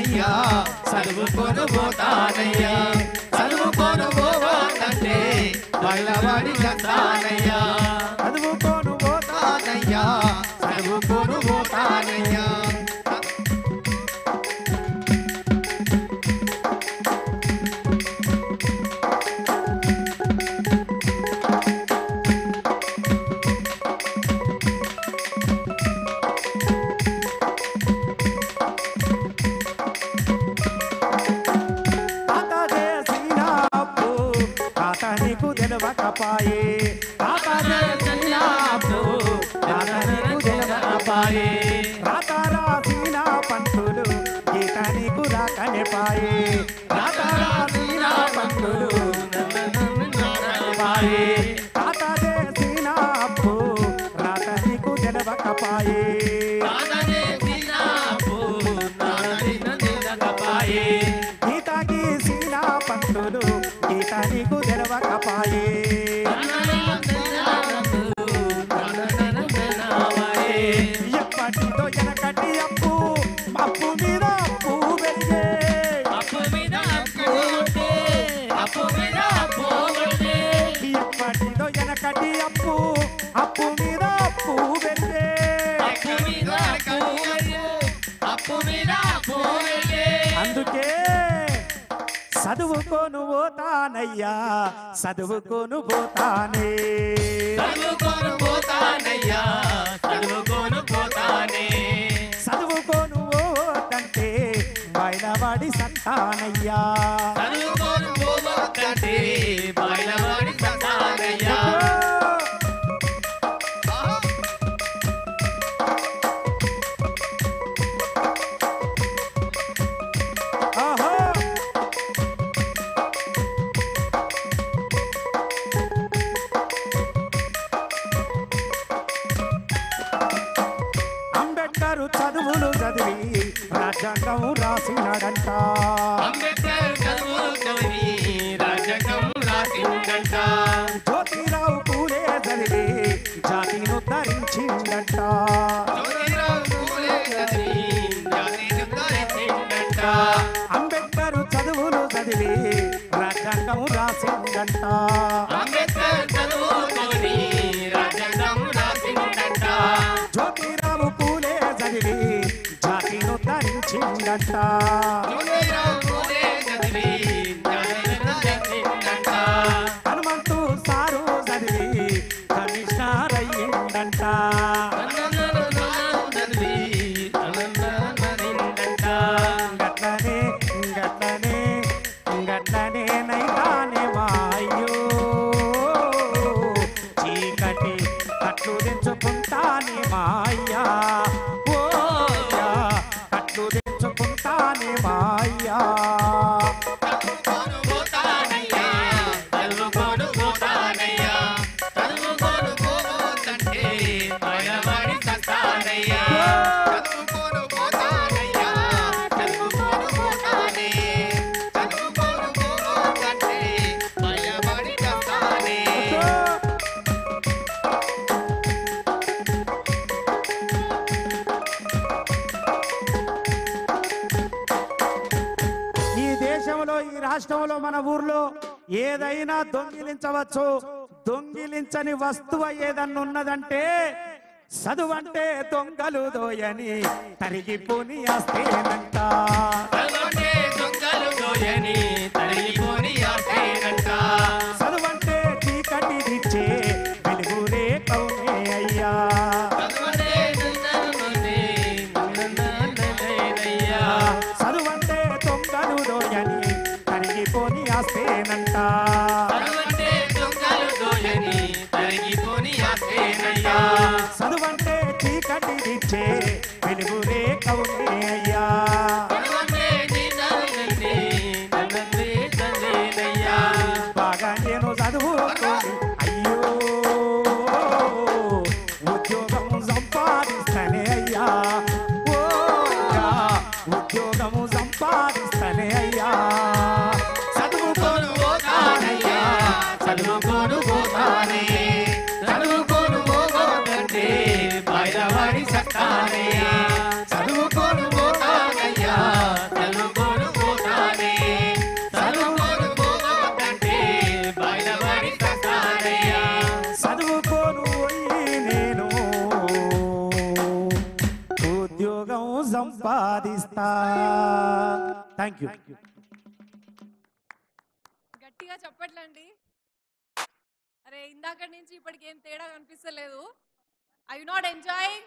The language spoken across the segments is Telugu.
పోతానయ్యా చదువుకోను పోతానయ్యా చదువుకోను పోవాలంటే బయలవాడి చెప్తానయ్యా చదువుకోను పోతానయ్యా చదువుకోను పోతానయ్యా తాత చేసిన అప్పు తాత నీకు తెలవకపాయే తాత చేసిన అప్పు తాత నీకు తెలవకపాయే రాత రాసిన పంతులు గీత నీకు రాకనే పాయే రాత రాసిన పంతులు పాయే తాత చేసిన అప్పు రాత నీకు తెలవకపాయే గీత గీసిన పంతులు గీత నీకు తెలవకపాయే ఎప్పటితో ఎనకటి అప్పు అప్పు మీద అప్పు పెరిగే ఎప్పటితో ఎనకటి అప్పు అప్పు మీద అప్పు పెరిగే అందుకే చదువుకోను పోతానయ్యా చదువుకోను పోతానే చదువుకోను పోతానయ్యా చదువుకోను పోతానే చదువుకోను పోతంటే బయలవాడి సంతానయ్యా చదువుకోను పోవద్దంటే బయలవాడి సంతానయ్యా ఆహా అంబేద్కర్ చదువులు చదివి రాజ్యాంగం రాసినాడంట అంబేద్కర్ చదువులు చదివి రాజ్యాంగం రాసిందంట జ్యోతిరావు పూలే చదివి జాతిను ధరించిందంట జ్యోతిరావు పూలే చదివి జాతిని ధరించిందంట. అంబేద్కర్ చదువులు చదివి రాజ్యాంగం రాసిందంట అంబేద్కర్ చదువులు చదివి రాజ్యాంగం రాసిందంట. జ్యోతిరావు పూలే చదివి జాతిను ధరించిందంట జ్యోతిరావు పూలే చదివి జాతిని ధరించిందంట. హనుమంతు సారు చదివి కమిషనర్ అయ్యిందంట చదివి ఆనందమరిందంట. గట్లనే గట్లనే గట్లనే నైతానే మాయో చీకటి కట్లు తెంచుకుంటానే మాయ్యా ఓయా కట్లు తెంచుకుంటానే మాయ్యా చదువుకోను పోతానయ్యా, చదువుకోను పోతానయ్యా, చదువుకోను పోవద్దంటే బయలవాడి సత్తానయ్యా. చదువుకోను పోతానయ్యా, చదువుకోను పోతానే, చదువుకోను పోవద్దంటే బయలవాడి సత్తానే. ఈ దేశంలో ఈ రాష్ట్రంలో మన ఊర్లో ఏదైనా దొంగిలించవచ్చు దొంగిలించని వస్తువు ఏదన్నా ఉన్నదంటే చదువంటే దొంగలు దోయని తరిగిపోని ఆస్తేనంట చదువుంటే దొంగలు దోయని తరిగిపోని ఆసేనంట. చదువంటే చీకటి దిచ్చే వెలుగురే కౌనే అయ్యా చదువుంటే దొంగలు దోయని నందనయ్యా. చదువంటే దొంగలు దోయని తరిగిపోని ఆస్తేనంట చదువంటే దొంగలు దోయని తరిగిపోని ఆసేనయ్యా. చదువంటే చీకటి దిచ్చే వెలుగురే కౌనే అయ్యా చదువంటే నిన్నలంటే నన్నందే తల్లేనయ్యా. బాగా నేను చదువుకొని అయ్యో ఉద్యోగం సంపాదిస్తానే అయ్యా ఓ అయ్యా, ఉద్యోగము సంపాదిస్తానే అయ్యా చదువుకోను పోతానయ్యా, చదువుకోను పోతానే. చదువుకోను పోవద్దంటే బయలవాడి సత్తానయ్యా. చదువుకోను పోతానయ్యా, చదువుకోను థ్యాంక్ యూ గట్టిగా చెప్పట్లండి అరే ఇందాక నుంచి ఇప్పటికి ఏం తేడా కనిపిస్తలేదు I you not enjoying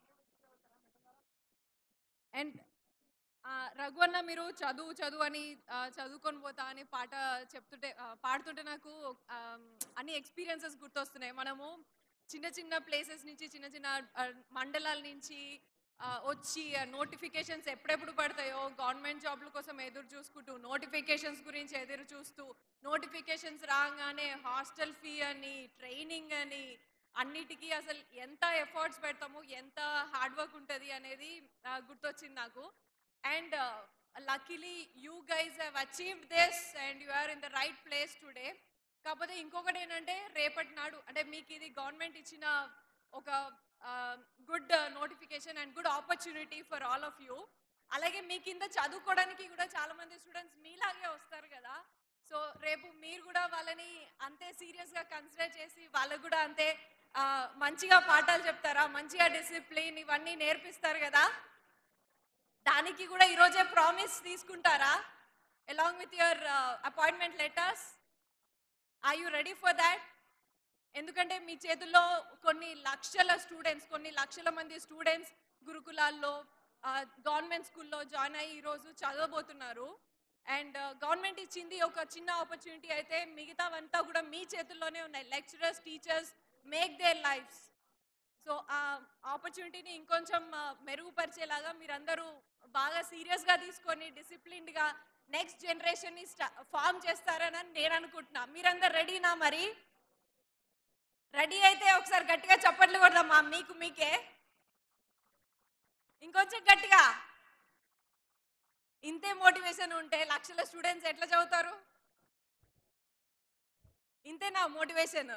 and రఘువన్న మీరు చదువు చదువు అని ఆ, చదువుకొని పోతా అని పాట చెప్తుంటే ఆ, పాడుతుంటే నాకు ఆ, అన్ని ఎక్స్పీరియన్సెస్ గుర్తొస్తున్నాయి మనము చిన్న చిన్న ప్లేసెస్ నుంచి చిన్న చిన్న ఆ, మండలాల నుంచి ఆ, వచ్చి నోటిఫికేషన్స్ ఎప్పుడెప్పుడు పడతాయో గవర్నమెంట్ జాబ్ల కోసం ఎదురు చూసుకుంటూ నోటిఫికేషన్స్ గురించి ఎదురు చూస్తూ నోటిఫికేషన్స్ రాగానే హాస్టల్ ఫీ అని ట్రైనింగ్ అని అన్నిటికీ అసలు ఎంత ఎఫర్ట్స్ పెడతాము ఎంత హార్డ్ వర్క్ ఉంటుంది అనేది ఆ, గుర్తొచ్చింది నాకు and luckily you guys have achieved this and you are in the right place today కాకపోతే ఇంకొకటి ఏంటంటే రేపటి నాడు అంటే మీకు ఇది గవర్నమెంట్ ఇచ్చిన ఒక good notification and good opportunity for all of you అలాగే మీ కింద చదువుకోవడానికి కూడా చాలా మంది స్టూడెంట్స్ మీలాగే వస్తారు కదా సో రేపు మీరు కూడా వాళ్ళని అంతే సీరియస్గా కన్సిడర్ చేసి వాళ్ళకు కూడా అంతే ఆ, మంచిగా పాఠాలు చెప్తారా మంచిగా డిసిప్లిన్ ఇవన్నీ నేర్పిస్తారు కదా దానికి కూడా ఈరోజే ప్రామిస్ తీసుకుంటారా along with your appointment letters I you ready for that ఎందుకంటే మీ చేతుల్లో కొన్ని లక్షల స్టూడెంట్స్ కొన్ని లక్షల మంది స్టూడెంట్స్ గురుకులాల్లో గవర్నమెంట్ స్కూల్లో జాయిన్ అయ్యి ఈరోజు చదవబోతున్నారు అండ్ గవర్నమెంట్ ఇచ్చింది ఒక చిన్న ఆపర్చునిటీ అయితే మిగతావంతా కూడా మీ చేతుల్లోనే ఉన్నాయి lecturers teachers make their lives so ఆ ఆపర్చునిటీని ఇంకొంచెం ఆ, మెరుగుపరిచేలాగా మీరందరూ బాగా సీరియస్గా తీసుకొని డిసిప్లిన్డ్గా నెక్స్ట్ జనరేషన్ని ఫామ్ చేస్తారని నేను అనుకుంటున్నా మీరందరు రెడీనా మరి రెడీ అయితే ఒకసారి గట్టిగా చప్పట్లు కొడదామా మీకు మీకే ఇంకొంచెం గట్టిగా ఇంతే మోటివేషన్ ఉంటే లక్షల స్టూడెంట్స్ ఎట్లా చదువుతారు ఇంతేనా motivation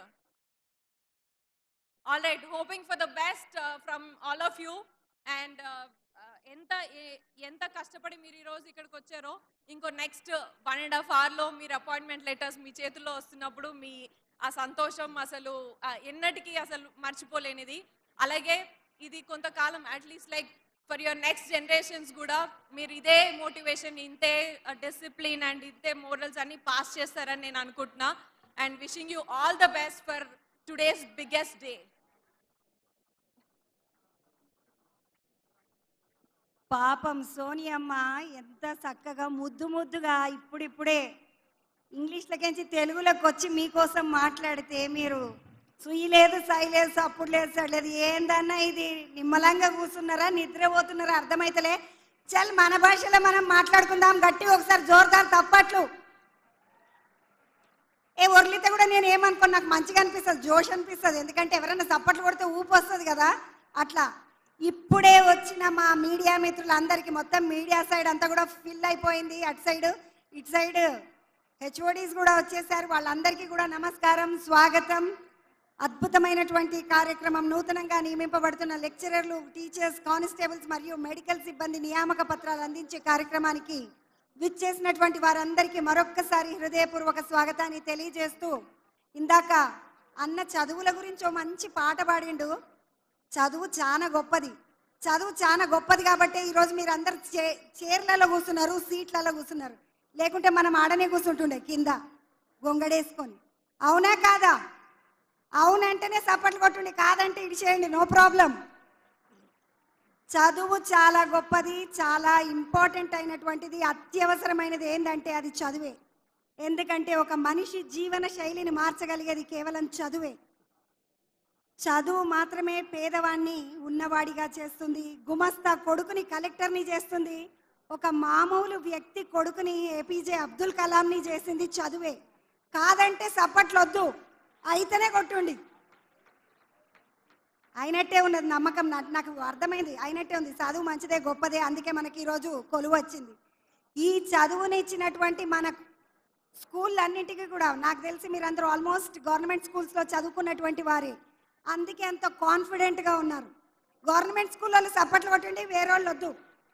all right hoping for the best from all of you and ఎంత ఏ- ఎంత కష్టపడి మీరు ఈరోజు ఇక్కడికి వచ్చారో ఇంకో నెక్స్ట్ వన్ అండ్ హాఫ్ అవర్లో మీరు అపాయింట్మెంట్ లెటర్స్ మీ చేతుల్లో వస్తున్నప్పుడు మీ ఆ సంతోషం అసలు ఆ, ఎన్నటికీ అసలు మర్చిపోలేనిది అలాగే ఇది కొంతకాలం at least like for your next generations కూడా మీరు ఇదే మోటివేషన్ ఇంతే డిసిప్లిన్ అండ్ ఇంతే మోరల్స్ అన్ని పాస్ చేస్తారని నేను అనుకుంటున్నా and wishing you all the best for today's biggest day పాపం సోనియమ్మ ఎంత చక్కగా ముద్దు ముద్దుగా ఇప్పుడిప్పుడే ఇంగ్లీష్లకించి తెలుగులోకి వచ్చి మీకోసం మాట్లాడితే మీరు సుయ్యి లేదు సాయి లేదు సప్పుడు లేదు సడి లేదు ఏందన్నా ఇది నిమ్మలంగా కూర్చున్నారా నిద్రపోతున్నారా అర్థమైతలే చల్ మన భాషలో మనం మాట్లాడుకుందాం గట్టి ఒకసారి జోర్దార్ తప్పట్లు ఏ ఒర్లితే కూడా నేను ఏమనుకోను నాకు మంచిగా అనిపిస్తుంది జోష్ అనిపిస్తుంది ఎందుకంటే ఎవరైనా చప్పట్లు కొడితే ఊపు వస్తుంది కదా అట్లా ఇప్పుడే వచ్చిన మా మీడియా మిత్రులందరికీ మొత్తం మీడియా సైడ్ అంతా కూడా ఫిల్ అయిపోయింది అటు సైడ్ ఇటు సైడ్ హెచ్ఓడీస్ కూడా వచ్చేసారు వాళ్ళందరికీ కూడా నమస్కారం స్వాగతం అద్భుతమైనటువంటి కార్యక్రమం నూతనంగా నియమింపబడుతున్న లెక్చరర్లు టీచర్స్ కానిస్టేబుల్స్ మరియు మెడికల్ సిబ్బంది నియామక పత్రాలు అందించే కార్యక్రమానికి విచ్చేసినటువంటి వారందరికీ మరొక్కసారి హృదయపూర్వక స్వాగతాన్ని తెలియజేస్తూ ఇందాక అన్న చదువుల గురించి ఓ మంచి పాట పాడిండు చదువు చాలా గొప్పది చదువు చాలా గొప్పది కాబట్టి ఈరోజు మీరు అందరు చే చీరలలో కూర్చున్నారు సీట్లలో కూర్చున్నారు లేకుంటే మనం ఆడనే కూర్చుంటుండే కింద గొంగడేసుకొని అవునా కాదా అవునంటేనే సపోర్ట్లు కొట్టుండి కాదంటే ఇడిచేయండి నో ప్రాబ్లం చదువు చాలా గొప్పది చాలా ఇంపార్టెంట్ అయినటువంటిది అత్యవసరమైనది ఏంటంటే అది చదువే ఎందుకంటే ఒక మనిషి జీవన శైలిని మార్చగలిగేది కేవలం చదువే చదువు మాత్రమే పేదవాణ్ణి ఉన్నవాడిగా చేస్తుంది గుమస్తా కొడుకుని కలెక్టర్ని చేస్తుంది ఒక మామూలు వ్యక్తి కొడుకుని ఏపీజే అబ్దుల్ కలాంని చేసింది చదువే కాదంటే సప్పట్లొద్దు అయితేనే కొట్టుండి అయినట్టే ఉన్నది నమ్మకం నా- నాకు అర్థమైంది అయినట్టే ఉంది చదువు మంచిదే గొప్పదే అందుకే మనకి ఈరోజు కొలువు వచ్చింది ఈ చదువుని ఇచ్చినటువంటి మన స్కూళ్ళన్నింటికి కూడా నాకు తెలిసి మీరందరూ ఆల్మోస్ట్ గవర్నమెంట్ స్కూల్స్లో చదువుకున్నటువంటి వారే అందుకే అంత కాన్ఫిడెంట్గా ఉన్నారు గవర్నమెంట్ స్కూల్లో సప్పట్లు కొట్టండి వేరే వాళ్ళు వద్దు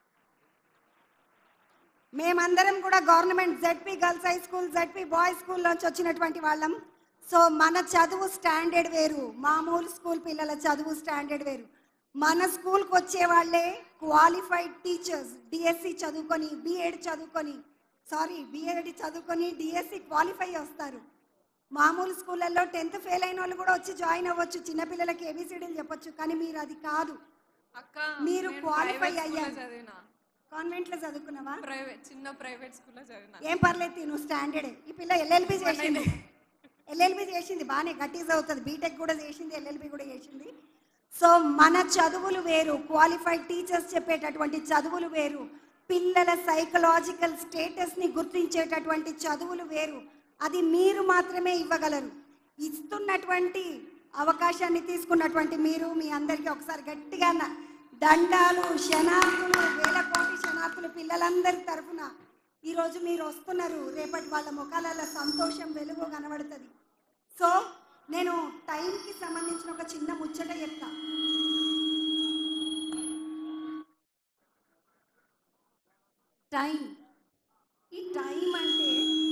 మేమందరం కూడా government ZP girls high school ZP boys school నుంచి వచ్చినటువంటి వాళ్ళం సో మన చదువు స్టాండర్డ్ వేరు మామూలు స్కూల్ పిల్లల చదువు స్టాండర్డ్ వేరు మన స్కూల్కి వచ్చే వాళ్ళే క్వాలిఫైడ్ టీచర్స్ డిఎస్సి చదువుకొని బిఎడ్ చదువుకొని సారీ బిఎడ్ చదువుకొని డిఎస్సి క్వాలిఫై వస్తారు మామూలు స్కూళ్ళల్లో టెన్త్ ఫెయిల్ అయిన వాళ్ళు కూడా వచ్చి జాయిన్ అవ్వచ్చు చిన్నపిల్లలకి ఏబిసిడీలు చెప్పొచ్చు కానీ మీరు అది కాదు అక్క మీరు నేను qualify private school లో అయ్యారు. చదివినా కాన్వెంట్లో చదువుకున్నావా ప్రైవేట్ చిన్న ప్రైవేట్ స్కూల్లో చదివినా ఏం పర్లేదు నువ్వు స్టాండర్డే ఈ పిల్ల ఎల్ఎల్బి చేసింది ఎల్ఎల్బి చేసింది బాగానే గట్టిగా చదువుతుంది బీటెక్ కూడా చేసింది ఎల్ఎల్బి కూడా చేసింది సో మన చదువులు వేరు క్వాలిఫైడ్ టీచర్స్ చెప్పేటటువంటి చదువులు వేరు పిల్లల సైకలాజికల్ స్టేటస్ని గుర్తించేటటువంటి చదువులు వేరు అది మీరు మాత్రమే ఇవ్వగలరు ఇస్తున్నటువంటి అవకాశాన్ని తీసుకున్నటువంటి మీరు మీ అందరికీ ఒకసారి గట్టిగా న- దండాలు శనార్థులు వేల కోటి శనార్థులు పిల్లలందరి తరఫున ఈరోజు మీరు వస్తున్నారు రేపటి వాళ్ళ ముఖాలలో సంతోషం వెలుగు కనబడుతుంది సో నేను టైంకి సంబంధించిన ఒక చిన్న ముచ్చట చెప్తా టైం ఈ టైం అంటే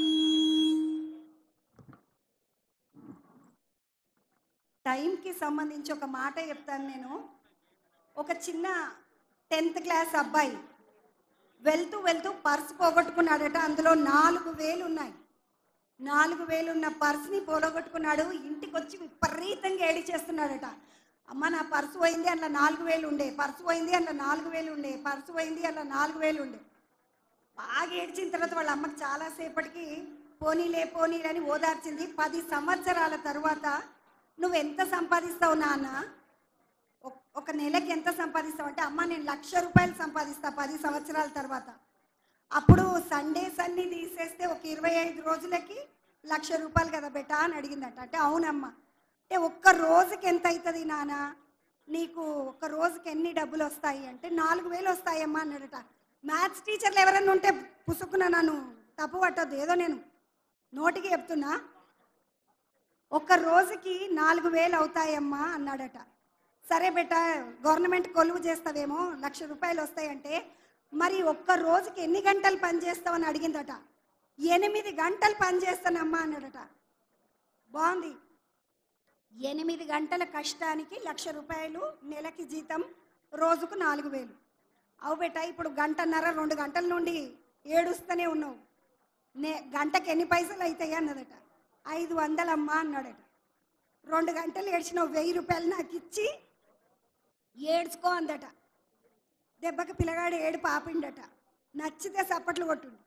టైంకి సంబంధించి ఒక మాట చెప్తాను నేను ఒక చిన్న టెన్త్ క్లాస్ అబ్బాయి వెళ్తూ వెళ్తూ పర్స్ పోగొట్టుకున్నాడట అందులో నాలుగు వేలు ఉన్నాయి నాలుగు వేలు ఉన్న పర్స్ని పోగొట్టుకున్నాడు ఇంటికి వచ్చి విపరీతంగా ఏడి చేస్తున్నాడట అమ్మ నా పర్సు పోయింది అందులో నాలుగు వేలు ఉండే పర్సు పోయింది అందులో నాలుగు వేలు ఉండే పర్సు పోయింది అందులో నాలుగు వేలు ఉండే బాగా ఏడ్చిన తర్వాత వాళ్ళ అమ్మకి చాలాసేపటికి పోనీలే పోనీలే అని ఓదార్చింది పది సంవత్సరాల తర్వాత నువ్వు ఎంత సంపాదిస్తావు నాన్న ఒక- ఒక నెలకి ఎంత సంపాదిస్తావు అంటే అమ్మ నేను లక్ష రూపాయలు సంపాదిస్తా పది సంవత్సరాల తర్వాత అప్పుడు సండేస్ అన్ని తీసేస్తే ఒక ఇరవై ఐదు రోజులకి లక్ష రూపాయలు కదా బెటా అని అడిగిందట అంటే అవునమ్మా అంటే ఒక్క రోజుకి ఎంత అవుతుంది నాన్న నీకు ఒక రోజుకి ఎన్ని డబ్బులు వస్తాయి అంటే నాలుగు వేలు వస్తాయమ్మా అన్నాడట మ్యాథ్స్ టీచర్లు ఎవరైనా ఉంటే పుసుకున్న నన్ను తప్పు పట్టద్దు ఏదో నేను నోటికి చెప్తున్నా ఒక రోజుకి నాలుగు వేలు అవుతాయమ్మా అన్నాడట సరే బెట గవర్నమెంట్ కొలువు చేస్తావేమో లక్ష రూపాయలు వస్తాయంటే మరి ఒక్క రోజుకి ఎన్ని గంటలు పని చేస్తావని అడిగిందట ఎనిమిది గంటలు పని చేస్తానమ్మా అన్నాడట బాగుంది ఎనిమిది గంటల కష్టానికి లక్ష రూపాయలు నెలకి జీతం రోజుకు నాలుగు వేలు అవు బెట ఇప్పుడు గంటన్నర రెండు గంటల నుండి ఏడుస్తూనే ఉన్నావు నే గంటకి ఎన్ని పైసలు అవుతాయి అన్నదట ఐదు వందలమ్మా అన్నాడట రెండు గంటలు ఏడ్చినావు వెయ్యి రూపాయలు నాకు ఇచ్చి ఏడ్చుకో అందట దెబ్బకి పిల్లగాడు ఏడు పాపిండట నచ్చితే సప్పట్లు కొట్టుండు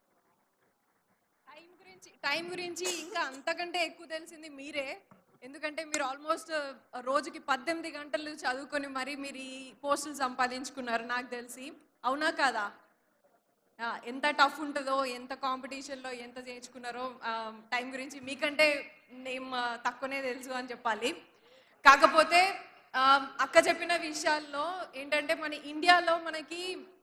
టైం గురించి టైం గురించి ఇంకా అంతకంటే ఎక్కువ తెలిసింది మీరే ఎందుకంటే మీరు ఆల్మోస్ట్ రోజుకి పద్దెనిమిది గంటలు చదువుకొని మరి మీరు ఈ పోస్టులు సంపాదించుకున్నారు నాకు తెలిసి అవునా కాదా ఆ, ఎంత టఫ్ ఉంటుందో ఎంత కాంపిటీషన్లో ఎంత చేయించుకున్నారో టైం గురించి మీకంటే నేను ఆ, తక్కువనే తెలుసు అని చెప్పాలి కాకపోతే ఆ, అక్క చెప్పిన విషయాల్లో ఏంటంటే మన ఇండియాలో మనకి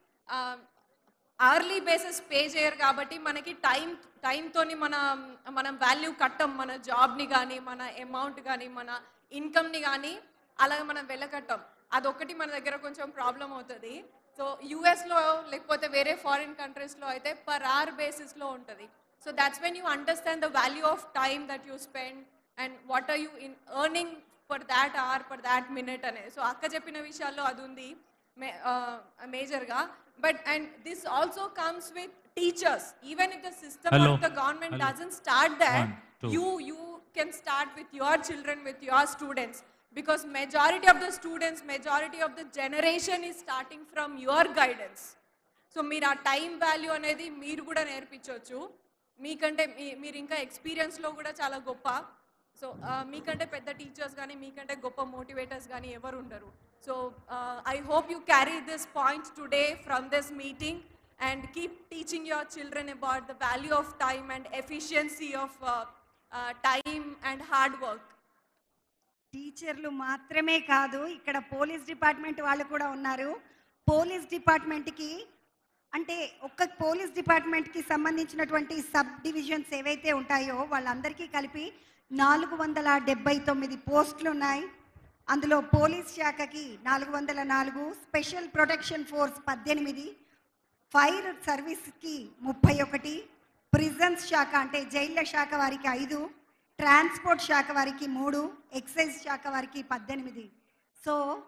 అర్లీ బేసిస్ పే చేయరు కాబట్టి మనకి టైం టైంతోని మన మనం వాల్యూ కట్టం మన జాబ్ని కానీ మన అమౌంట్ కానీ మన ఇన్కమ్ని కానీ అలాగే మనం వెళ్ళకట్టం అదొకటి మన దగ్గర కొంచెం ప్రాబ్లం అవుతుంది సో యూఎస్లో లేకపోతే వేరే ఫారిన్ కంట్రీస్లో అయితే పర్ అవర్ బేసిస్లో ఉంటుంది so that's when you understand the value of time that you spend and what are you in earning for that hour for that minute అనేది సో అక్క చెప్పిన విషయాల్లో అది ఉంది మేజర్గా but and this also comes with teachers even if the system Hello. Of the government Hello. Doesn't start that One, two. you you can start with your children with your students because majority of the students majority of the generation is starting from your guidance so మీరు ఆ టైం వాల్యూ అనేది మీరు కూడా నేర్పించవచ్చు మీకంటే మీ- మీరు ఇంకా ఎక్స్పీరియన్స్లో కూడా చాలా గొప్ప సో మీకంటే పెద్ద టీచర్స్ కానీ మీకంటే గొప్ప మోటివేటర్స్ కానీ ఎవరు ఉండరు so I hope you carry this point today from this meeting and keep teaching your children about the value of time and efficiency of time and hard work టీచర్లు మాత్రమే కాదు ఇక్కడ పోలీస్ డిపార్ట్మెంట్ వాళ్ళు కూడా ఉన్నారు పోలీస్ డిపార్ట్మెంట్కి అంటే ఒక్క పోలీస్ డిపార్ట్మెంట్కి సంబంధించినటువంటి సబ్ డివిజన్స్ ఏవైతే ఉంటాయో వాళ్ళందరికీ కలిపి నాలుగు వందల డెబ్బై తొమ్మిది పోస్టులు ఉన్నాయి అందులో పోలీస్ శాఖకి నాలుగు వందల నాలుగు స్పెషల్ ప్రొటెక్షన్ ఫోర్స్ పద్దెనిమిది ఫైర్ సర్వీస్కి ముప్పై ఒకటి ప్రిజన్స్ శాఖ అంటే జైళ్ళ శాఖ వారికి ఐదు ట్రాన్స్పోర్ట్ శాఖ వారికి మూడు ఎక్సైజ్ శాఖ వారికి పద్దెనిమిది సో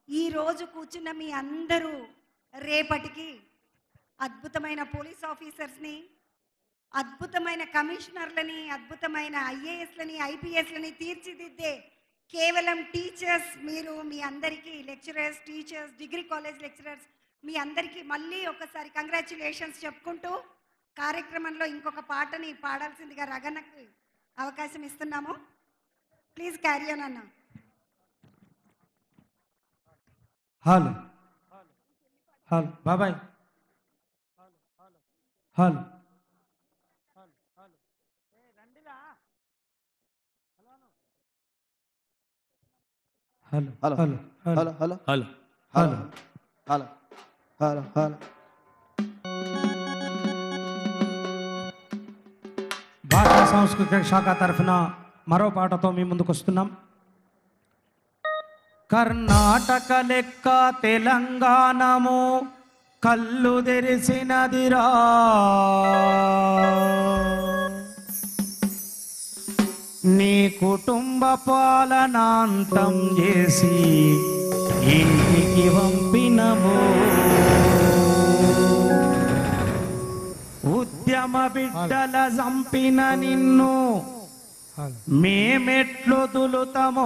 ఈ రోజు కూర్చున్న మీ అందరూ రేపటికి అద్భుతమైన పోలీస్ ఆఫీసర్స్ని అద్భుతమైన కమిషనర్లని అద్భుతమైన ఐఏఎస్లని ఐపీఎస్లని తీర్చిదిద్దే కేవలం టీచర్స్ మీరు మీ అందరికీ lecturers teachers degree college lecturers మీ అందరికీ మళ్ళీ ఒకసారి కంగ్రాచులేషన్స్ చెప్పుకుంటూ కార్యక్రమంలో ఇంకొక పాటని పాడాల్సిందిగా రగన్నకి అవకాశం ఇస్తున్నాము ప్లీజ్ క్యారీ ఆన్ అన్న హలో హలో బాబాయ్ hello hello hello hello hello hello hello hello hello hello hello భాషా సాంస్కృతిక శాఖ తరఫున మరో పాటతో మీ ముందుకు వస్తున్నాం కర్ణాటక లెక్క తెలంగాణము కళ్ళు తెరిసినదిరా నీ కుటుంబ పాలనాంతం చేసి ఇంటికి పంపినము ఉద్యమ బిడ్డల చంపిన నిన్ను మేమెట్లొదులుతామో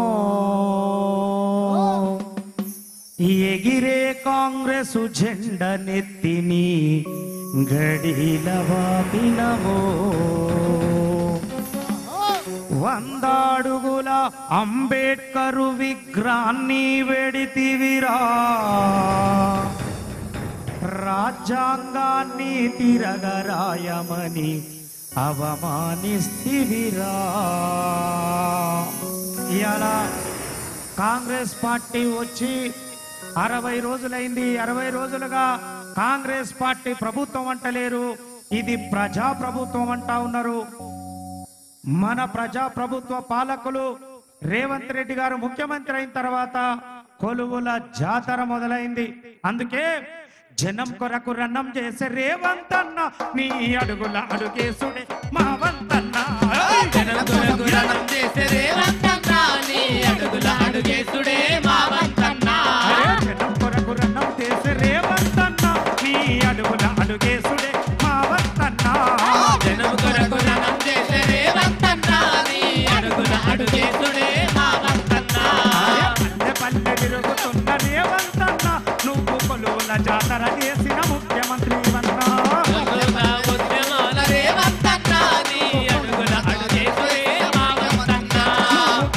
ఎగిరే కాంగ్రెస్ జెండ నెత్తిని గడిల వాపినమో వందాడుగుల అంబేడ్కరు విగ్రహాన్ని వెడితివిరా రాజ్యాంగాన్ని తిరగరాయమని అవమానిస్తివిరా ఇలా కాంగ్రెస్ పార్టీ వచ్చి అరవై రోజులైంది అరవై రోజులుగా కాంగ్రెస్ పార్టీ ప్రభుత్వం అంటలేరు ఇది ప్రజా ప్రభుత్వం అంటా ఉన్నారు మన ప్రజా ప్రభుత్వ పాలకులు రేవంత్ రెడ్డి గారు ముఖ్యమంత్రి అయిన తర్వాత కొలువుల జాతర మొదలైంది అందుకే జనం కొరకు రన్నం చేసే రేవంత్ అన్న నీ అడుగుల అడుగేసుడే మా వంతన్న జనం కొరకు రణం చేసే రేవంతన్న, నీ అడుగుల అడుగేసుడే మా వంతన్న. అరే జనం కొరకు రన్నం చేసే రేవంత్ అన్న నీ అడుగుల అడుగేసుడే మా వంతన్న జనం కొరకు రణం చేసే రేవంతన్న, నీ అడుగుల అడుగేసుడే మా వంతన్న. పల్లె పల్లె తిరుగుతున్న రేవంతన్న నువ్వు కొలువుల జాతర చేసిన ముఖ్యమంత్రి వన్నా ఉద్యమ ఉద్యమాల రేవంతన్న, నీ అడుగుల అడుగేసుడే మా వంతన్న.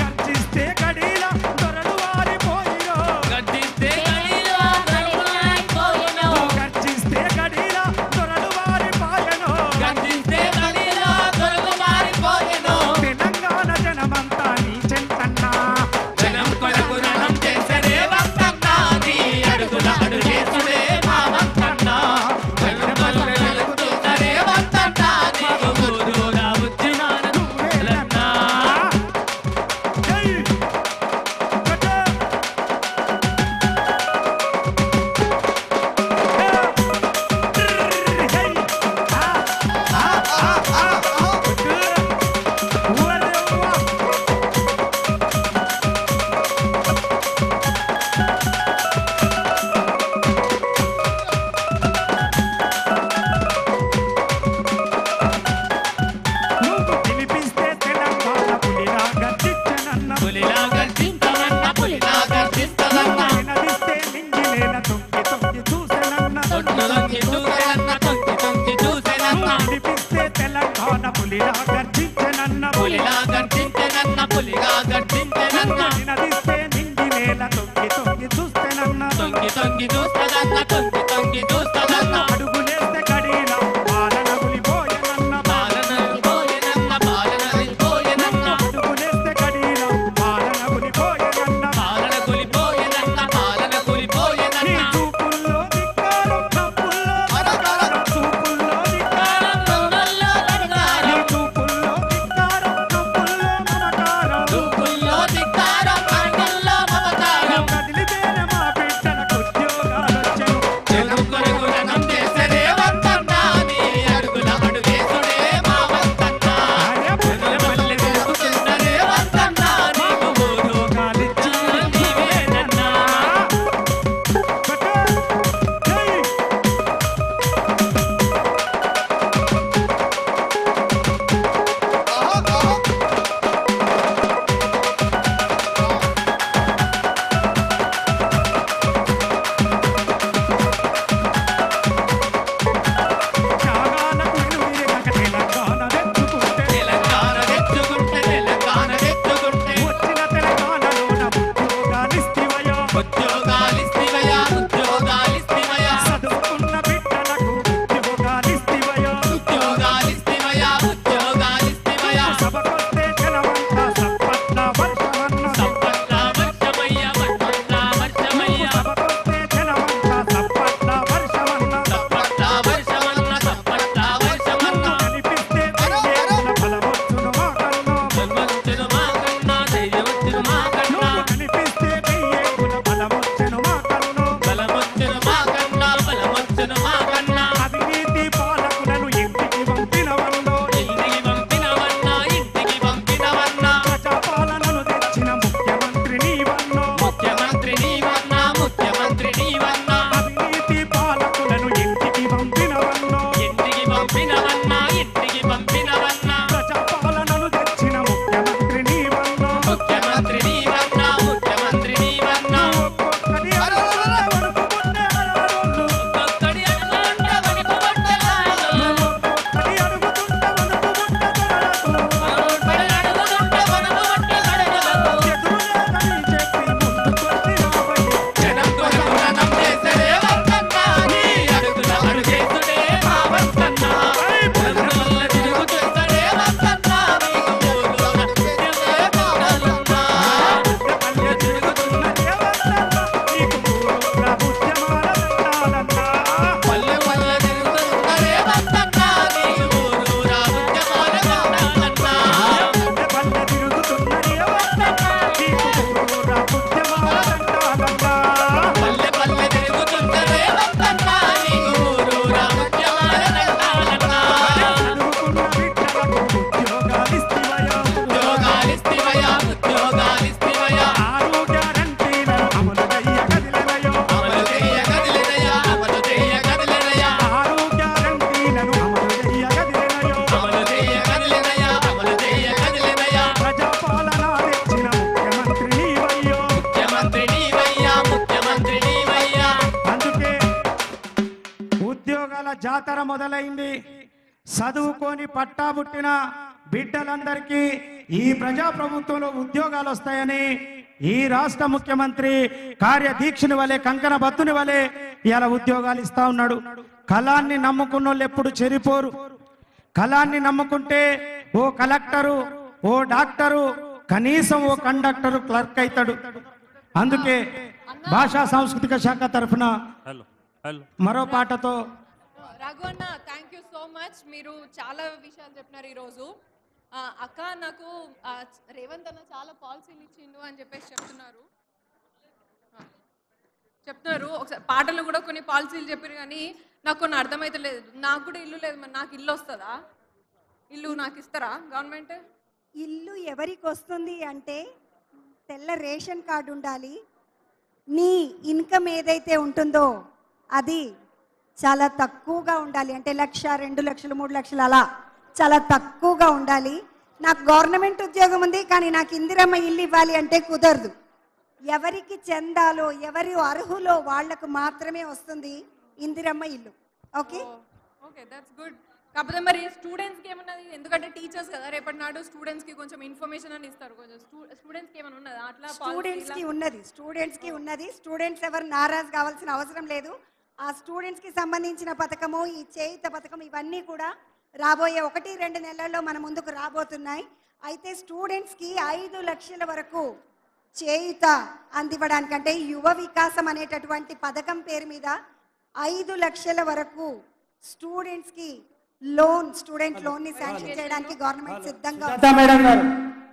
జాతర మొదలైంది చదువుకొని పట్టాబుట్టిన బిడ్డలందరికీ ఈ ప్రజాప్రభుత్వంలో ఉద్యోగాలు వస్తాయని ఈ రాష్ట్ర ముఖ్యమంత్రి కార్యదీక్షని వలె కంకణ బత్తుని వలె ఇలా ఉద్యోగాలు ఇస్తా ఉన్నాడు కళాన్ని నమ్ముకున్న వాళ్ళు ఎప్పుడు చెరిపోరు కళాన్ని నమ్ముకుంటే ఓ కలెక్టరు ఓ డాక్టరు కనీసం ఓ కండక్టరు క్లర్క్ అవుతాడు అందుకే భాషా సాంస్కృతిక శాఖ తరఫున హలో హలో మరో పాటతో రఘు అన్న థ్యాంక్ యూ సో మచ్ మీరు చాలా విషయాలు చెప్పినారు ఈరోజు ఆ, అక్క నాకు ఆ, రేవంత్ అన్న చాలా పాలసీలు ఇచ్చిండు అని చెప్పేసి చెప్తున్నారు ఆ, చెప్తున్నారు ఒకసారి పాటలు కూడా కొన్ని పాలసీలు చెప్పారు కానీ నాకు కొన్ని అర్థమైతలేదు నాకు కూడా ఇల్లు లేదు మరి నాకు ఇల్లు వస్తుందా ఇల్లు నాకు ఇస్తారా గవర్నమెంట్ ఇల్లు ఎవరికి వస్తుంది అంటే తెల్ల రేషన్ కార్డు ఉండాలి నీ ఇన్కమ్ ఏదైతే ఉంటుందో అది చాలా తక్కువగా ఉండాలి అంటే లక్ష రెండు లక్షలు మూడు లక్షలు అలా చాలా తక్కువగా ఉండాలి నాకు గవర్నమెంట్ ఉద్యోగం ఉంది కానీ నాకు ఇందిరమ్మ ఇల్లు ఇవ్వాలి అంటే కుదరదు ఎవరికి చెందాలో ఎవరు అర్హులో వాళ్లకు మాత్రమే వస్తుంది ఇందిరమ్మ ఇల్లు ఓకే ఓకే దట్స్ గుడ్ కాకపోతే మరి స్టూడెంట్స్ కి ఏమన్నది ఎందుకంటే టీచర్స్ కదా రేపటి నాడు స్టూడెంట్స్ కి కొంచెం ఇన్ఫర్మేషన్ అని ఇస్తారు కొంచెం స్టూడెంట్స్ కి ఏమైనా ఉన్నదా అట్లా policy స్టూడెంట్స్ ఇలా? కి ఉన్నది స్టూడెంట్స్ కి ఉన్నది స్టూడెంట్స్ ఎవరు నారాజ్ కావాల్సిన అవసరం లేదు ఆ స్టూడెంట్స్ కి సంబంధించిన పథకము ఈ చేయుత పథకం ఇవన్నీ కూడా రాబోయే ఒకటి రెండు నెలల్లో మన ముందుకు రాబోతున్నాయి అయితే స్టూడెంట్స్ కి ఐదు లక్షల వరకు చేయుత అందివ్వడానికి అంటే యువ వికాసం అనేటటువంటి పథకం పేరు మీద ఐదు లక్షల వరకు స్టూడెంట్స్ కి లోన్ స్టూడెంట్ లోన్ ని శాంక్షన్ చేయడానికి గవర్నమెంట్ సిద్ధంగా ఉంది. సుజాత మేడం గారు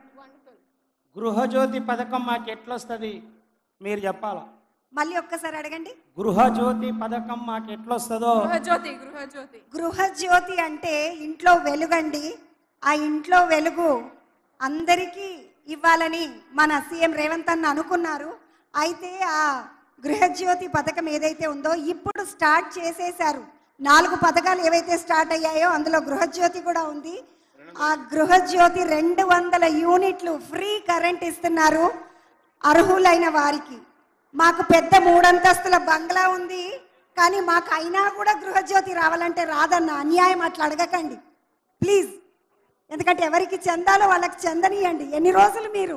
గృహజ్యోతి పథకం మాకు ఎట్లొస్తుంది మీరు చెప్పాలా మళ్ళీ ఒక్కసారి అడగండి గృహజ్యోతి పథకం మాకు ఎట్లొస్తుందో గృహజ్యోతి గృహజ్యోతి గృహజ్యోతి అంటే ఇంట్లో వెలుగండి ఆ ఇంట్లో వెలుగు అందరికీ ఇవ్వాలని మన సీఎం రేవంత్ అన్న అనుకున్నారు అయితే ఆ గృహజ్యోతి పథకం ఏదైతే ఉందో ఇప్పుడు స్టార్ట్ చేసేశారు నాలుగు పథకాలు ఏవైతే స్టార్ట్ అయ్యాయో అందులో గృహజ్యోతి కూడా ఉంది ఆ గృహజ్యోతి రెండు వందల యూనిట్లు ఫ్రీ కరెంట్ ఇస్తున్నారు అర్హులైన వారికి మాకు పెద్ద మూడంతస్తుల బంగ్లా ఉంది కానీ మాకు అయినా కూడా గృహజ్యోతి రావాలంటే రాదన్న అన్యాయం అట్లా అడగకండి ప్లీజ్ ఎందుకంటే ఎవరికి చెందాలో వాళ్ళకి చెందనియండి ఎన్ని రోజులు మీరు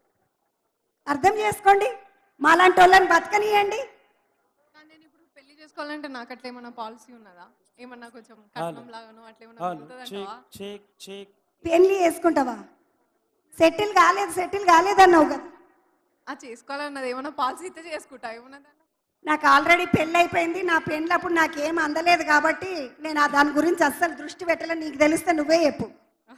అర్థం చేసుకోండి మాలాంటి వాళ్ళని బతకనియండి కానీ నేను ఇప్పుడు పెళ్లి చేసుకోవాలంటే నాకు అట్లా ఏమన్నా పాలసీ ఉన్నదా ఏమన్నా కొంచెం కట్నం లాగానో అట్లా ఏమన్నా హలో దొరుకుతుందంటావా? చెక్ చెక్ చెక్ పెళ్లి చేసుకుంటావా సెటిల్ కాలేదు సెటిల్ కాలేదన్నావు కదా ఆ చేసుకోవాలన్నది ఏమన్నా పాలసీ ఇస్తే చేసుకుంటా ఏమన్నా దాంట్లో? నాకు ఆల్రెడీ పెళ్ళి అయిపోయింది నా పెళ్ళప్పుడు నాకేం అందలేదు కాబట్టి నేను ఆ దాని గురించి అస్సలు దృష్టి పెట్టలే నీకు తెలిస్తే నువ్వే చెప్పు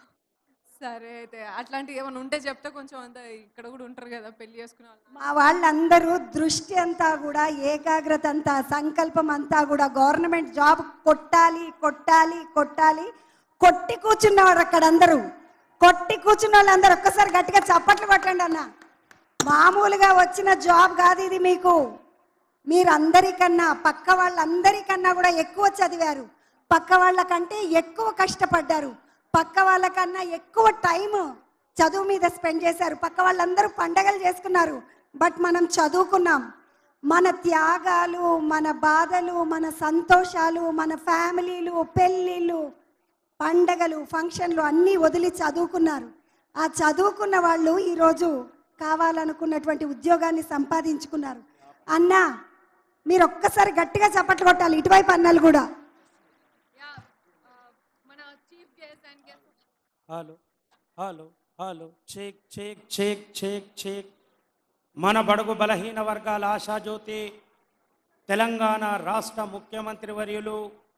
సరే అయితే అట్లాంటివి ఏమైనా ఉంటే చెప్తే కొంచెం అంత ఇక్కడ కూడా ఉంటారు కదా పెళ్లి చేసుకునే వాళ్ళు మా వాళ్ళందరూ దృష్టి అంతా కూడా ఏకాగ్రత అంతా సంకల్పం అంతా కూడా గవర్నమెంట్ జాబ్ కొట్టాలి కొట్టాలి కొట్టాలి కొట్టి కూర్చున్నవారు అక్కడ అందరూ కొట్టి కూర్చున్న వాళ్ళందరూ ఒక్కసారి గట్టిగా చప్పట్లు కొట్టండి అన్న మామూలుగా వచ్చిన జాబ్ కాదు ఇది మీకు మీరందరికన్నా పక్క వాళ్ళందరికన్నా కూడా ఎక్కువ చదివారు పక్క వాళ్ళకంటే ఎక్కువ కష్టపడ్డారు పక్క వాళ్ళకన్నా ఎక్కువ టైం చదువు మీద స్పెండ్ చేశారు పక్క వాళ్ళందరూ పండగలు చేసుకున్నారు బట్ మనం చదువుకున్నాం మన త్యాగాలు మన బాధలు మన సంతోషాలు మన ఫ్యామిలీలు పెళ్ళిళ్ళు పండగలు ఫంక్షన్లు అన్నీ వదిలి చదువుకున్నారు ఆ చదువుకున్న వాళ్ళు ఈరోజు కావాలనుకున్నటువంటి ఉద్యోగాన్ని సంపాదించుకున్నారు అన్నా మీరు ఒక్కసారి గట్టిగా చప్పట్లు కొట్టాలి ఇటువైపు అన్నలు కూడా యా మన chief guest and guest hello hello hello check check check check check మన బడుగు బలహీన వర్గాల ఆశాజ్యోతి తెలంగాణ రాష్ట్ర ముఖ్యమంత్రి వర్యులు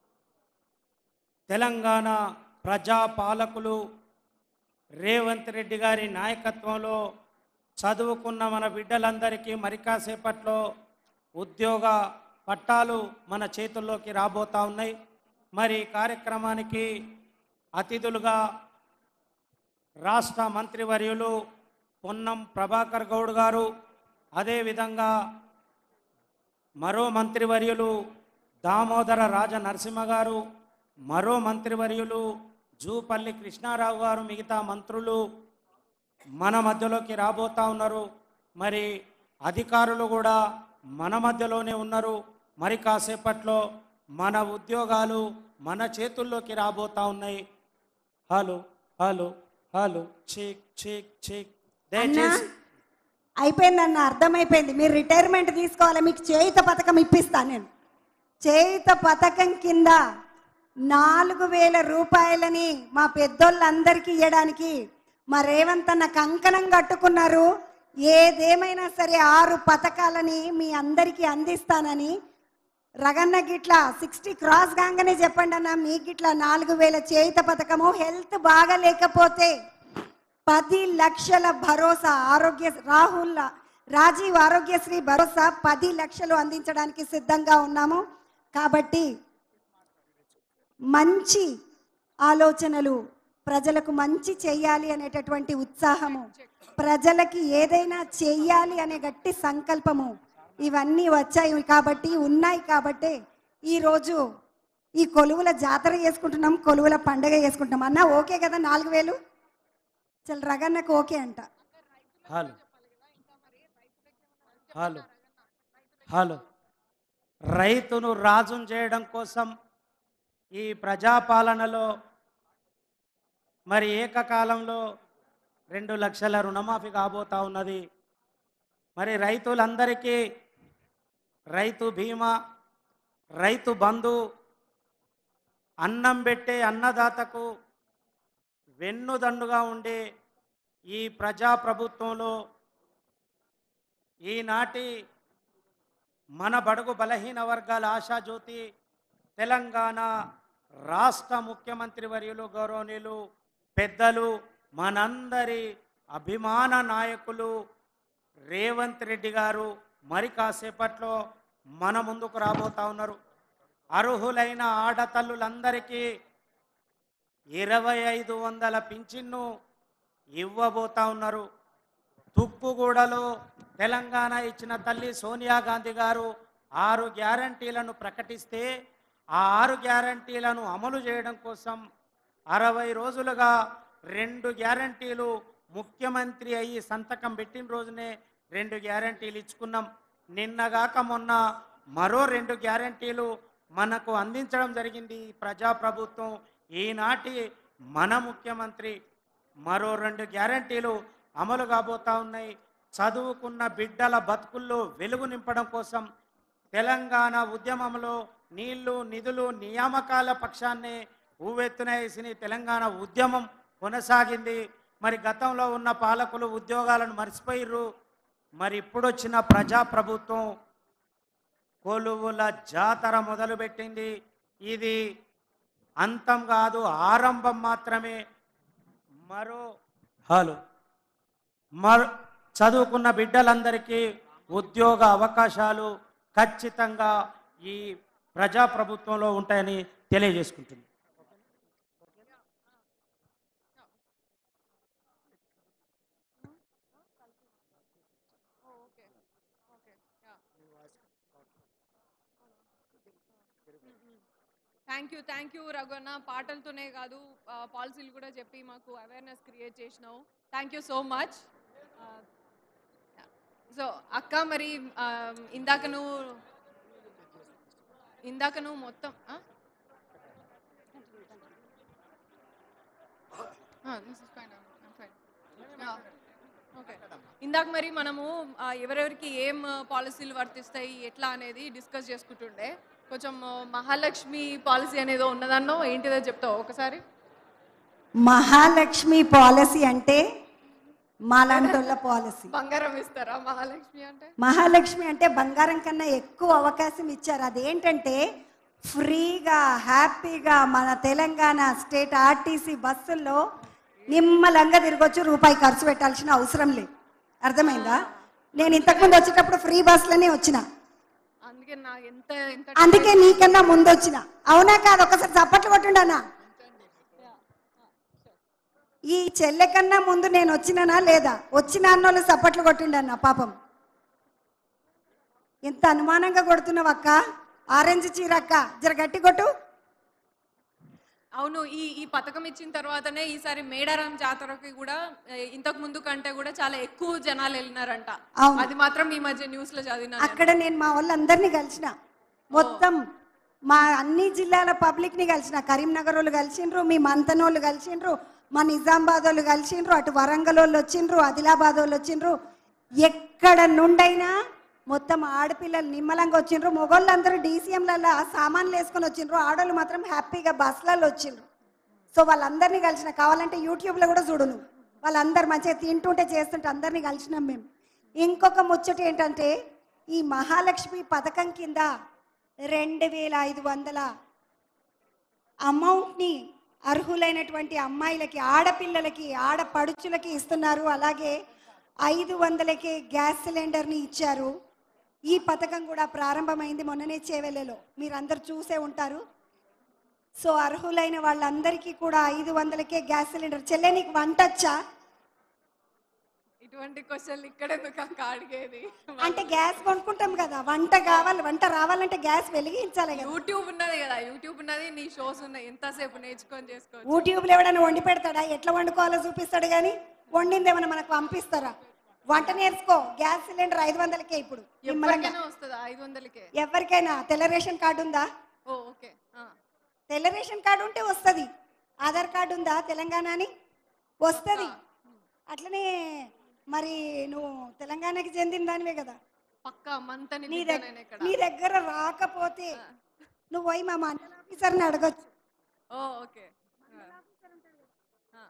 తెలంగాణ ప్రజాపాలకులు రేవంత్ రెడ్డి గారి నాయకత్వంలో చదువుకున్న మన బిడ్డలందరికీ మరి కాసేపట్లో ఉద్యోగ పట్టాలు మన చేతుల్లోకి రాబోతా ఉన్నాయి మరి ఈ కార్యక్రమానికి అతిథులుగా రాష్ట్ర మంత్రివర్యులు పొన్నం ప్రభాకర్ గౌడ్ గారు అదేవిధంగా మరో మంత్రివర్యులు దామోదర రాజ నరసింహ గారు మరో మంత్రివర్యులు జూపల్లి కృష్ణారావు గారు మిగతా మంత్రులు మన మధ్యలోకి రాబోతా ఉన్నారు మరి అధికారులు కూడా మన మధ్యలోనే ఉన్నారు మరి కాసేపట్లో మన ఉద్యోగాలు మన చేతుల్లోకి రాబోతా ఉన్నాయి hello hello hello check check check అన్నా దయచేసి అయిపోయిందన్న అర్థమైపోయింది మీరు రిటైర్మెంట్ తీసుకోవాలి మీకు చేయుత పథకం ఇప్పిస్తాను నేను చేయుత పథకం కింద నాలుగు వేల రూపాయలని మా పెద్దోళ్ళందరికీ ఇవ్వడానికి మా రేవంత్ అన్న కంకణం కట్టుకున్నారు ఏదేమైనా సరే ఆరు పథకాలని మీ అందరికీ అందిస్తానని రగన్న గిట్ల సిక్స్టీ క్రాస్ కాగానే చెప్పండి అన్న మీ గిట్ల నాలుగు వేల చేయుత పథకము హెల్త్ బాగా లేకపోతే పది లక్షల భరోసా ఆరోగ్య రాహుల్ రాజీవ్ ఆరోగ్యశ్రీ భరోసా పది లక్షలు అందించడానికి సిద్ధంగా ఉన్నాము కాబట్టి మంచి ఆలోచనలు ప్రజలకు మంచి చెయ్యాలి అనేటటువంటి ఉత్సాహము ప్రజలకి ఏదైనా చెయ్యాలి అనే గట్టి సంకల్పము ఇవన్నీ వచ్చాయి కాబట్టి ఉన్నాయి కాబట్టి ఈరోజు ఈ కొలువుల జాతర చేసుకుంటున్నాం కొలువుల పండగ చేసుకుంటున్నాం అన్న ఓకే కదా నాలుగు వేలు చల్ రగన్నకు ఓకే అంట హలో హలో హలో రైతును రాజును చేయడం కోసం ఈ ప్రజాపాలనలో మరి ఏకకాలంలో రెండు లక్షల రుణమాఫీ కాబోతా ఉన్నది మరి రైతులందరికీ రైతు బీమా రైతు బంధు అన్నం పెట్టే అన్నదాతకు వెన్నుదండుగా ఉండే ఈ ప్రజాప్రభుత్వంలో ఈనాటి మన బడుగు బలహీన వర్గాల ఆశాజ్యోతి తెలంగాణ రాష్ట్ర ముఖ్యమంత్రి వర్యులు గౌరవనీయులు పెద్దలు మనందరి అభిమాన నాయకులు రేవంత్ రెడ్డి గారు మరి కాసేపట్లో మన ముందుకు రాబోతా ఉన్నారు అర్హులైన ఆడతల్లులందరికీ ఇరవై ఐదు వందల పింఛన్ను ఇవ్వబోతా ఉన్నారు తుక్కుగూడలో తెలంగాణ ఇచ్చిన తల్లి సోనియా గాంధీ గారు ఆరు గ్యారంటీలను ప్రకటిస్తే ఆ ఆరు గ్యారంటీలను అమలు చేయడం కోసం అరవై రోజులుగా రెండు గ్యారంటీలు ముఖ్యమంత్రి అయ్యి సంతకం పెట్టిన రోజునే రెండు గ్యారంటీలు ఇచ్చుకున్నాం నిన్నగాక మొన్న మరో రెండు గ్యారంటీలు మనకు అందించడం జరిగింది ఈ ప్రజాప్రభుత్వం ఈనాటి మన ముఖ్యమంత్రి మరో రెండు గ్యారంటీలు అమలు కాబోతా ఉన్నాయి చదువుకున్న బిడ్డల బతుకుల్లో వెలుగు నింపడం కోసం తెలంగాణ ఉద్యమంలో నీళ్లు నిధులు నియామకాల పక్షాన్ని ఊవెత్తున వేసిన తెలంగాణ ఉద్యమం కొనసాగింది మరి గతంలో ఉన్న పాలకులు ఉద్యోగాలను మర్చిపోయిర్రు మరి ఇప్పుడొచ్చిన ప్రజాప్రభుత్వం కొలువుల జాతర మొదలుపెట్టింది ఇది అంతం కాదు ఆరంభం మాత్రమే మరో హలో మరో చదువుకున్న బిడ్డలందరికీ ఉద్యోగ అవకాశాలు ఖచ్చితంగా ఈ ప్రజాప్రభుత్వంలో ఉంటాయని తెలియజేసుకుంటుంది థ్యాంక్ యూ థ్యాంక్ యూ రఘువన్న పాటలతోనే కాదు ఆ, పాలసీలు కూడా చెప్పి మాకు అవేర్నెస్ క్రియేట్ చేసినావు thank you so much so అక్క మరి ఆ, ఇందాక నువ్వు ఇందాక నువ్వు మొత్తం ఆ? ఆ, this is fine, I'm fine. Yeah. Okay ఇందాక మరి మనము ఆ, ఎవరెవరికి ఏం పాలసీలు వర్తిస్తాయి ఎట్లా అనేది డిస్కస్ చేసుకుంటుండే కొంచెం ఆ, మహాలక్ష్మి పాలసీ అనేది ఉన్నదన్నో ఏంటిదో చెప్తావు ఒకసారి మహాలక్ష్మి పాలసీ అంటే మాలాంటోళ్ళ పాలసీ బంగారం ఇస్తారా మహాలక్ష్మి అంటే మహాలక్ష్మి అంటే బంగారం కన్నా ఎక్కువ అవకాశం ఇచ్చారు అదేంటంటే ఫ్రీగా హ్యాపీగా మన తెలంగాణ స్టేట్ ఆర్టీసీ బస్సుల్లో నిమ్మలంగా తిరగొచ్చు రూపాయి ఖర్చు పెట్టాల్సిన అవసరం లేదు అర్థమైందా నేను ఇంతకుముందు వచ్చేటప్పుడు ఫ్రీ బస్సులోనే వచ్చిన అందుకే నా ఎంత ఎంత అందుకే నీకన్నా ముందు వచ్చిన అవునా కాదు ఒకసారి చప్పట్లు కొట్టుండనా ఈ చెల్లె కన్నా ముందు నేను వచ్చినానా లేదా వచ్చిన అన్నోళ్ళు చప్పట్లు కొట్టిండన్న పాపం ఎంత అనుమానంగా కొడుతున్నావు అక్క ఆరెంజ్ చీర అక్క జర గట్టి కొట్టు అవును ఈ ఈ పథకం ఇచ్చిన తర్వాతనే ఈసారి మేడారం జాతరకి కూడా ఏ, ఇంతకు ముందు కంటే కూడా చాలా ఎక్కువ జనాలు వెళ్ళినారంట అవును. అది మాత్రం ఈ మధ్య న్యూస్ లో చదివినా నేను. అక్కడ నేను మా వాళ్ళందరినీ కలిసిన మొత్తం మా అన్ని జిల్లాల పబ్లిక్ని కలిసిన కరీంనగర్ వాళ్ళు కలిసిండ్రు మీ మంతన్ వాళ్ళు కలిసిండ్రు మా నిజామాబాద్ వాళ్ళు కలిసిండ్రు అటు వరంగల్ వాళ్ళు వచ్చిండ్రు ఆదిలాబాద్ వాళ్ళు వచ్చిండ్రు ఎక్కడ నుండైనా మొత్తం ఆడపిల్లలు నిమ్మలంగా వచ్చిండ్రు మొగోళ్ళందరూ డీసీఎంలలో సామాన్లు వేసుకొని వచ్చిండ్రు ఆడవాళ్ళు మాత్రం హ్యాపీగా బస్సులలో వచ్చిండ్రు సో వాళ్ళందరినీ కలిసిన కావాలంటే యూట్యూబ్లో కూడా చూడు నువ్వు వాళ్ళందరూ మంచిగా తింటుంటే చేస్తుంటే అందరినీ కలిసినాం మేము ఇంకొక ముచ్చట ఏంటంటే ఈ మహాలక్ష్మి పథకం కింద రెండు వేల ఐదు వందల అమౌంట్ని అర్హులైనటువంటి అమ్మాయిలకి ఆడపిల్లలకి ఆడపడుచులకి ఇస్తున్నారు అలాగే ఐదు వందలకే గ్యాస్ సిలిండర్ని ఇచ్చారు ఈ పథకం కూడా ప్రారంభమైంది మొన్ననే చేవెళ్ళలో మీరందరూ చూసే ఉంటారు సో అర్హులైన వాళ్ళందరికీ కూడా ఐదు వందలకే గ్యాస్ సిలిండర్ చెల్లె నీకు వంట వచ్చా ఇటువంటి క్వశ్చన్లు ఇక్కడ ఎందుకు అక్క అడిగేది అంటే గ్యాస్ కొనుక్కుంటాం కదా వంట కావాలి వంట రావాలంటే గ్యాస్ వెలిగించాలి కదా యూట్యూబ్ ఉన్నది కదా యూట్యూబ్ ఉన్నది నీ షోస్ ఉన్నాయి ఎంతసేపు నేర్చుకొని చేసుకోవచ్చు యూట్యూబ్లో ఎవడైనా వండి పెడతాడా ఎట్లా వండుకోవాలో చూపిస్తాడు కానీ వండింది ఏమైనా మనకు పంపిస్తారా వంట నేర్చుకో గ్యాస్ సిలిండర్ ఐదు వందలకే ఇప్పుడు నిమ్మలంగా. ఎవరికైనా వస్తుందా ఐదు వందలకే ఎవరికైనా తెల్ల రేషన్ కార్డు ఉందా ఓ ఓకే ఆ. తెల్ల రేషన్ కార్డు ఉంటే వస్తుంది ఆధార్ కార్డు ఉందా తెలంగాణ అని వస్తుంది అట్లనే మరి నువ్వు తెలంగాణకి చెందిన దానివే కదా పక్కా మంతని నీ బిడ్డ దగ్గర నేను ఇక్కడ నీ దగ్గర రాకపోతే నువ్వు పోయి మా మండల ఆఫీసర్ని అడగచ్చు ఓ ఓకే ఆ. ఆ.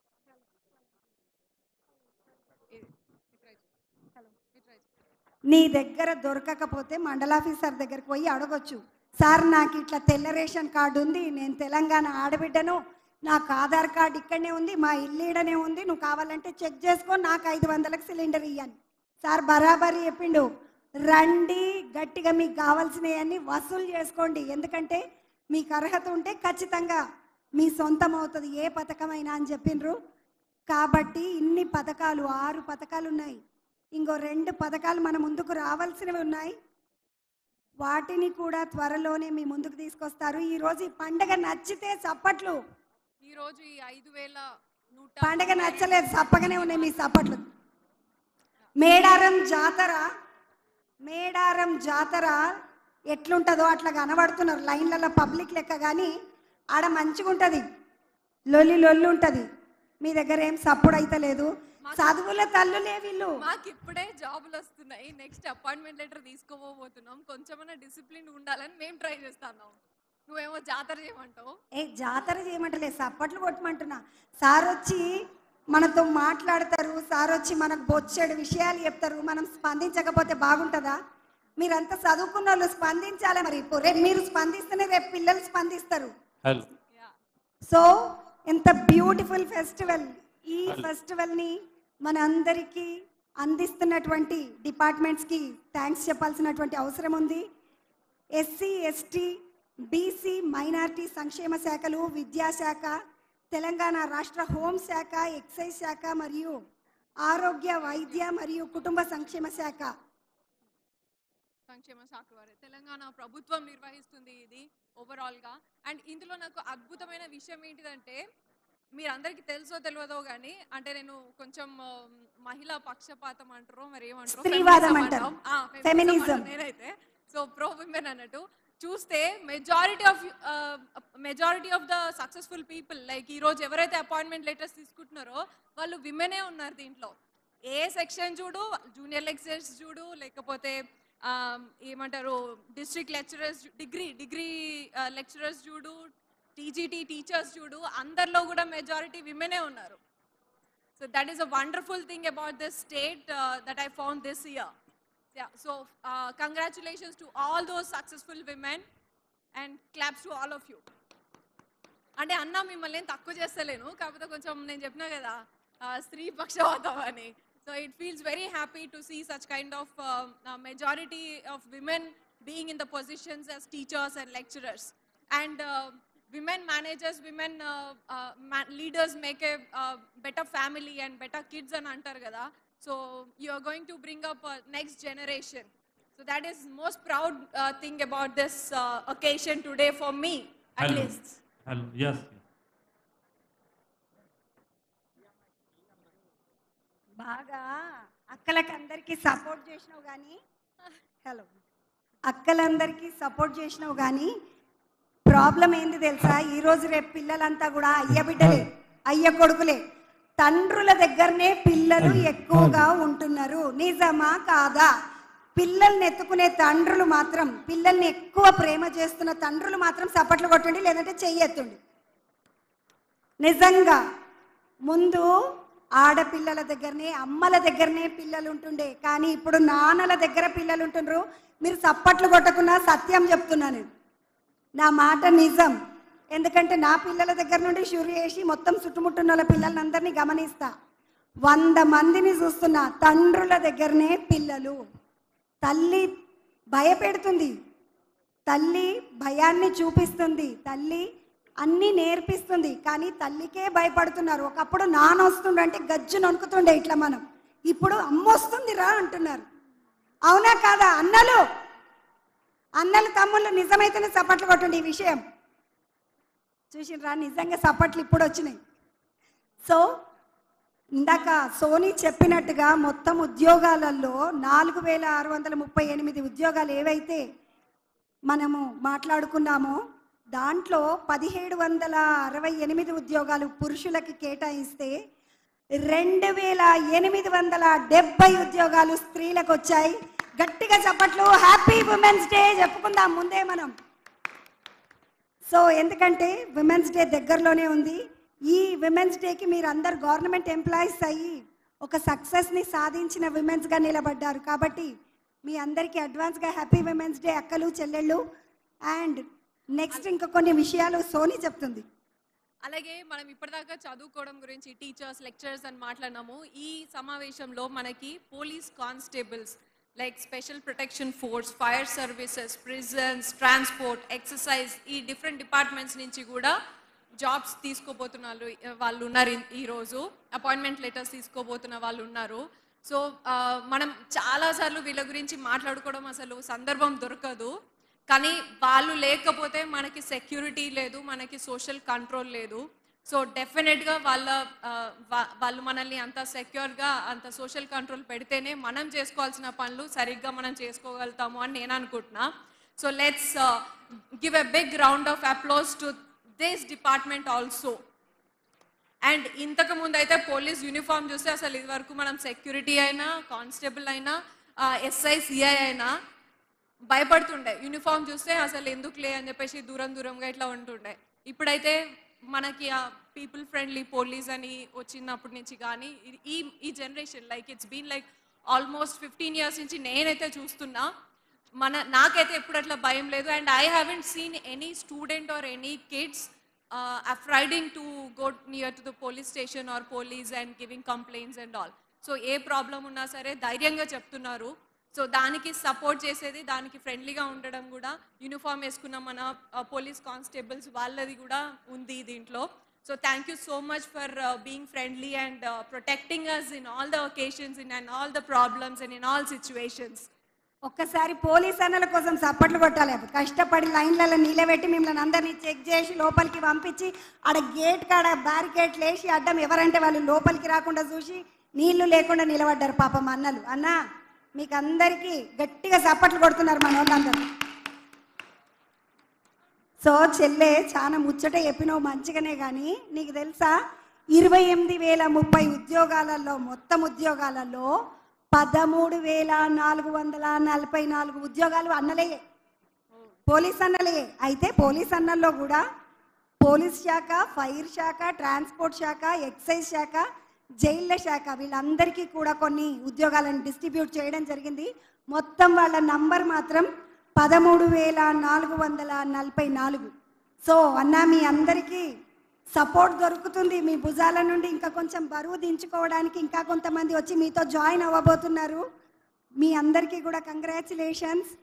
ఇది, ఇటు రైట్. ఇటు రైట్. నీ దగ్గర దొరకకపోతే మండల ఆఫీసర్ దగ్గరికి పోయి అడగొచ్చు సార్ నాకు ఇట్లా తెల్ల రేషన్ కార్డు ఉంది నేను తెలంగాణ ఆడబిడ్డను నాకు ఆధార్ కార్డు ఇక్కడనే ఉంది మా ఇల్లు ఈడనే ఉంది నువ్వు కావాలంటే చెక్ చేసుకో నాకు ఐదు వందలకు సిలిండర్ ఇయ్యని సార్ బరాబరి చెప్పిండు రండి గట్టిగా మీకు కావాల్సినవన్నీ వసూలు చేసుకోండి ఎందుకంటే మీకు అర్హత ఉంటే ఖచ్చితంగా మీ సొంతం అవుతుంది ఏ పథకమైనా అని చెప్పిండ్రు కాబట్టి ఇన్ని పథకాలు ఆరు పథకాలు ఉన్నాయి ఇంకో రెండు పథకాలు మన ముందుకు రావాల్సినవి ఉన్నాయి వాటిని కూడా త్వరలోనే మీ ముందుకు తీసుకొస్తారు ఈ రోజు ఈ పండగ నచ్చితే చప్పట్లు ఈ రోజు ఈ ఐదు వేల నూట పండగ నచ్చలేదు చప్పగానే ఉన్నాయి మీ చప్పట్లు మేడారం జాతర మేడారం జాతర ఎట్లుంటుందో అట్లా కనబడుతున్నారు లైన్లలో పబ్లిక్ లెక్క కానీ ఆడ మంచిగా ఉంటుంది లొల్లి లొల్లి ఉంటుంది మీ దగ్గర ఏం సప్పుడు అయితే లేదు చదువుల తల్లులే వీళ్ళు మాకు ఇప్పుడే జాబులు వస్తున్నాయి నెక్స్ట్ అపాయింట్మెంట్ లెటర్ తీసుకోబోతున్నాం కొంచెమైనా డిసిప్లిన్ ఉండాలని మేము ట్రై చేస్తున్నాం నువ్వేమో జాతర చేయమంటావు ఏ జాతర చేయమంటలే సప్పట్లు కొట్టమంటున్నా సార్ వచ్చి మనతో మాట్లాడతారు సార్ వచ్చి మనకు బొచ్చెడు విషయాలు చెప్తారు మనం స్పందించకపోతే బాగుంటుందా మీరంతా చదువుకున్న వాళ్ళు స్పందించాలి మరి ఇప్పుడు రేపు మీరు స్పందిస్తేనే రేపు పిల్లలు స్పందిస్తారు హలో యా సో ఎంత బ్యూటిఫుల్ ఫెస్టివల్ ఈ ఫెస్టివల్ని మన అందరికీ అందిస్తున్నటువంటి డిపార్ట్మెంట్స్కి థ్యాంక్స్ చెప్పాల్సినటువంటి అవసరం ఉంది ఎస్సీ ఎస్టీ బీసీ మైనారిటీ సంక్షేమ శాఖలు విద్యాశాఖ తెలంగాణ రాష్ట్ర హోంశాఖ ఎక్సైజ్ శాఖ మరియు ఆరోగ్య వైద్య మరియు కుటుంబ సంక్షేమ శాఖ సంక్షేమ శాఖ వారే తెలంగాణ ప్రభుత్వం నిర్వహిస్తుంది ఇది ఓవరాల్ గా అండ్ ఇందులో నాకు అద్భుతమైన విషయం ఏంటిదంటే మీరందరికీ తెలుసో తెలియదో కానీ అంటే నేను కొంచెం ఆ, మహిళా పక్షపాతం అంటారో మరి ఏమంటారో స్త్రీవాదం feminism అంటారు. అంటాం. ఆ, feminism Feminism. అంటాను నేనైతే సో ప్రో విమెన్ అన్నట్టు చూస్తే majority of majority of the successful people like ఈ రోజు ఎవరైతే అపాయింట్మెంట్ లెటర్స్ తీసుకుంటున్నారో వాళ్ళు విమెనే ఉన్నారు దీంట్లో ఏ సెక్షన్ చూడు జూనియర్ లెక్చరర్స్ చూడు లేకపోతే ఆ, ఏమంటారు district lecturers degree degree lecturers చూడు టీజీటీ టీచర్స్ చూడు అందరిలో కూడా మెజారిటీ విమెనే ఉన్నారు so that is a wonderful thing about this state that I found this year yeah so uh, congratulations to all those successful women and claps to all of you అంటే అన్న మిమ్మల్ని ఏం తక్కువ చేస్తలేను కాకపోతే కొంచెం నేను చెప్పినా కదా ఆ, స్త్రీ పక్షవాతం అని so it feels very happy to see such kind of majority of women being in the positions as teachers and lecturers and women managers women leaders make a better family and better kids అని అంటారు కదా so you are going to bring up next generation so that is most proud thing about this occasion today for me at hello least hello yes బాగా అక్కలకి అందరికీ సపోర్ట్ చేసినావు కానీ హలో అక్కలందరికీ సపోర్ట్ చేసినావు కానీ ప్రాబ్లం ఏంది తెలుసా ఈ రోజు రేపు పిల్లలంతా కూడా అయ్య బిడ్డలే అయ్య కొడుకులే తండ్రుల దగ్గరనే పిల్లలు ఎక్కువగా ఉంటున్నారు నిజమా కాదా పిల్లల్ని ఎత్తుకునే తండ్రులు మాత్రం పిల్లల్ని ఎక్కువ ప్రేమ చేస్తున్న తండ్రులు మాత్రం సపట్లు కొట్టండి లేదంటే చెయ్యెత్తుండి నిజంగా ముందు ఆడపిల్లల దగ్గరనే అమ్మల దగ్గరనే పిల్లలు ఉంటుండే కానీ ఇప్పుడు నాన్నల దగ్గర పిల్లలు ఉంటుండ్రు మీరు సప్పట్లు కొట్టకున్నా సత్యం చెప్తున్నా నేను నా మాట నిజం ఎందుకంటే నా పిల్లల దగ్గర నుండి షురు చేసి మొత్తం చుట్టుముట్టున్న వాళ్ళ పిల్లలందరినీ గమనిస్తా వంద మందిని చూస్తున్నా తండ్రుల దగ్గరనే పిల్లలు తల్లి భయపెడుతుంది తల్లి భయాన్ని చూపిస్తుంది తల్లి అన్నీ నేర్పిస్తుంది కానీ తల్లికే భయపడుతున్నారు ఒకప్పుడు నాన్న వస్తుండంటే గజ్జు నొనుకుతుండే ఇట్లా మనం ఇప్పుడు అమ్మ వస్తుంది రా అంటున్నారు అవునా కాదా అన్నలు అన్నలు తమ్ముళ్ళు నిజమైతేనే చప్పట్లు కొట్టండి ఈ విషయం చూసినరా నిజంగా చప్పట్లు ఇప్పుడు వచ్చినాయి సో ఇందాక సోనీ చెప్పినట్టుగా మొత్తం ఉద్యోగాలలో నాలుగు వేల ఆరు వందల ముప్పై ఎనిమిది ఉద్యోగాలు ఏవైతే మనము మాట్లాడుకున్నామో దాంట్లో పదిహేడు వందల అరవై ఎనిమిది ఉద్యోగాలు పురుషులకి కేటాయిస్తే రెండు వేల ఎనిమిది వందల డెబ్బై ఉద్యోగాలు స్త్రీలకు వచ్చాయి గట్టిగా చెప్పట్లు హ్యాపీ ఉమెన్స్ డే చెప్పుకుందాం ముందే మనం సో ఎందుకంటే విమెన్స్ డే దగ్గరలోనే ఉంది ఈ విమెన్స్ డేకి మీరు అందరు గవర్నమెంట్ ఎంప్లాయీస్ అయ్యి ఒక సక్సెస్ని సాధించిన విమెన్స్గా నిలబడ్డారు కాబట్టి మీ అందరికీ అడ్వాన్స్గా హ్యాపీ విమెన్స్ డే అక్కలు చెల్లెళ్ళు అండ్ నెక్స్ట్ ఇంకా కొన్ని విషయాలు సోనీ చెప్తుంది అలాగే మనం ఇప్పటిదాకా చదువుకోవడం గురించి టీచర్స్ లెక్చరర్స్ అని మాట్లాడినాము ఈ సమావేశంలో మనకి police constables like special protection force fire services prisons transport excise ఈ డిఫరెంట్ డిపార్ట్మెంట్స్ నుంచి కూడా జాబ్స్ తీసుకోబోతున్నారు వాళ్ళు ఉన్నారు ఈ- ఈరోజు అపాయింట్మెంట్ లెటర్స్ తీసుకోబోతున్న వాళ్ళు ఉన్నారు సో ఆ, మనం చాలాసార్లు వీళ్ళ గురించి మాట్లాడుకోవడం అసలు సందర్భం దొరకదు కానీ వాళ్ళు లేకపోతే మనకి సెక్యూరిటీ లేదు మనకి సోషల్ కంట్రోల్ లేదు సో డెఫినెట్గా వాళ్ళ ఆ, వా- వాళ్ళు మనల్ని అంత సెక్యూర్గా అంత సోషల్ కంట్రోల్ పెడితేనే మనం చేసుకోవాల్సిన పనులు సరిగ్గా మనం చేసుకోగలుగుతాము అని నేను అనుకుంటున్నా so let's give a big round of applause to this department also and ఇంతకు ముందు అయితే పోలీస్ యూనిఫామ్ చూస్తే అసలు ఇది వరకు మనం సెక్యూరిటీ అయినా కానిస్టేబుల్ అయినా ఎస్ఐ సిఐ అయినా భయపడుతుండే యూనిఫామ్ చూస్తే అసలు ఎందుకులే అని చెప్పేసి దూరం దూరంగా ఇట్లా ఉంటుండే ఇప్పుడైతే మనకి ఆ పీపుల్ ఫ్రెండ్లీ పోలీస్ అని వచ్చినప్పటి నుంచి కానీ ఇది- ఈ ఈ generation like it's been like almost fifteen years నుంచి నేనైతే చూస్తున్నా మన నాకైతే ఎప్పుడు అట్లా భయం లేదు and I haven't seen any student or any kids afraiding to go near to the police station or police and giving complaints and all so ఏ ప్రాబ్లం ఉన్నా సరే ధైర్యంగా చెప్తున్నారు సో దానికి సపోర్ట్ చేసేది దానికి ఫ్రెండ్లీగా ఉండడం కూడా యూనిఫామ్ వేసుకున్న మన పోలీస్ కానిస్టేబుల్స్ వాళ్ళది కూడా ఉంది దీంట్లో so thank you so much for being friendly and protecting us in all the occasions in and all the problems and in all situations ఒక్కసారి పోలీస్ అన్నల కోసం చప్పట్లు కొట్టాలి కష్టపడి లైన్లలో నిలబెట్టి మిమ్మల్ని అందరినీ చెక్ చేసి లోపలికి పంపించి ఆడ గేట్ కాడ బ్యారికేట్లు వేసి అడ్డం ఎవరంటే వాళ్ళు లోపలికి రాకుండా చూసి నీళ్లు లేకుండా నిలబడ్డారు పాపం అన్నలు అన్న మీకు అందరికీ గట్టిగా చప్పట్లు కొడుతున్నారు మన వాళ్ళందరూ సో చెల్లె చాలా ముచ్చట చెప్పినావు మంచిగానే కానీ నీకు తెలుసా ఇరవై ఎనిమిది వేల ముప్పై ఉద్యోగాలలో మొత్తం ఉద్యోగాలలో పదమూడు వేల నాలుగు వందల నలభై నాలుగు ఉద్యోగాలు అన్నలే పోలీస్ అన్నలే అయితే పోలీస్ అన్నల్లో కూడా పోలీస్ శాఖ ఫైర్ శాఖ ట్రాన్స్పోర్ట్ శాఖ ఎక్సైజ్ శాఖ జైళ్ళ శాఖ వీళ్ళందరికీ కూడా కొన్ని ఉద్యోగాలను డిస్ట్రిబ్యూట్ చేయడం జరిగింది మొత్తం వాళ్ళ నంబర్ మాత్రం పదమూడు వేల నాలుగు వందల నలభై నాలుగు సో అన్న మీ అందరికీ సపోర్ట్ దొరుకుతుంది మీ భుజాల నుండి ఇంకా కొంచెం బరువు దించుకోవడానికి ఇంకా కొంతమంది వచ్చి మీతో జాయిన్ అవ్వబోతున్నారు మీ అందరికీ కూడా కంగ్రాచులేషన్స్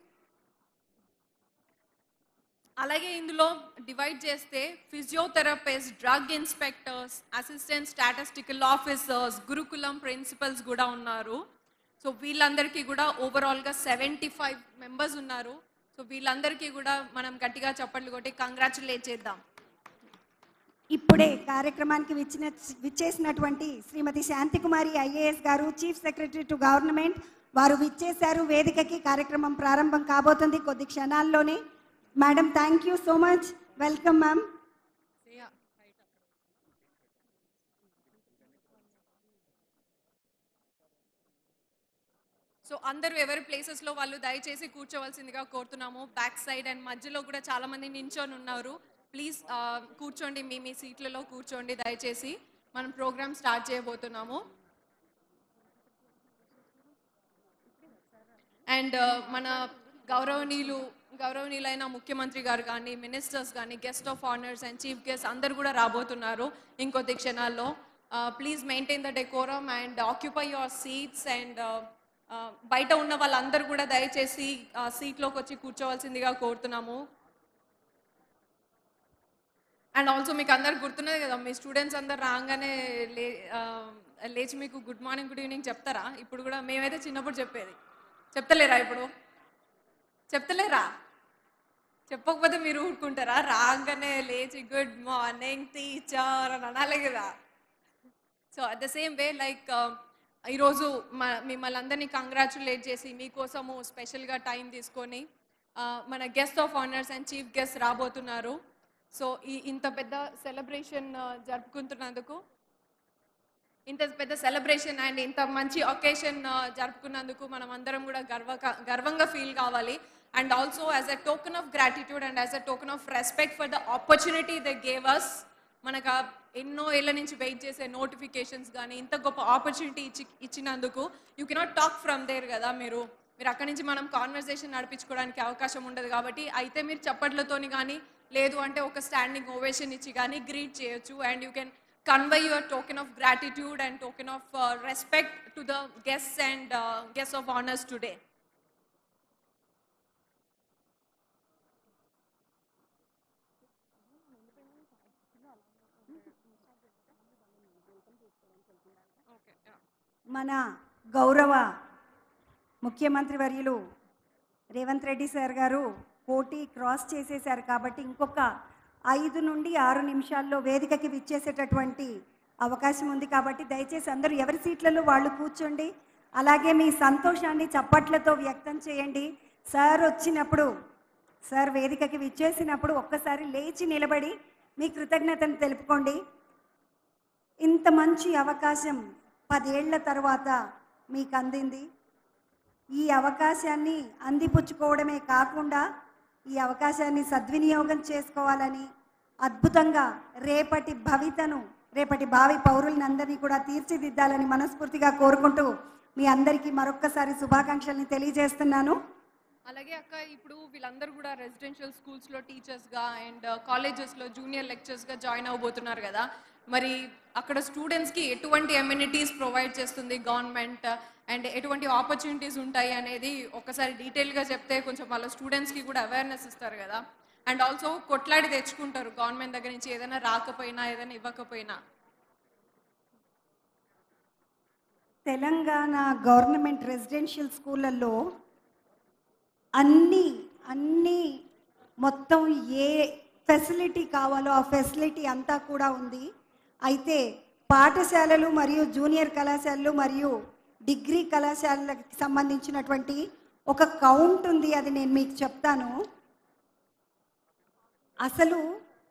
అలాగే ఇందులో డివైడ్ చేస్తే physiotherapist drug inspectors assistant statistical officers gurukulam principals కూడా ఉన్నారు సో వీళ్ళందరికీ కూడా ఓవరాల్గా సెవెంటీ ఫైవ్ మెంబర్స్ ఉన్నారు సో వీళ్ళందరికీ కూడా మనం గట్టిగా చప్పట్లు కొట్టి కంగ్రాచులేట్ చేద్దాం ఇప్పుడే కార్యక్రమానికి విచ్చిన విచ్చేసినటువంటి శ్రీమతి శాంతికుమారి ఐఏఎస్ గారు చీఫ్ సెక్రటరీ టు గవర్నమెంట్ వారు విచ్చేశారు వేదికకి కార్యక్రమం ప్రారంభం కాబోతుంది కొద్ది క్షణాల్లోనే madam thank you so much welcome ma'am so అందరూ ఎవరి ప్లేసెస్లో వాళ్ళు దయచేసి కూర్చోవలసిందిగా కోరుతున్నాము బ్యాక్ సైడ్ అండ్ మధ్యలో కూడా చాలా మంది నించొని ఉన్నారు ప్లీజ్ కూర్చోండి మీ మీ సీట్లలో కూర్చోండి దయచేసి మనం ప్రోగ్రామ్ స్టార్ట్ చేయబోతున్నాము అండ్ మన గౌరవనీయులు గౌరవనీయులైన ముఖ్యమంత్రి గారు కానీ మినిస్టర్స్ కానీ guest of honours and chief guest అందరు కూడా రాబోతున్నారు ఇంకొద్ది క్షణాల్లో please maintain the decorum and occupy your seats and బయట ఉన్న వాళ్ళందరూ కూడా దయచేసి సీట్లోకి వచ్చి కూర్చోవలసిందిగా కోరుతున్నాము అండ్ ఆల్సో మీకు అందరు గుర్తున్నది కదా మీ స్టూడెంట్స్ అందరు రాగానే లే ఆ, లేచి మీకు గుడ్ మార్నింగ్ గుడ్ ఈవినింగ్ చెప్తారా ఇప్పుడు కూడా మేమైతే చిన్నప్పుడు చెప్పేది చెప్తలేరా ఇప్పుడు చెప్తలేరా చెప్పకపోతే మీరు ఊరుకుంటారా రాగానే లేచి గుడ్ మార్నింగ్ టీచర్ అని అనాలి కదా so at the same way like ఈరోజు మ మిమ్మల్ని అందరినీ కంగ్రాచులేట్ చేసి మీకోసము స్పెషల్గా టైం తీసుకొని ఆ, మన guest of honours and chief guest రాబోతున్నారు సో ఈ ఇంత పెద్ద సెలబ్రేషన్ జరుపుకుంటున్నందుకు ఇంత పెద్ద సెలబ్రేషన్ అండ్ ఇంత మంచి ఒకేషన్ జరుపుకున్నందుకు మనం అందరం కూడా గర్వ గర్వంగా ఫీల్ కావాలి and also as a token of gratitude and as a token of respect for the opportunity the gave us మనకు ఆ ఎన్నో ఏళ్ళ నుంచి వెయిట్ చేసే నోటిఫికేషన్స్ కానీ ఇంత గొప్ప ఆపర్చునిటీ ఇచ్చి ఇచ్చినందుకు you cannot talk from there కదా మీరు మీరు అక్కడి నుంచి మనం కాన్వర్సేషన్ నడిపించుకోవడానికి అవకాశం ఉండదు కాబట్టి అయితే మీరు చప్పట్లతోని కానీ లేదు అంటే ఒక స్టాండింగ్ ఓవేషన్ ఇచ్చి కానీ గ్రీట్ చేయొచ్చు and you can convey your token of gratitude and token of uh, respect to the guests and uh, guests of honors today. Okay, yeah. మన గౌరవ ముఖ్యమంత్రి వర్యులు రేవంత్ రెడ్డి సార్ గారు పోటీ క్రాస్ చేసేశారు కాబట్టి ఇంకొక ఐదు నుండి ఆరు నిమిషాల్లో వేదికకి విచ్చేసేటటువంటి అవకాశం ఉంది కాబట్టి దయచేసి అందరూ ఎవరి సీట్లలో వాళ్ళు కూర్చోండి అలాగే మీ సంతోషాన్ని చప్పట్లతో వ్యక్తం చేయండి సార్ వచ్చినప్పుడు సార్ వేదికకి విచ్చేసినప్పుడు ఒక్కసారి లేచి నిలబడి మీ కృతజ్ఞతను తెలుపుకోండి ఇంత మంచి అవకాశం పదేళ్ల తర్వాత మీకు అందింది ఈ అవకాశాన్ని అందిపుచ్చుకోవడమే కాకుండా ఈ అవకాశాన్ని సద్వినియోగం చేసుకోవాలని అద్భుతంగా రేపటి భవితను రేపటి భావి పౌరులందరినీ కూడా తీర్చిదిద్దాలని మనస్ఫూర్తిగా కోరుకుంటూ మీ అందరికీ మరొక్కసారి శుభాకాంక్షల్ని తెలియజేస్తున్నాను అలాగే అక్క ఇప్పుడు వీళ్ళందరూ కూడా రెసిడెన్షియల్ స్కూల్స్లో టీచర్స్గా అండ్ కాలేజెస్లో జూనియర్ లెక్చర్స్గా జాయిన్ అవ్వబోతున్నారు కదా మరి అక్కడ స్టూడెంట్స్కి ఎటువంటి ఎమ్యూనిటీస్ ప్రొవైడ్ చేస్తుంది గవర్నమెంట్ అండ్ ఎటువంటి ఆపర్చునిటీస్ ఉంటాయి అనేది ఒకసారి డీటెయిల్గా చెప్తే కొంచెం వాళ్ళ స్టూడెంట్స్కి కూడా అవేర్నెస్ ఇస్తారు కదా అండ్ ఆల్సో కొట్లాడి తెచ్చుకుంటారు గవర్నమెంట్ దగ్గర నుంచి ఏదైనా రాకపోయినా ఏదైనా ఇవ్వకపోయినా తెలంగాణ గవర్నమెంట్ రెసిడెన్షియల్ స్కూళ్ళల్లో అన్ని అన్ని మొత్తం ఏ ఫెసిలిటీ కావాలో ఆ ఫెసిలిటీ అంతా కూడా ఉంది అయితే పాఠశాలలు మరియు జూనియర్ కళాశాలలు మరియు డిగ్రీ కళాశాలలకు సంబంధించినటువంటి ఒక కౌంట్ ఉంది అది నేను మీకు చెప్తాను అసలు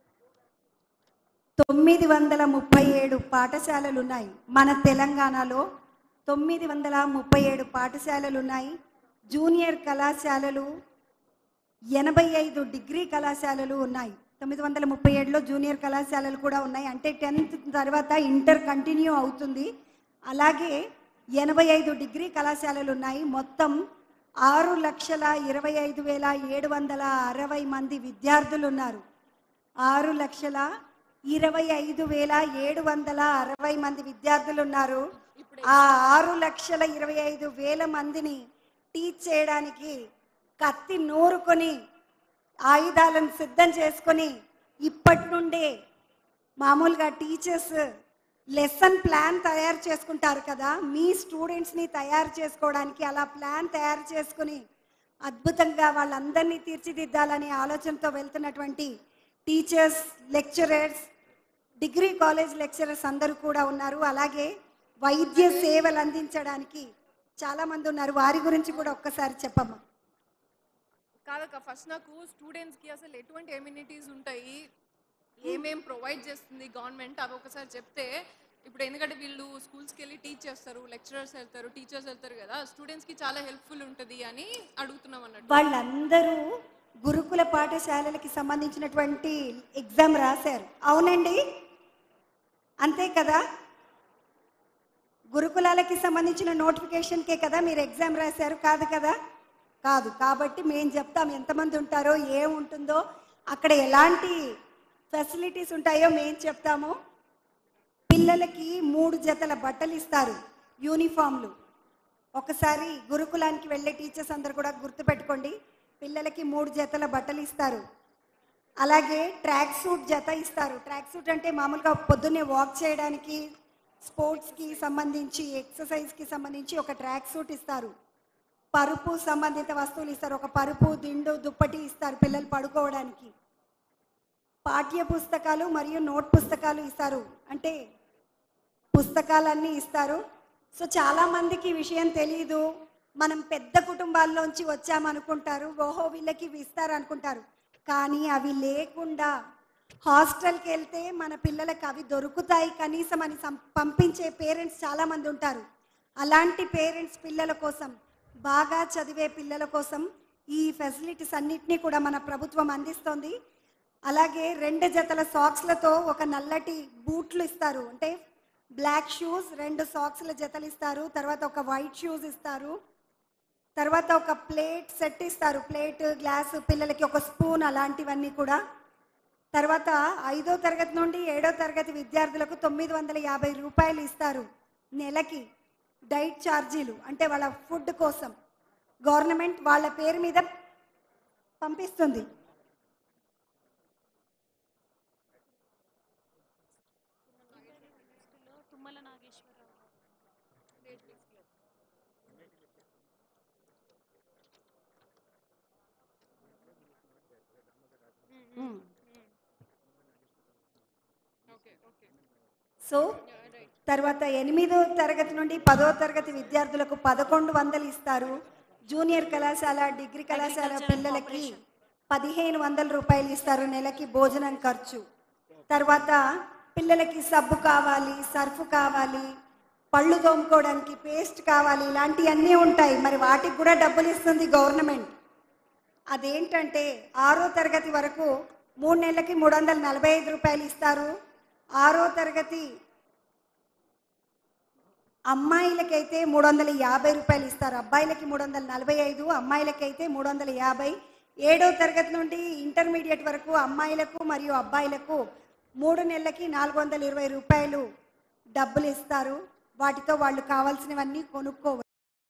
తొమ్మిది వందల ముప్పై ఏడు పాఠశాలలు ఉన్నాయి మన తెలంగాణలో తొమ్మిది వందల ముప్పై ఏడు పాఠశాలలు ఉన్నాయి జూనియర్ కళాశాలలు ఎనభై ఐదు డిగ్రీ కళాశాలలు ఉన్నాయి తొమ్మిది వందల ముప్పై ఏడులో జూనియర్ కళాశాలలు కూడా ఉన్నాయి అంటే టెన్త్ తర్వాత ఇంటర్ కంటిన్యూ అవుతుంది అలాగే ఎనభై ఐదు డిగ్రీ కళాశాలలు ఉన్నాయి మొత్తం ఆరు లక్షల ఇరవై ఐదు వేల ఏడు వందల అరవై మంది విద్యార్థులు ఉన్నారు ఆరు లక్షల ఇరవై ఐదు వేల ఏడు వందల అరవై మంది విద్యార్థులు ఉన్నారు ఆ ఆరు లక్షల ఇరవై ఐదు వేల మందిని టీచ్ చేయడానికి కత్తి నూరుకొని ఆయుధాలను సిద్ధం చేసుకొని ఇప్పటి నుండే మామూలుగా టీచర్స్ లెసన్ ప్లాన్ తయారు చేసుకుంటారు కదా మీ స్టూడెంట్స్ని తయారు చేసుకోవడానికి అలా ప్లాన్ తయారు చేసుకుని అద్భుతంగా వాళ్ళందరినీ తీర్చిదిద్దాలనే ఆలోచనతో వెళ్తున్నటువంటి teachers lecturers degree college lecturers అందరూ కూడా ఉన్నారు అలాగే వైద్య సేవలు అందించడానికి చాలా మంది ఉన్నారు వారి గురించి కూడా ఒక్కసారి చెప్పమ్మా కాదక్క ఫస్ట్ నాకు స్టూడెంట్స్కి అసలు ఎటువంటి ఎమ్యూనిటీస్ ఉంటాయి ఏమేం ప్రొవైడ్ చేస్తుంది గవర్నమెంట్ అవి ఒకసారి చెప్తే ఇప్పుడు ఎందుకంటే వీళ్ళు స్కూల్స్కి వెళ్ళి టీచ్ చేస్తారు లెక్చరర్స్ వెళ్తారు టీచర్స్ వెళ్తారు కదా స్టూడెంట్స్కి చాలా హెల్ప్ఫుల్ ఉంటుంది అని అడుగుతున్నాం అన్నట్టు వాళ్ళందరూ గురుకుల పాఠశాలలకి సంబంధించినటువంటి ఎగ్జామ్ రాశారు అవునండి అంతే కదా గురుకులాలకి సంబంధించిన నోటిఫికేషన్కే కదా మీరు ఎగ్జామ్ రాశారు కాదు కదా కాదు కాబట్టి మేము చెప్తాం ఎంతమంది ఉంటారో ఏం ఉంటుందో అక్కడ ఎలాంటి ఫెసిలిటీస్ ఉంటాయో మేము చెప్తాము పిల్లలకి మూడు జతల బట్టలు ఇస్తారు యూనిఫామ్లు ఒకసారి గురుకులానికి వెళ్ళే టీచర్స్ అందరు కూడా గుర్తుపెట్టుకోండి పిల్లలకి మూడు జతల బట్టలు ఇస్తారు అలాగే ట్రాక్ సూట్ జత ఇస్తారు ట్రాక్ సూట్ అంటే మామూలుగా పొద్దున్నే వాక్ చేయడానికి స్పోర్ట్స్కి సంబంధించి ఎక్సర్సైజ్కి సంబంధించి ఒక ట్రాక్ సూట్ ఇస్తారు పరుపు సంబంధిత వస్తువులు ఇస్తారు ఒక పరుపు దిండు దుప్పటి ఇస్తారు పిల్లలు పడుకోవడానికి పాఠ్య పుస్తకాలు మరియు నోట్ పుస్తకాలు ఇస్తారు అంటే పుస్తకాలన్నీ ఇస్తారు సో చాలా మందికి ఈ విషయం తెలియదు మనం పెద్ద కుటుంబాల్లోంచి వచ్చామనుకుంటారు ఓహో వీళ్ళకి ఇవి ఇస్తారు అనుకుంటారు కానీ అవి లేకుండా హాస్టల్కి వెళ్తే మన పిల్లలకు అవి దొరుకుతాయి కనీసం అని సం- పంపించే పేరెంట్స్ చాలామంది ఉంటారు అలాంటి పేరెంట్స్ పిల్లల కోసం బాగా చదివే పిల్లల కోసం ఈ ఫెసిలిటీస్ అన్నిటినీ కూడా మన ప్రభుత్వం అందిస్తోంది అలాగే రెండు జతల సాక్స్లతో ఒక నల్లటి బూట్లు ఇస్తారు అంటే బ్లాక్ షూస్ రెండు సాక్స్ల జతలు ఇస్తారు తర్వాత ఒక వైట్ షూస్ ఇస్తారు తర్వాత ఒక ప్లేట్ సెట్ ఇస్తారు ప్లేట్ గ్లాస్ పిల్లలకి ఒక స్పూన్ అలాంటివన్నీ కూడా తర్వాత ఐదో తరగతి నుండి ఏడో తరగతి విద్యార్థులకు తొమ్మిది వందల యాభై రూపాయలు ఇస్తారు నెలకి డైట్ ఛార్జీలు అంటే వాళ్ళ ఫుడ్ కోసం గవర్నమెంట్ వాళ్ళ పేరు మీద పంపిస్తుంది Tummala Nageswararao hmm. Okay okay so తర్వాత ఎనిమిదో తరగతి నుండి పదో తరగతి విద్యార్థులకు పదకొండు వందలు ఇస్తారు జూనియర్ కళాశాల డిగ్రీ కళాశాల పిల్లలకి పదిహేను వందల రూపాయలు ఇస్తారు నెలకి భోజనం ఖర్చు తర్వాత పిల్లలకి సబ్బు కావాలి సర్ఫ్ కావాలి పళ్ళు తోముకోవడానికి పేస్ట్ కావాలి ఇలాంటివన్నీ ఉంటాయి మరి వాటికి కూడా డబ్బులు ఇస్తుంది గవర్నమెంట్ అదేంటంటే ఆరో తరగతి వరకు మూడు నెలలకి మూడు వందల నలభై ఐదు రూపాయలు ఇస్తారు ఆరో తరగతి అమ్మాయిలకైతే మూడు వందల యాభై రూపాయలు ఇస్తారు అబ్బాయిలకి మూడు వందల నలభై ఐదు అమ్మాయిలకైతే మూడు వందల యాభై ఏడో తరగతి నుండి ఇంటర్మీడియట్ వరకు అమ్మాయిలకు మరియు అబ్బాయిలకు మూడు నెలలకి నాలుగు వందల ఇరవై రూపాయలు డబ్బులు ఇస్తారు వాటితో వాళ్ళు కావాల్సినవన్నీ కొనుక్కోవచ్చు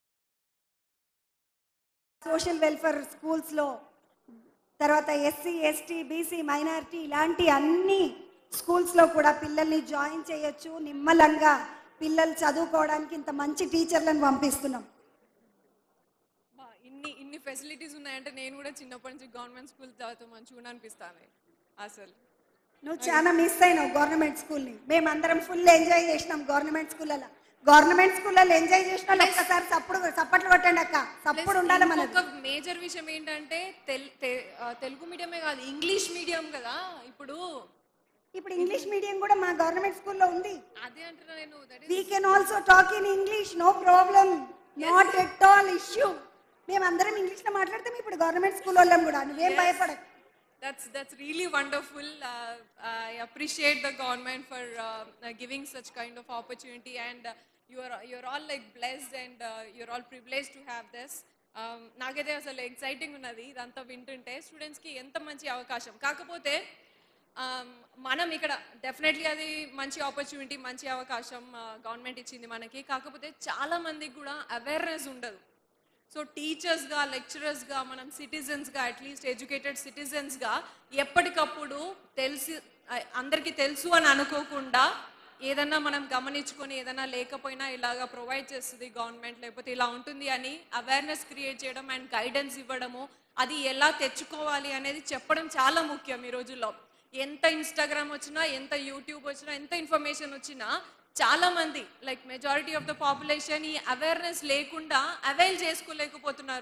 సోషల్ వెల్ఫేర్ స్కూల్స్లో తర్వాత ఎస్సీ ఎస్టీ బీసీ మైనారిటీ ఇలాంటి అన్ని స్కూల్స్లో కూడా పిల్లల్ని జాయిన్ చేయొచ్చు నిమ్మలంగా పిల్లలు చదువుకోవడానికి ఇంత మంచి టీచర్లను పంపిస్తున్నాం బా, ఇన్ని ఇన్ని ఫెసిలిటీస్ ఉన్నాయంటే నేను కూడా చిన్నప్పటి నుంచి గవర్నమెంట్ స్కూల్ చదువుతూ మంచిగా అనిపిస్తాను అసలు నువ్వు చాలా మిస్ అయినావు గవర్నమెంట్ స్కూల్ని మేమందరం ఫుల్ ఎంజాయ్ చేసినాం గవర్నమెంట్ స్కూళ్ళలో గవర్నమెంట్ స్కూళ్ళలో ఎంజాయ్ చేసిన వాళ్ళు ఒక్కసారి సప్పుడు చప్పట్లు కొట్టండి అక్క సప్పుడు ఉండాలి మనది ఒక మేజర్ విషయం ఏంటంటే తెల్- తె- ఆ, తెలుగు మీడియమే కాదు ఇంగ్లీష్ మీడియం కదా ఇప్పుడు ఇప్పుడు ఇంగ్లీష్ మీడియం కూడా మా గవర్నమెంట్ స్కూల్లో ఉంది అదే అంటున్నా నేను that we can also talk in English no problem not at all issue మేమందరం ఇంగ్లీష్లో మాట్లాడతాం ఇప్పుడు గవర్నమెంట్ స్కూల్ వాళ్ళం కూడా నువ్వేం భయపడకు that's that's really wonderful. Uh, I appreciate the government for uh, uh, giving such kind of opportunity, and uh, you are you're all like blessed and uh, you're all privileged to have this. Um, నాకైతే అసలు ఎక్సైటింగ్ ఉన్నది ఇదంతా వింటుంటే స్టూడెంట్స్కి ఎంత మంచి అవకాశం కాకపోతే um, మనం ఇక్కడ డెఫినెట్లీ అది మంచి ఆపర్చునిటీ మంచి అవకాశం గవర్నమెంట్ ఇచ్చింది మనకి కాకపోతే చాలా మందికి కూడా అవేర్నెస్ ఉండదు సో టీచర్స్గా లెక్చరర్స్గా మనం సిటిజన్స్గా అట్లీస్ట్ ఎడ్యుకేటెడ్ సిటిజన్స్గా ఎప్పటికప్పుడు తెలిసి ఆ, అందరికీ తెలుసు అని అనుకోకుండా ఏదన్నా మనం గమనించుకొని ఏదన్నా లేకపోయినా ఇలాగా ప్రొవైడ్ చేస్తుంది గవర్నమెంట్ లేకపోతే ఇలా ఉంటుంది అని అవేర్నెస్ క్రియేట్ చేయడం అండ్ గైడెన్స్ ఇవ్వడము అది ఎలా తెచ్చుకోవాలి అనేది చెప్పడం చాలా ముఖ్యం ఈ రోజుల్లో ఎంత ఇన్స్టాగ్రామ్ వచ్చినా ఎంత యూట్యూబ్ వచ్చినా ఎంత ఇన్ఫర్మేషన్ వచ్చినా చాలా మంది like majority of the population ఈ అవేర్నెస్ లేకుండా అవైల్ చేసుకోలేకపోతున్నారు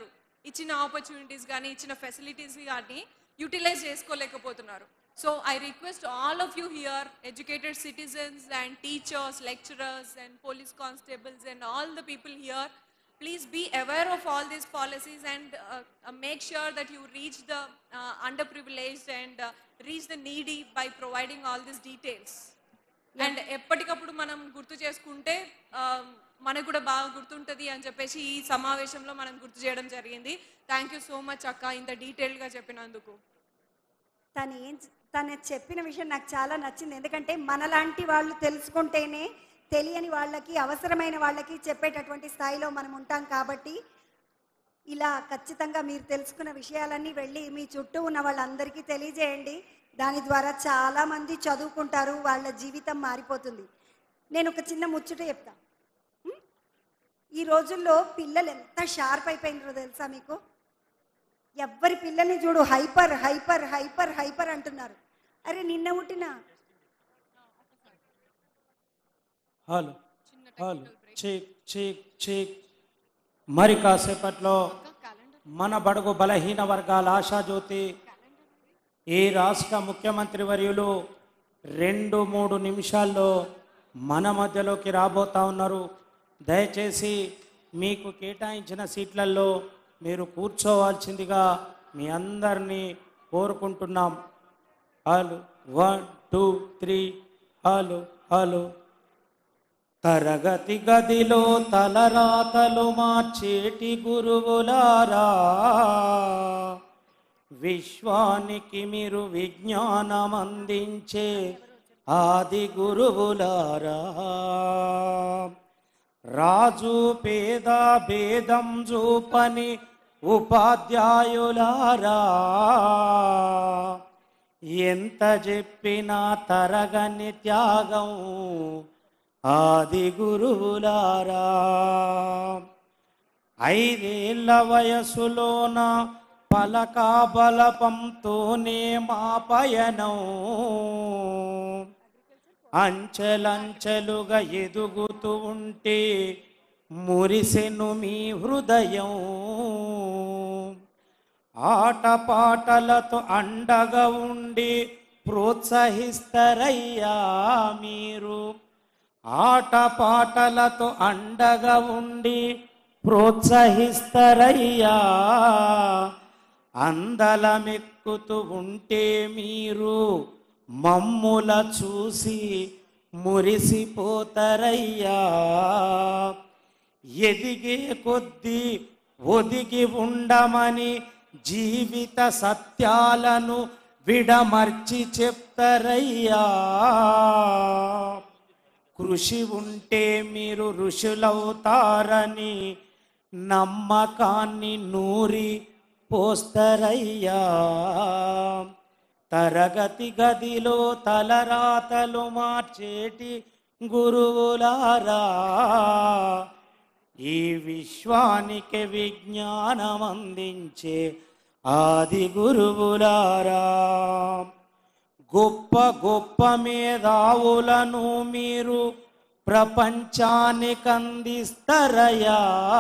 ఇచ్చిన ఆపర్చునిటీస్ కానీ ఇచ్చిన ఫెసిలిటీస్ కానీ యూటిలైజ్ చేసుకోలేకపోతున్నారు so I request all of you here educated citizens and teachers lecturers and police constables and all the people here please be aware of all these policies and uh, uh, make sure that you reach the uh, underprivileged and uh, reach the needy by providing all these details and ఎప్పటికప్పుడు మనం గుర్తు చేసుకుంటే ఆ, మనకు కూడా బాగా గుర్తుంటుంది అని చెప్పేసి ఈ సమావేశంలో మనం గుర్తు చేయడం జరిగింది థ్యాంక్ యూ సో మచ్ అక్క ఇంత డీటెయిల్గా చెప్పినందుకు తను ఏం తను చెప్పిన విషయం నాకు చాలా నచ్చింది ఎందుకంటే మనలాంటి వాళ్ళు తెలుసుకుంటేనే తెలియని వాళ్ళకి అవసరమైన వాళ్ళకి చెప్పేటటువంటి స్థాయిలో మనం ఉంటాం కాబట్టి ఇలా ఖచ్చితంగా మీరు తెలుసుకున్న విషయాలన్నీ వెళ్ళి మీ చుట్టూ ఉన్న వాళ్ళందరికీ తెలియజేయండి దాని ద్వారా చాలా మంది చదువుకుంటారు వాళ్ళ జీవితం మారిపోతుంది నేను ఒక చిన్న ముచ్చట చెప్తా ఉం? ఈ రోజుల్లో పిల్లలు ఎంత షార్ప్ అయిపోయినారో తెలుసా మీకు ఎవ్వరి పిల్లల్ని చూడు హైపర్ హైపర్ హైపర్ హైపర్ అంటున్నారు అరే నిన్న పుట్టిన హలో హలో చీక్ చీక్ చీక్ మరి కాసేపట్లో మన బడుగు బలహీన వర్గాల ఆశాజ్యోతి ఈ రాష్ట్ర ముఖ్యమంత్రి వర్యులు రెండు మూడు నిమిషాల్లో మన మధ్యలోకి రాబోతా ఉన్నారు దయచేసి మీకు కేటాయించిన సీట్లలో మీరు కూర్చోవాల్సిందిగా మీ అందరినీ కోరుకుంటున్నాం hello one two three hello hello తరగతి గదిలో తలరాతలు మార్చేటి గురువులారా విశ్వానికి మీరు విజ్ఞానం అందించే ఆది గురువులారా రాజు పేద భేదం చూపని ఉపాధ్యాయులారా ఎంత చెప్పినా తరగని త్యాగం ఆది గురువులారా ఐదేళ్ల వయసులోన పలకా బలపంతోనే మా పయనం అంచెలంచెలుగా ఎదుగుతూ ఉంటే మురిసెను మీ హృదయం ఆటపాటలతో అండగా ఉండి ప్రోత్సహిస్తారయ్యా మీరు ఆటపాటలతో అండగా ఉండి ప్రోత్సహిస్తారయ్యా అందలమెక్కుతూ ఉంటే మీరు మమ్ముల చూసి మురిసిపోతారయ్యా ఎదిగే కొద్దీ ఒదిగి ఉండమని జీవిత సత్యాలను విడమర్చి చెప్తారయ్యా కృషి ఉంటే మీరు ఋషులవుతారని నమ్మకాన్ని నూరి పోస్తరయ్యా తరగతి గదిలో తలరాతలు మార్చేటి గురువులారా ఈ విశ్వానికి విజ్ఞానం అందించే ఆది గురువులారా గొప్ప గొప్ప మేధావులను మీరు ప్రపంచానికి అందిస్తారయ్యా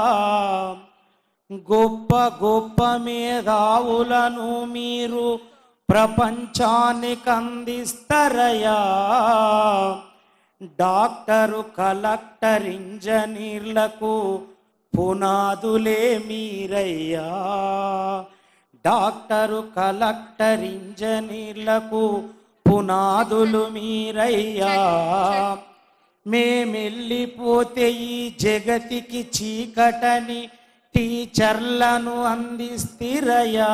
గొప్ప గొప్ప మేధావులను మీరు ప్రపంచానికి అందిస్తారయ్యా డాక్టరు కలెక్టర్ ఇంజనీర్లకు పునాదులే మీరయ్యా డాక్టరు కలెక్టర్ ఇంజనీర్లకు పునాదులు మీరయ్యా మేమెళ్ళిపోతే ఈ జగతికి చీకటని టీచర్లను అందిస్తిరయ్యా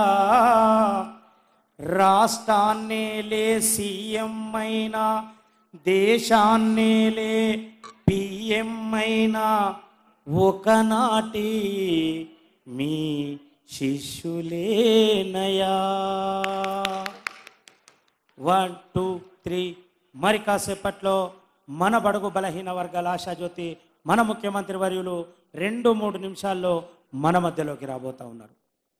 రాష్ట్రాన్నేలే సీఎం అయినా దేశాన్నేలే పిఎం అయినా ఒకనాటి మీ శిష్యులేనయా వన్ టూ త్రీ మరి కాసేపట్లో మన బడుగు బలహీన వర్గాల ఆశాజ్యోతి మన ముఖ్యమంత్రి వర్యులు రెండు మూడు నిమిషాల్లో మన మధ్యలోకి రాబోతా ఉన్నారు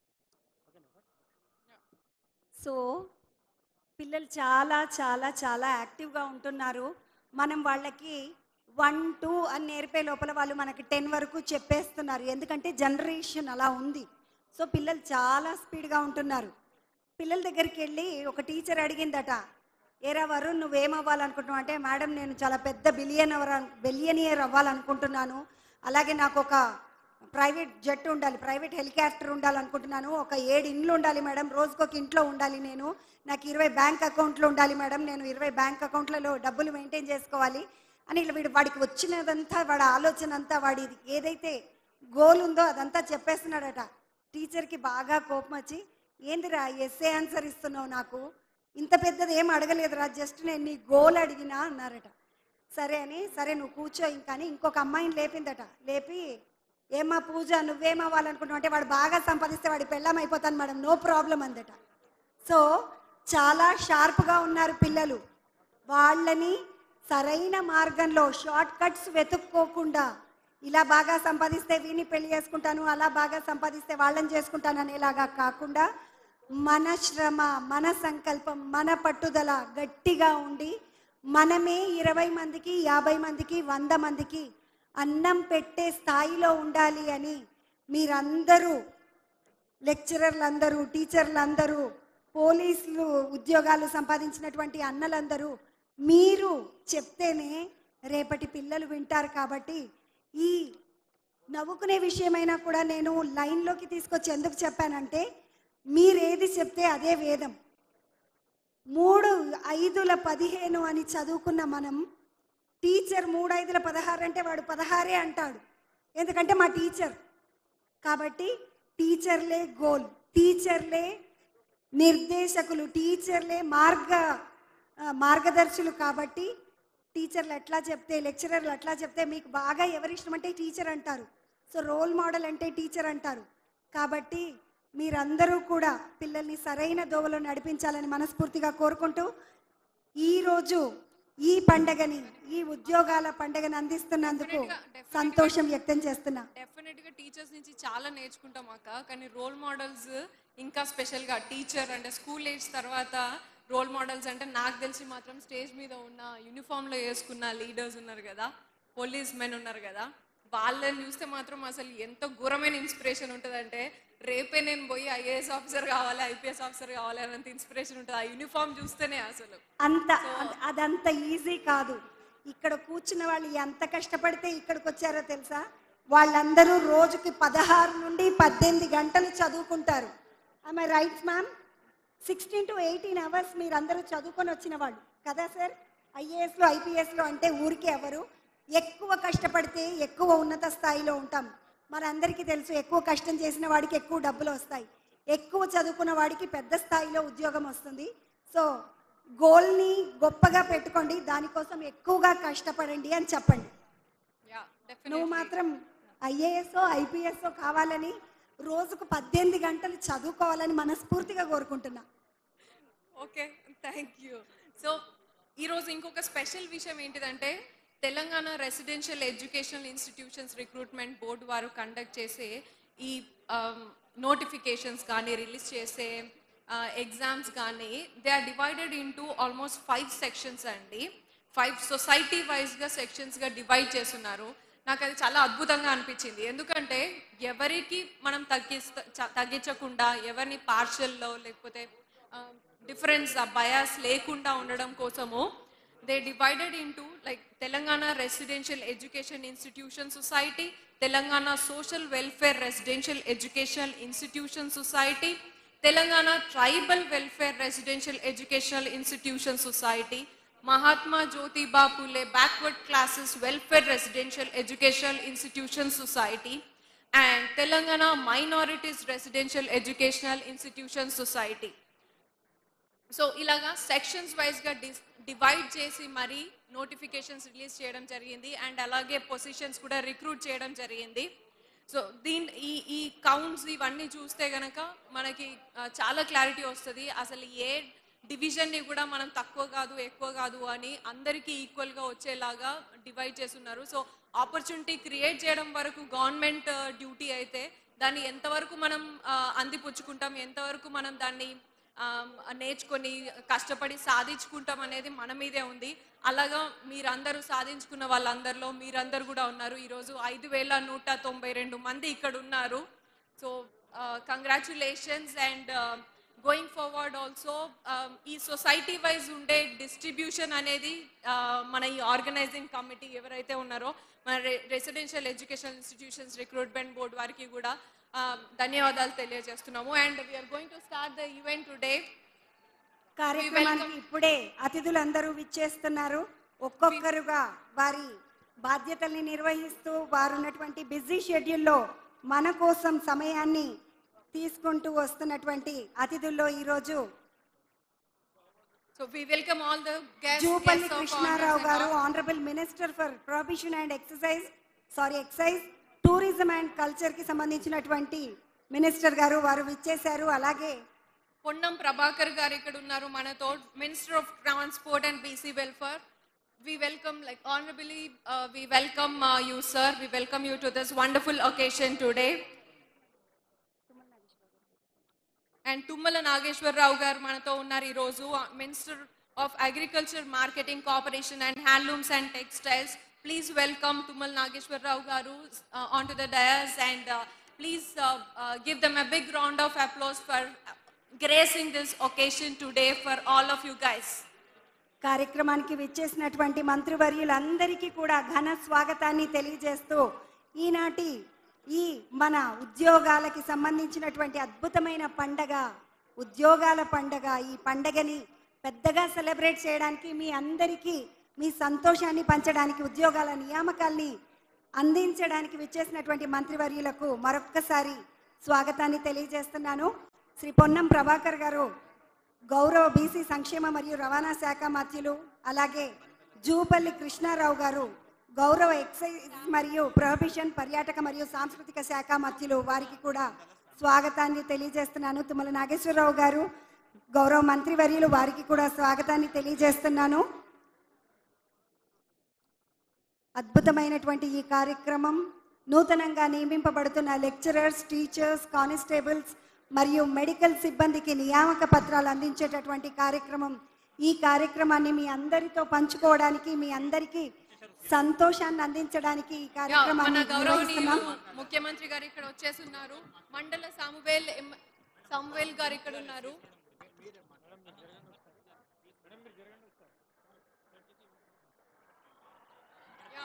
సో పిల్లలు చాలా చాలా చాలా యాక్టివ్గా ఉంటున్నారు మనం వాళ్ళకి వన్ టూ అని నేర్పే లోపల వాళ్ళు మనకి టెన్ వరకు చెప్పేస్తున్నారు ఎందుకంటే జనరేషన్ అలా ఉంది సో పిల్లలు చాలా స్పీడ్గా ఉంటున్నారు పిల్లల దగ్గరికి వెళ్ళి ఒక టీచర్ అడిగిందట ఏరా వరుణ్ నువ్వేం అవ్వాలనుకుంటున్నావు అంటే మేడం నేను చాలా పెద్ద బిలియన్ బిలియనియర్ అవ్వాలనుకుంటున్నాను అలాగే నాకు ఒక ప్రైవేట్ జెట్ ఉండాలి ప్రైవేట్ హెలికాప్టర్ ఉండాలనుకుంటున్నాను ఒక ఏడు ఇండ్లు ఉండాలి మేడం రోజుకు ఒక ఇంట్లో ఉండాలి నేను నాకు ఇరవై బ్యాంక్ అకౌంట్లు ఉండాలి మేడం నేను ఇరవై బ్యాంక్ అకౌంట్లలో డబ్బులు మెయింటైన్ చేసుకోవాలి అని ఇలా వీడు వాడికి వచ్చినదంతా వాడి ఆలోచన అంతా వాడి ఏదైతే గోల్ ఉందో అదంతా చెప్పేస్తున్నాడట టీచర్కి బాగా కోపం వచ్చి ఏందిరా ఎస్ఏ ఆన్సర్ ఇస్తున్నావు నాకు ఇంత పెద్దది ఏం అడగలేదురా జస్ట్ నేను నీ గోల్ అడిగినా అన్నారట సరే అని సరే నువ్వు కూర్చో ఇంకా అని ఇంకొక అమ్మాయిని లేపిందట లేపి ఏమ్మా పూజ నువ్వేం అవ్వాలనుకుంటున్నావు అంటే వాడు బాగా సంపాదిస్తే వాడి పెళ్ళం అయిపోతాను మేడం నో ప్రాబ్లం అందట సో చాలా షార్ప్గా ఉన్నారు పిల్లలు వాళ్ళని సరైన మార్గంలో షార్ట్ కట్స్ వెతుక్కోకుండా ఇలా బాగా సంపాదిస్తే వీని పెళ్లి చేసుకుంటాను అలా బాగా సంపాదిస్తే వాళ్ళని చేసుకుంటాను అనేలాగా కాకుండా మన శ్రమ మన సంకల్పం మన పట్టుదల గట్టిగా ఉండి మనమే ఇరవై మందికి యాభై మందికి వంద మందికి అన్నం పెట్టే స్థాయిలో ఉండాలి అని మీరందరూ లెక్చరర్లు అందరూ టీచర్లు అందరూ పోలీసులు ఉద్యోగాలు సంపాదించినటువంటి అన్నలందరూ మీరు చెప్తేనే రేపటి పిల్లలు వింటారు కాబట్టి ఈ నవ్వుకునే విషయమైనా కూడా నేను లైన్లోకి తీసుకొచ్చి ఎందుకు చెప్పానంటే మీరేది చెప్తే అదే వేదం మూడు ఐదుల పదిహేను అని చదువుకున్న మనం టీచర్ మూడు ఐదుల పదహారు అంటే వాడు పదహారే అంటాడు ఎందుకంటే మా టీచర్ కాబట్టి టీచర్లే గోల్ టీచర్లే నిర్దేశకులు టీచర్లే మార్గ ఆ, మార్గదర్శులు కాబట్టి టీచర్లు ఎట్లా చెప్తే లెక్చరర్లు ఎట్లా చెప్తే మీకు బాగా ఎవరి ఇష్టం అంటే టీచర్ అంటారు సో రోల్ మోడల్ అంటే టీచర్ అంటారు కాబట్టి మీరందరూ కూడా పిల్లల్ని సరైన దోవలో నడిపించాలని మనస్ఫూర్తిగా కోరుకుంటూ ఈరోజు ఈ పండగని ఈ ఉద్యోగాల పండగని అందిస్తున్నందుకు సంతోషం వ్యక్తం చేస్తున్నా డెఫినెట్ గా టీచర్స్ నుంచి చాలా నేర్చుకుంటాం అక్క కానీ రోల్ మోడల్స్ ఇంకా స్పెషల్ గా టీచర్ అంటే స్కూల్ ఏజ్ తర్వాత రోల్ మోడల్స్ అంటే నాకు తెలిసి మాత్రం స్టేజ్ మీద ఉన్న యూనిఫామ్ లో వేసుకున్న లీడర్స్ ఉన్నారు కదా పోలీస్ మెన్ ఉన్నారు కదా వాళ్ళని చూస్తే మాత్రం అసలు ఎంత ఘోరమైన ఇన్స్పిరేషన్ ఉంటుందంటే రేపే నేను పోయి ఐఏఎస్ ఆఫీసర్ కావాలి ఐపీఎస్ ఆఫీసర్ కావాలి అన్నంత ఇన్స్పిరేషన్ ఉంటుంది ఆ యూనిఫామ్ చూస్తేనే అసలు అంత అద- అదంత ఈజీ కాదు ఇక్కడ కూర్చున్న వాళ్ళు ఎంత కష్టపడితే ఇక్కడికి వచ్చారో తెలుసా వాళ్ళందరూ రోజుకి పదహారు నుండి పద్దెనిమిది గంటలు చదువుకుంటారు I right ma'am sixteen to eighteen hours మీరు అందరూ చదువుకొని వచ్చిన వాళ్ళు కదా సార్ ఐఏఎస్లో ఐపీఎస్లో అంటే ఊరికే ఎవరు ఎక్కువ కష్టపడితే ఎక్కువ ఉన్నత స్థాయిలో ఉంటాం మనందరికీ తెలుసు ఎక్కువ కష్టం చేసిన వాడికి ఎక్కువ డబ్బులు వస్తాయి ఎక్కువ చదువుకున్న వాడికి పెద్ద స్థాయిలో ఉద్యోగం వస్తుంది సో గోల్ని గొప్పగా పెట్టుకోండి దానికోసం ఎక్కువగా కష్టపడండి అని చెప్పండి యా నువ్వు మాత్రం ఐఏఎస్ ఐపీఎస్ కావాలని రోజుకు పద్దెనిమిది గంటలు చదువుకోవాలని మనస్ఫూర్తిగా కోరుకుంటున్నా ఓకే థ్యాంక్ యూ సో ఈరోజు ఇంకొక స్పెషల్ విషయం ఏంటిదంటే Telangana residential educational institutions recruitment board వారు కండక్ట్ చేసే ఈ నోటిఫికేషన్స్ కానీ రిలీజ్ చేసే ఎగ్జామ్స్ కానీ they are divided into almost five sections అండి ఫైవ్ సొసైటీ వైజ్గా సెక్షన్స్గా డివైడ్ చేస్తున్నారు నాకు అది చాలా అద్భుతంగా అనిపించింది ఎందుకంటే ఎవరికి మనం తగ్గిస్త చ- తగ్గించకుండా ఎవరిని పార్షల్లో లేకపోతే డిఫరెన్స్ బయాస్ లేకుండా ఉండడం కోసము they divided into like Telangana residential education institution society Telangana social welfare residential educational institution society Telangana tribal welfare residential educational institution society Mahatma Jyotiba Phule backward classes welfare residential educational institution society and Telangana minorities residential educational institution society so ఇలాగా సెక్షన్స్ వైజ్గా డివైడ్ చేసి మరి నోటిఫికేషన్స్ రిలీజ్ చేయడం జరిగింది అండ్ అలాగే పొజిషన్స్ కూడా రిక్రూట్ చేయడం జరిగింది సో దీని ఈ ఈ కౌంట్స్ ఇవన్నీ చూస్తే గనక మనకి ఆ, చాలా క్లారిటీ వస్తుంది అసలు ఏ డివిజన్ని కూడా మనం తక్కువ కాదు ఎక్కువ కాదు అని అందరికీ ఈక్వల్గా వచ్చేలాగా డివైడ్ చేస్తున్నారు సో ఆపర్చునిటీ క్రియేట్ చేయడం వరకు గవర్నమెంట్ డ్యూటీ అయితే దాన్ని ఎంతవరకు మనం ఆ, అందిపుచ్చుకుంటాం ఎంతవరకు మనం దాన్ని ఆ, నేర్చుకొని కష్టపడి సాధించుకుంటాం అనేది మన మీదే ఉంది అలాగా మీరందరూ సాధించుకున్న వాళ్ళందరిలో మీరందరూ కూడా ఉన్నారు ఈరోజు ఐదు వేల నూట తొంభై రెండు మంది ఇక్కడ ఉన్నారు so congratulations and going forward also ఈ సొసైటీ వైజ్ ఉండే డిస్ట్రిబ్యూషన్ అనేది uh, మన ఈ ఆర్గనైజింగ్ కమిటీ ఎవరైతే ఉన్నారో మన residential education institutions recruitment board వారికి కూడా uh, ధన్యవాదాలు తెలియజేస్తున్నాము and we are going to start the event today కార్యక్రమానికి ఇప్పుడే అతిథులందరూ విచ్చేస్తున్నారు ఒక్కొక్కరుగా వారి బాధ్యతల్ని నిర్వహిస్తూ వారు ఉన్నటువంటి బిజీ షెడ్యూల్లో మన కోసం సమయాన్ని తీసుకుంటూ వస్తున్నటువంటి అతిథుల్లో ఈరోజు so we welcome all the guests Jupally Krishnarao garu honourable minister for prohibition and exercise sorry excise tourism and culture కి సంబంధించినటువంటి మినిస్టర్ గారు వారు విచ్చేశారు అలాగే పొన్నం ప్రభాకర్ గారు ఇక్కడ ఉన్నారు మనతో minister of transport and BC welfare we welcome like honorably uh, we welcome uh, you sir we welcome you to this wonderful occasion today and Tummala Nageswararao garu మనతో ఉన్నారు ఈరోజు minister of agriculture marketing corporation and handlooms and textiles please welcome Tummala Nageswararao garu on to the dais and please give them a big round of applause for gracing this occasion today for all of you guys కార్యక్రమానికి విచ్చేసినటువంటి మంత్రివర్యులందరికీ కూడా ఘన స్వాగతాన్ని తెలియజేస్తూ ఈనాటి ఈ మన ఉద్యోగాలకి సంబంధించినటువంటి అద్భుతమైన పండగ ఉద్యోగాల పండగ ఈ పండగని పెద్దగా సెలబ్రేట్ చేయడానికి మీ అందరికీ మీ సంతోషాన్ని పంచడానికి ఉద్యోగాల నియామకాల్ని అందించడానికి విచ్చేసినటువంటి మంత్రివర్యులకు మరొక్కసారి స్వాగతాన్ని తెలియజేస్తున్నాను శ్రీ పొన్నం ప్రభాకర్ గారు గౌరవ బీసీ సంక్షేమ మరియు రవాణా శాఖ మంత్రులు అలాగే జూపల్లి కృష్ణారావు గారు గౌరవ ఎక్సైజ్ మరియు ప్రొహిబిషన్ పర్యాటక మరియు సాంస్కృతిక శాఖ మంత్రులు వారికి కూడా స్వాగతాన్ని తెలియజేస్తున్నాను తుమ్మల నాగేశ్వరరావు గారు గౌరవ మంత్రివర్యులు వారికి కూడా స్వాగతాన్ని తెలియజేస్తున్నాను అద్భుతమైనటువంటి ఈ కార్యక్రమం నూతనంగా నియమింపబడుతున్న లెక్చరర్స్ టీచర్స్ కానిస్టేబుల్స్ మరియు మెడికల్ సిబ్బందికి నియామక పత్రాలు అందించేటటువంటి కార్యక్రమం ఈ కార్యక్రమాన్ని మీ అందరితో పంచుకోవడానికి మీ అందరికీ సంతోషాన్ని అందించడానికి ఈ మన కార్యక్రమాన్ని గౌరవనీయులు నిర్వహిస్తున్నాం ముఖ్యమంత్రి గారు ఇక్కడ వచ్చేసి ఉన్నారు మండల సామువేల్ ఎం- సామువేల్ గారు ఇక్కడ ఉన్నారు యా.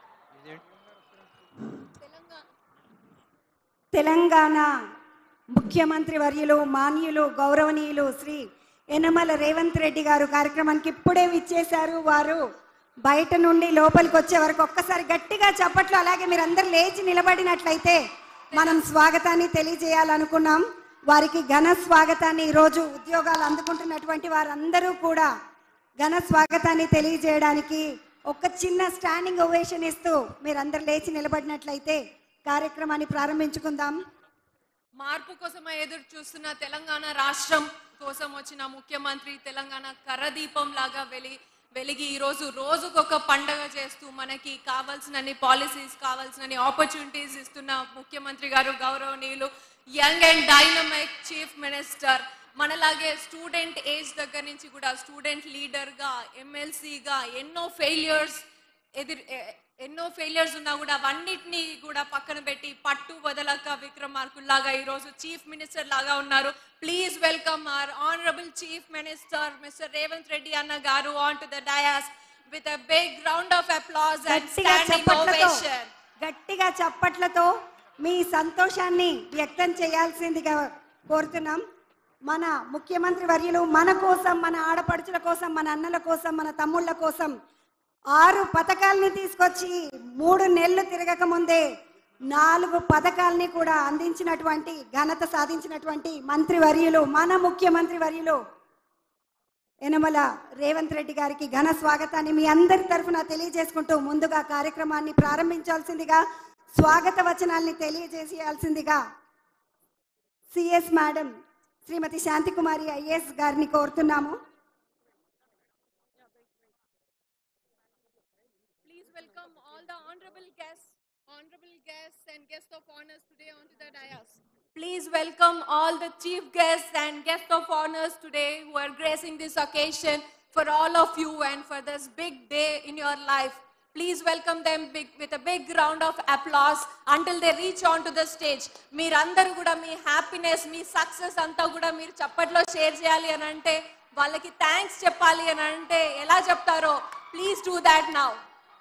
తెలంగాణ తెలంగాణ ముఖ్యమంత్రి వర్యులు మాన్యులు గౌరవనీయులు శ్రీ యనమల రేవంత్ రెడ్డి గారు కార్యక్రమానికి ఇప్పుడే విచ్చేశారు వారు బయట నుండి లోపలికి వచ్చే వరకు ఒక్కసారి గట్టిగా చప్పట్లు అలాగే మీరు అందరు లేచి నిలబడినట్లయితే మనం స్వాగతాన్ని తెలియజేయాలనుకున్నాం వారికి ఘన స్వాగతాన్ని ఈరోజు ఉద్యోగాలు అందుకుంటున్నటువంటి వారందరూ కూడా ఘన స్వాగతాన్ని తెలియజేయడానికి ఒక చిన్న స్టాండింగ్ ఓవేషన్ ఇస్తూ మీరందరు లేచి నిలబడినట్లయితే కార్యక్రమాన్ని ప్రారంభించుకుందాం మార్పు కోసం ఎదురు చూస్తున్న తెలంగాణ రాష్ట్రం కోసం వచ్చిన ముఖ్యమంత్రి తెలంగాణ కర్రదీపం లాగా వెలి వెలిగి ఈరోజు రోజుకొక పండగ చేస్తూ మనకి కావాల్సినన్ని పాలసీస్ కావాల్సినన్ని ఆపర్చునిటీస్ ఇస్తున్న ముఖ్యమంత్రి గారు గౌరవనీయులు young and dynamic chief minister మనలాగే స్టూడెంట్ ఏజ్ దగ్గర నుంచి కూడా స్టూడెంట్ లీడర్గా ఎమ్మెల్సీగా ఎన్నో ఫెయిల్యూర్స్ ఎదురు ఎ- ఎన్నో ఫెయిలియర్స్ ఉన్నా కూడా అవన్నిటిని కూడా పక్కన పెట్టి పట్టు వదలక విక్రమార్కుల్లాగా ఈరోజు చీఫ్ మినిస్టర్ లాగా ఉన్నారు please welcome our honourable chief minister mister Revanth Reddy అన్న garu on to the dais with a big round of applause and గట్టిగా స్టాండింగ్ చప్పట్లతో ఓవేషన్ గట్టిగా చప్పట్లతో మీ సంతోషాన్ని వ్యక్తం చేయాల్సిందిగా కోరుతున్నాం మన ముఖ్యమంత్రి వర్యులు మన కోసం మన ఆడపడుచుల కోసం మన అన్నల కోసం మన తమ్ముళ్ళ కోసం ఆరు పథకాల్ని తీసుకొచ్చి మూడు నెలలు తిరగక ముందే నాలుగు పథకాల్ని కూడా అందించినటువంటి ఘనత సాధించినటువంటి మంత్రి వర్యులు మన ముఖ్యమంత్రి వర్యులు యనమల రేవంత్ రెడ్డి గారికి ఘన స్వాగతాన్ని మీ అందరి తరఫున తెలియజేసుకుంటూ ముందుగా కార్యక్రమాన్ని ప్రారంభించాల్సిందిగా స్వాగత వచనాల్ని తెలియజేసేయాల్సిందిగా CS madam Shrimati Santhi Kumari IAS గారిని కోరుతున్నాము Please welcome all the honorable guests, honorable guests and guests of honors today onto the dais. Please welcome all the chief guests and guests of honors today who are gracing this occasion for all of you and for this big day in your life. Please welcome them big, with a big round of applause until they reach onto the stage. మీరందరూ కూడా మీ హ్యాపీనెస్ మీ సక్సెస్ అంతా కూడా మీరు చప్పట్లో షేర్ చేయాలి అని అంటే వాళ్ళకి థ్యాంక్స్ చెప్పాలి అని అంటే ఎలా చెప్తారో please do that now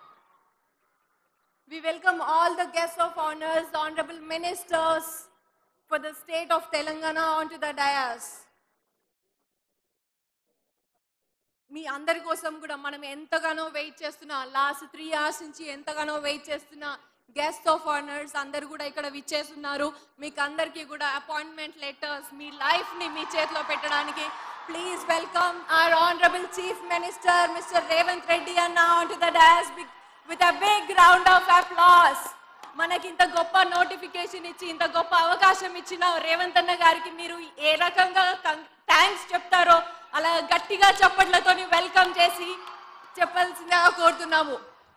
We welcome all the guests of honors, the honorable ministers for the state of Telangana onto the dais. మీ అందరి కోసం కూడా మనం ఎంతగానో వెయిట్ చేస్తున్నా లాస్ట్ త్రీ అవర్స్ నుంచి ఎంతగానో వెయిట్ చేస్తున్న గెస్ట్ ఆఫ్ ఆనర్స్ అందరు కూడా ఇక్కడ విచ్చేస్తున్నారు మీకు అందరికీ కూడా అపాయింట్మెంట్ లెటర్స్ మీ లైఫ్ ని మీ చేతిలో పెట్టడానికి please welcome our honourable chief minister mister Revanth Reddy అన్న on to the dais with a big round of applause మనకి ఇంత గొప్ప నోటిఫికేషన్ ఇచ్చి ఇంత గొప్ప అవకాశం ఇచ్చిన రేవంత్ అన్న గారికి మీరు ఏ రకంగా థ్యాంక్స్ చెప్తారో అలా గట్టిగా చప్పట్లతో వెల్కమ్ చేసి చెప్పాల్సిందిగా కోరుతున్నాము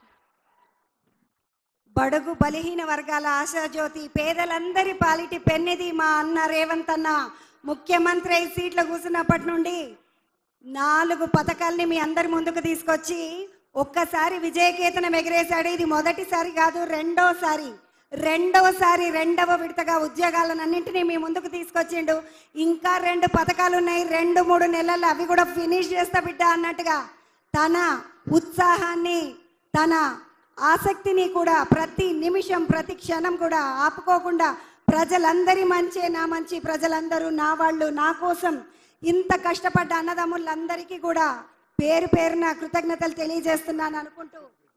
బడుగు బలహీన వర్గాల ఆశాజ్యోతి పేదలందరి పాలిటి పెన్నిది మా అన్న రేవంత్ అన్న ముఖ్యమంత్రి అయి సీట్లో కూర్చున్నప్పటి నుండి నాలుగు పథకాల్ని మీ అందరి ముందుకు తీసుకొచ్చి ఒక్కసారి విజయకేతనం ఎగిరేశాడు ఇది మొదటిసారి కాదు రెండోసారి రెండవసారి రెండవ విడతగా ఉద్యోగాలన్నింటినీ మీ ముందుకు తీసుకొచ్చిండు ఇంకా రెండు పథకాలు ఉన్నాయి రెండు మూడు నెలలు అవి కూడా ఫినిష్ చేస్తా బిడ్డ అన్నట్టుగా తన ఉత్సాహాన్ని తన ఆసక్తిని కూడా ప్రతి నిమిషం ప్రతి క్షణం కూడా ఆపుకోకుండా ప్రజలందరి మంచే నా మంచి ప్రజలందరూ నా వాళ్ళు నా కోసం ఇంత కష్టపడ్డ అన్నదమ్ములందరికీ కూడా పేరు పేరున కృతజ్ఞతలు తెలియజేస్తున్నాను అనుకుంటూ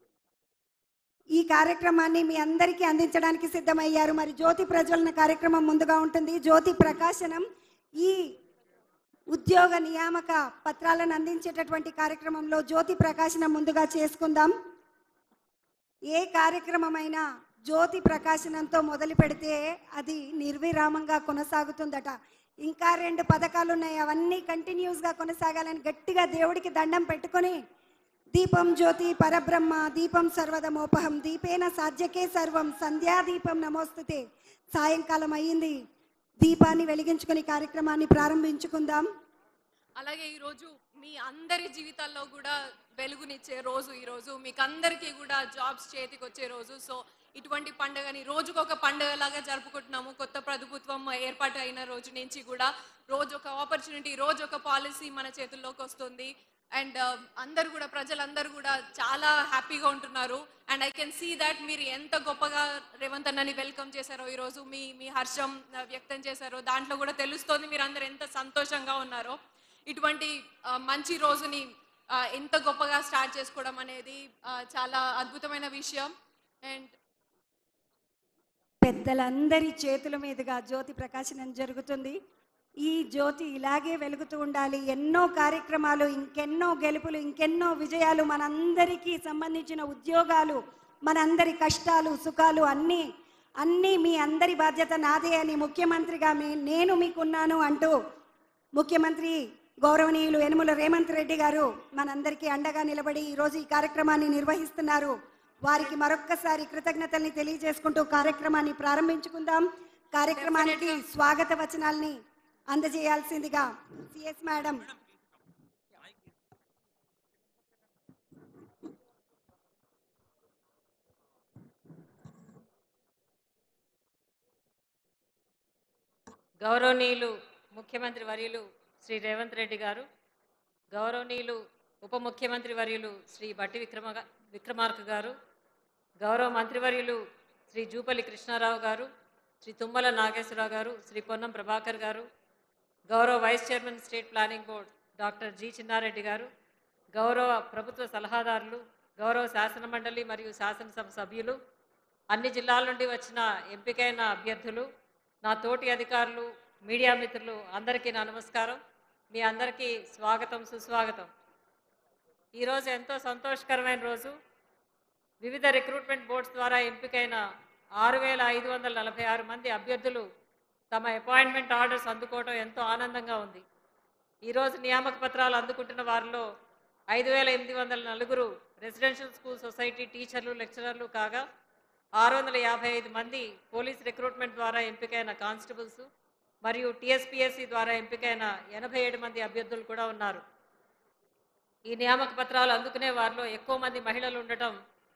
ఈ కార్యక్రమాన్ని మీ అందరికీ అందించడానికి సిద్ధమయ్యారు మరి జ్యోతి ప్రజ్వలన కార్యక్రమం ముందుగా ఉంటుంది జ్యోతి ప్రకాశనం ఈ ఉద్యోగ నియామక పత్రాలను అందించేటటువంటి కార్యక్రమంలో జ్యోతి ప్రకాశనం ముందుగా చేసుకుందాం ఏ కార్యక్రమమైనా జ్యోతి ప్రకాశనంతో మొదలు పెడితే అది నిర్విరామంగా కొనసాగుతుందట ఇంకా రెండు పథకాలు ఉన్నాయి అవన్నీ కంటిన్యూస్గా కొనసాగాలని గట్టిగా దేవుడికి దండం పెట్టుకొని దీపం జ్యోతి పరబ్రహ్మ దీపం సర్వదమోపహం దీపేన సాధ్యకే సర్వం సంధ్యాదీపం నమోస్తుతే సాయంకాలం అయ్యింది దీపాన్ని వెలిగించుకొని కార్యక్రమాన్ని ప్రారంభించుకుందాం అలాగే ఈరోజు మీ అందరి జీవితాల్లో కూడా వెలుగునిచ్చే రోజు ఈరోజు మీకు అందరికీ కూడా జాబ్స్ చేతికి వచ్చే రోజు సో ఇటువంటి పండుగని రోజుకొక పండుగలాగా జరుపుకుంటున్నాము కొత్త ప్రభుత్వం ఏర్పాటు అయిన రోజు నుంచి కూడా రోజు ఒక ఆపర్చునిటీ రోజు ఒక పాలసీ మన చేతుల్లోకి వస్తుంది అండ్ అందరు కూడా ప్రజలందరూ కూడా చాలా హ్యాపీగా ఉంటున్నారు and I can see that మీరు ఎంత గొప్పగా రేవంత్ అన్నని వెల్కమ్ చేశారో ఈరోజు మీ మీ హర్షం ఆ, వ్యక్తం చేశారో దాంట్లో కూడా తెలుస్తోంది మీరు అందరు ఎంత సంతోషంగా ఉన్నారో ఇటువంటి ఆ, మంచి రోజుని ఆ, ఎంత గొప్పగా స్టార్ట్ చేసుకోవడం అనేది ఆ, చాలా అద్భుతమైన విషయం అండ్ పెద్దలందరి చేతుల మీదుగా జ్యోతి ప్రకాశనం జరుగుతుంది ఈ జ్యోతి ఇలాగే వెలుగుతూ ఉండాలి ఎన్నో కార్యక్రమాలు ఇంకెన్నో గెలుపులు ఇంకెన్నో విజయాలు మనందరికీ సంబంధించిన ఉద్యోగాలు మనందరి కష్టాలు సుఖాలు అన్నీ అన్నీ మీ అందరి బాధ్యత నాదే అని ముఖ్యమంత్రిగా మీ నేను మీకున్నాను అంటూ ముఖ్యమంత్రి గౌరవనీయులు యనుమల రేవంత్ రెడ్డి గారు మనందరికీ అండగా నిలబడి ఈరోజు ఈ కార్యక్రమాన్ని నిర్వహిస్తున్నారు వారికి మరొక్కసారి కృతజ్ఞతల్ని తెలియజేసుకుంటూ కార్యక్రమాన్ని ప్రారంభించుకుందాం కార్యక్రమానికి స్వాగత వచనాల్ని అందజేయాల్సిందిగా సిఎస్ మేడం గౌరవనీయులు ముఖ్యమంత్రి వర్యులు శ్రీ రేవంత్ రెడ్డి గారు గౌరవనీయులు ఉప ముఖ్యమంత్రి వర్యులు శ్రీ బట్టి విక్రమ విక్రమార్క గారు గౌరవ మంత్రివర్యులు శ్రీ జూపల్లి కృష్ణారావు గారు శ్రీ తుమ్మల నాగేశ్వరరావు గారు శ్రీ పొన్నం ప్రభాకర్ గారు గౌరవ vice chairman state planning board doctor G Chinnareddy garu గౌరవ ప్రభుత్వ సలహాదారులు గౌరవ శాసన మండలి మరియు శాసనసభ సభ్యులు అన్ని జిల్లాల నుండి వచ్చిన ఎంపికైన అభ్యర్థులు నా తోటి అధికారులు మీడియా మిత్రులు అందరికీ నా నమస్కారం మీ అందరికీ స్వాగతం సుస్వాగతం ఈరోజు ఎంతో సంతోషకరమైన రోజు వివిధ రిక్రూట్మెంట్ బోర్డ్స్ ద్వారా ఎంపికైన ఆరు వేల ఐదు వందల నలభై ఆరు మంది అభ్యర్థులు తమ అపాయింట్మెంట్ ఆర్డర్స్ అందుకోవడం ఎంతో ఆనందంగా ఉంది ఈరోజు నియామక పత్రాలు అందుకుంటున్న వారిలో ఐదు వేల ఎనిమిది వందల నలుగురు రెసిడెన్షియల్ స్కూల్ సొసైటీ టీచర్లు లెక్చరర్లు కాగా ఆరు వందల యాభై ఐదు మంది పోలీస్ రిక్రూట్మెంట్ ద్వారా ఎంపికైన కానిస్టేబుల్స్ మరియు టీఎస్పీఎస్సీ ద్వారా ఎంపికైన ఎనభై ఏడు మంది అభ్యర్థులు కూడా ఉన్నారు ఈ నియామక పత్రాలు అందుకునే వారిలో ఎక్కువ మంది మహిళలు ఉండటం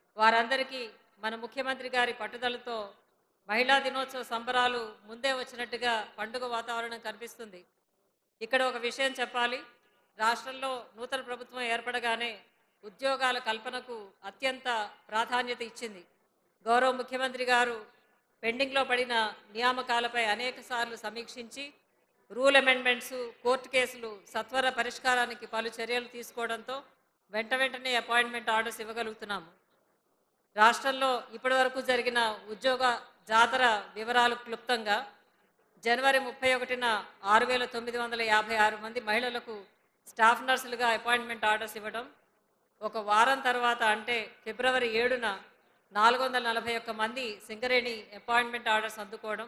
వారందరికీ మన ముఖ్యమంత్రి గారి పట్టుదలతో మహిళా దినోత్సవ సంబరాలు ముందే వచ్చినట్టుగా పండుగ వాతావరణం కనిపిస్తుంది ఇక్కడ ఒక విషయం చెప్పాలి రాష్ట్రంలో నూతన ప్రభుత్వం ఏర్పడగానే ఉద్యోగాల కల్పనకు అత్యంత ప్రాధాన్యత ఇచ్చింది గౌరవ ముఖ్యమంత్రి గారు పెండింగ్లో పడిన నియామకాలపై అనేకసార్లు సమీక్షించి రూల్ అమెండ్మెంట్స్ కోర్టు కేసులు సత్వర పరిష్కారానికి పలు చర్యలు తీసుకోవడంతో వెంట వెంటనే అపాయింట్మెంట్ ఆర్డర్స్ ఇవ్వగలుగుతున్నాము రాష్ట్రంలో ఇప్పటివరకు జరిగిన ఉద్యోగ జాతర వివరాలు క్లుప్తంగా జనవరి ముప్పై ఒకటిన ఆరు వేల తొమ్మిది వందల యాభై ఆరు మంది మహిళలకు స్టాఫ్ నర్సులుగా అపాయింట్మెంట్ ఆర్డర్స్ ఇవ్వడం ఒక వారం తర్వాత అంటే ఫిబ్రవరి ఏడున నాలుగు వందల నలభై ఒక్క మంది సింగరేణి అపాయింట్మెంట్ ఆర్డర్స్ అందుకోవడం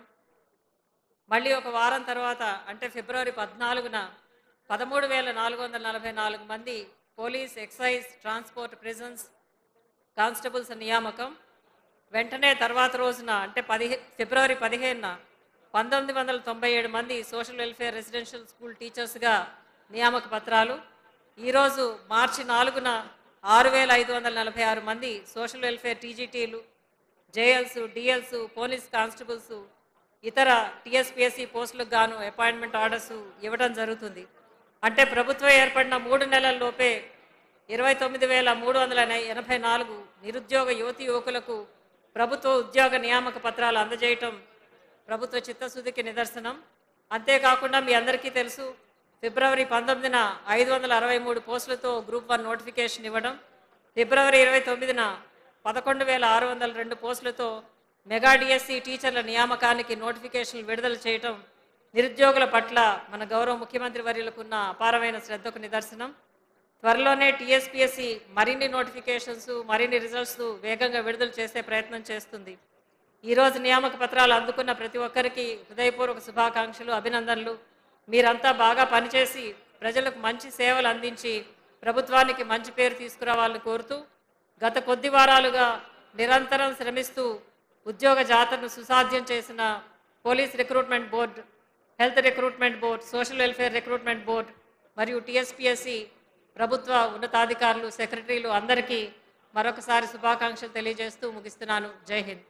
మళ్ళీ ఒక వారం తర్వాత అంటే ఫిబ్రవరి పద్నాలుగున పదమూడు వేల నాలుగు వందల నలభై నాలుగు మంది police excise transport prisons constables నియామకం వెంటనే తర్వాత రోజున అంటే పదిహే ఫిబ్రవరి పదిహేనున పంతొమ్మిది వందల తొంభై ఏడు మంది సోషల్ వెల్ఫేర్ రెసిడెన్షియల్ స్కూల్ టీచర్స్గా నియామక పత్రాలు ఈరోజు మార్చి నాలుగున ఆరు వేల ఐదు వందల నలభై ఆరు మంది సోషల్ వెల్ఫేర్ టీజీటీలు జేఎల్స్ డిఎల్స్ పోలీస్ కానిస్టేబుల్స్ ఇతర టీఎస్పిఎస్సి పోస్టులకు గాను అపాయింట్మెంట్ ఆర్డర్స్ ఇవ్వడం జరుగుతుంది అంటే ప్రభుత్వం ఏర్పడిన మూడు నెలల లోపే ఇరవై తొమ్మిది వేల మూడు వందల ఎన- ఎనభై నాలుగు నిరుద్యోగ యువతి యువకులకు ప్రభుత్వ ఉద్యోగ నియామక పత్రాలు అందజేయటం ప్రభుత్వ చిత్తశుద్ధికి నిదర్శనం అంతేకాకుండా మీ అందరికీ తెలుసు ఫిబ్రవరి పంతొమ్మిదిన ఐదు వందల అరవై మూడు పోస్టులతో గ్రూప్ వన్ నోటిఫికేషన్ ఇవ్వడం ఫిబ్రవరి ఇరవై తొమ్మిదిన పదకొండు వేల ఆరు వందల రెండు పోస్టులతో మెగా డిఎస్సి టీచర్ల నియామకానికి నోటిఫికేషన్లు విడుదల చేయటం నిరుద్యోగుల పట్ల మన గౌరవ ముఖ్యమంత్రి వర్యులకున్న అపారమైన శ్రద్ధకు నిదర్శనం త్వరలోనే టీఎస్పీఎస్సి మరిన్ని నోటిఫికేషన్స్ మరిన్ని రిజల్ట్స్ వేగంగా విడుదల చేసే ప్రయత్నం చేస్తుంది ఈరోజు నియామక పత్రాలు అందుకున్న ప్రతి ఒక్కరికి హృదయపూర్వక శుభాకాంక్షలు అభినందనలు మీరంతా బాగా పనిచేసి ప్రజలకు మంచి సేవలు అందించి ప్రభుత్వానికి మంచి పేరు తీసుకురావాలని కోరుతూ గత కొద్ది వారాలుగా నిరంతరం శ్రమిస్తూ ఉద్యోగ జాతరను సుసాధ్యం చేసిన police recruitment board health recruitment board social welfare recruitment board మరియు టీఎస్పీఎస్సి ప్రభుత్వ ఉన్నతాధికారులు సెక్రటరీలు అందరికీ మరొకసారి శుభాకాంక్షలు తెలియజేస్తూ ముగిస్తున్నాను జై Hind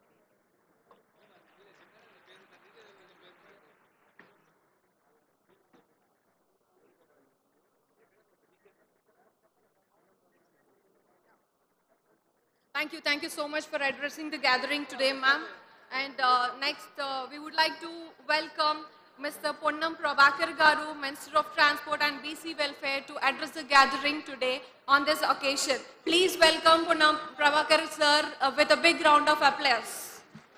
Thank you. Thank you so much for addressing the gathering today, ma'am. And uh, next, uh, we would like to welcome Mr. Ponnam Prabhakar Garu, Minister of Transport and BC Welfare, to address the gathering today on this occasion. Please welcome Ponnam Prabhakar sir uh, with a big round of applause.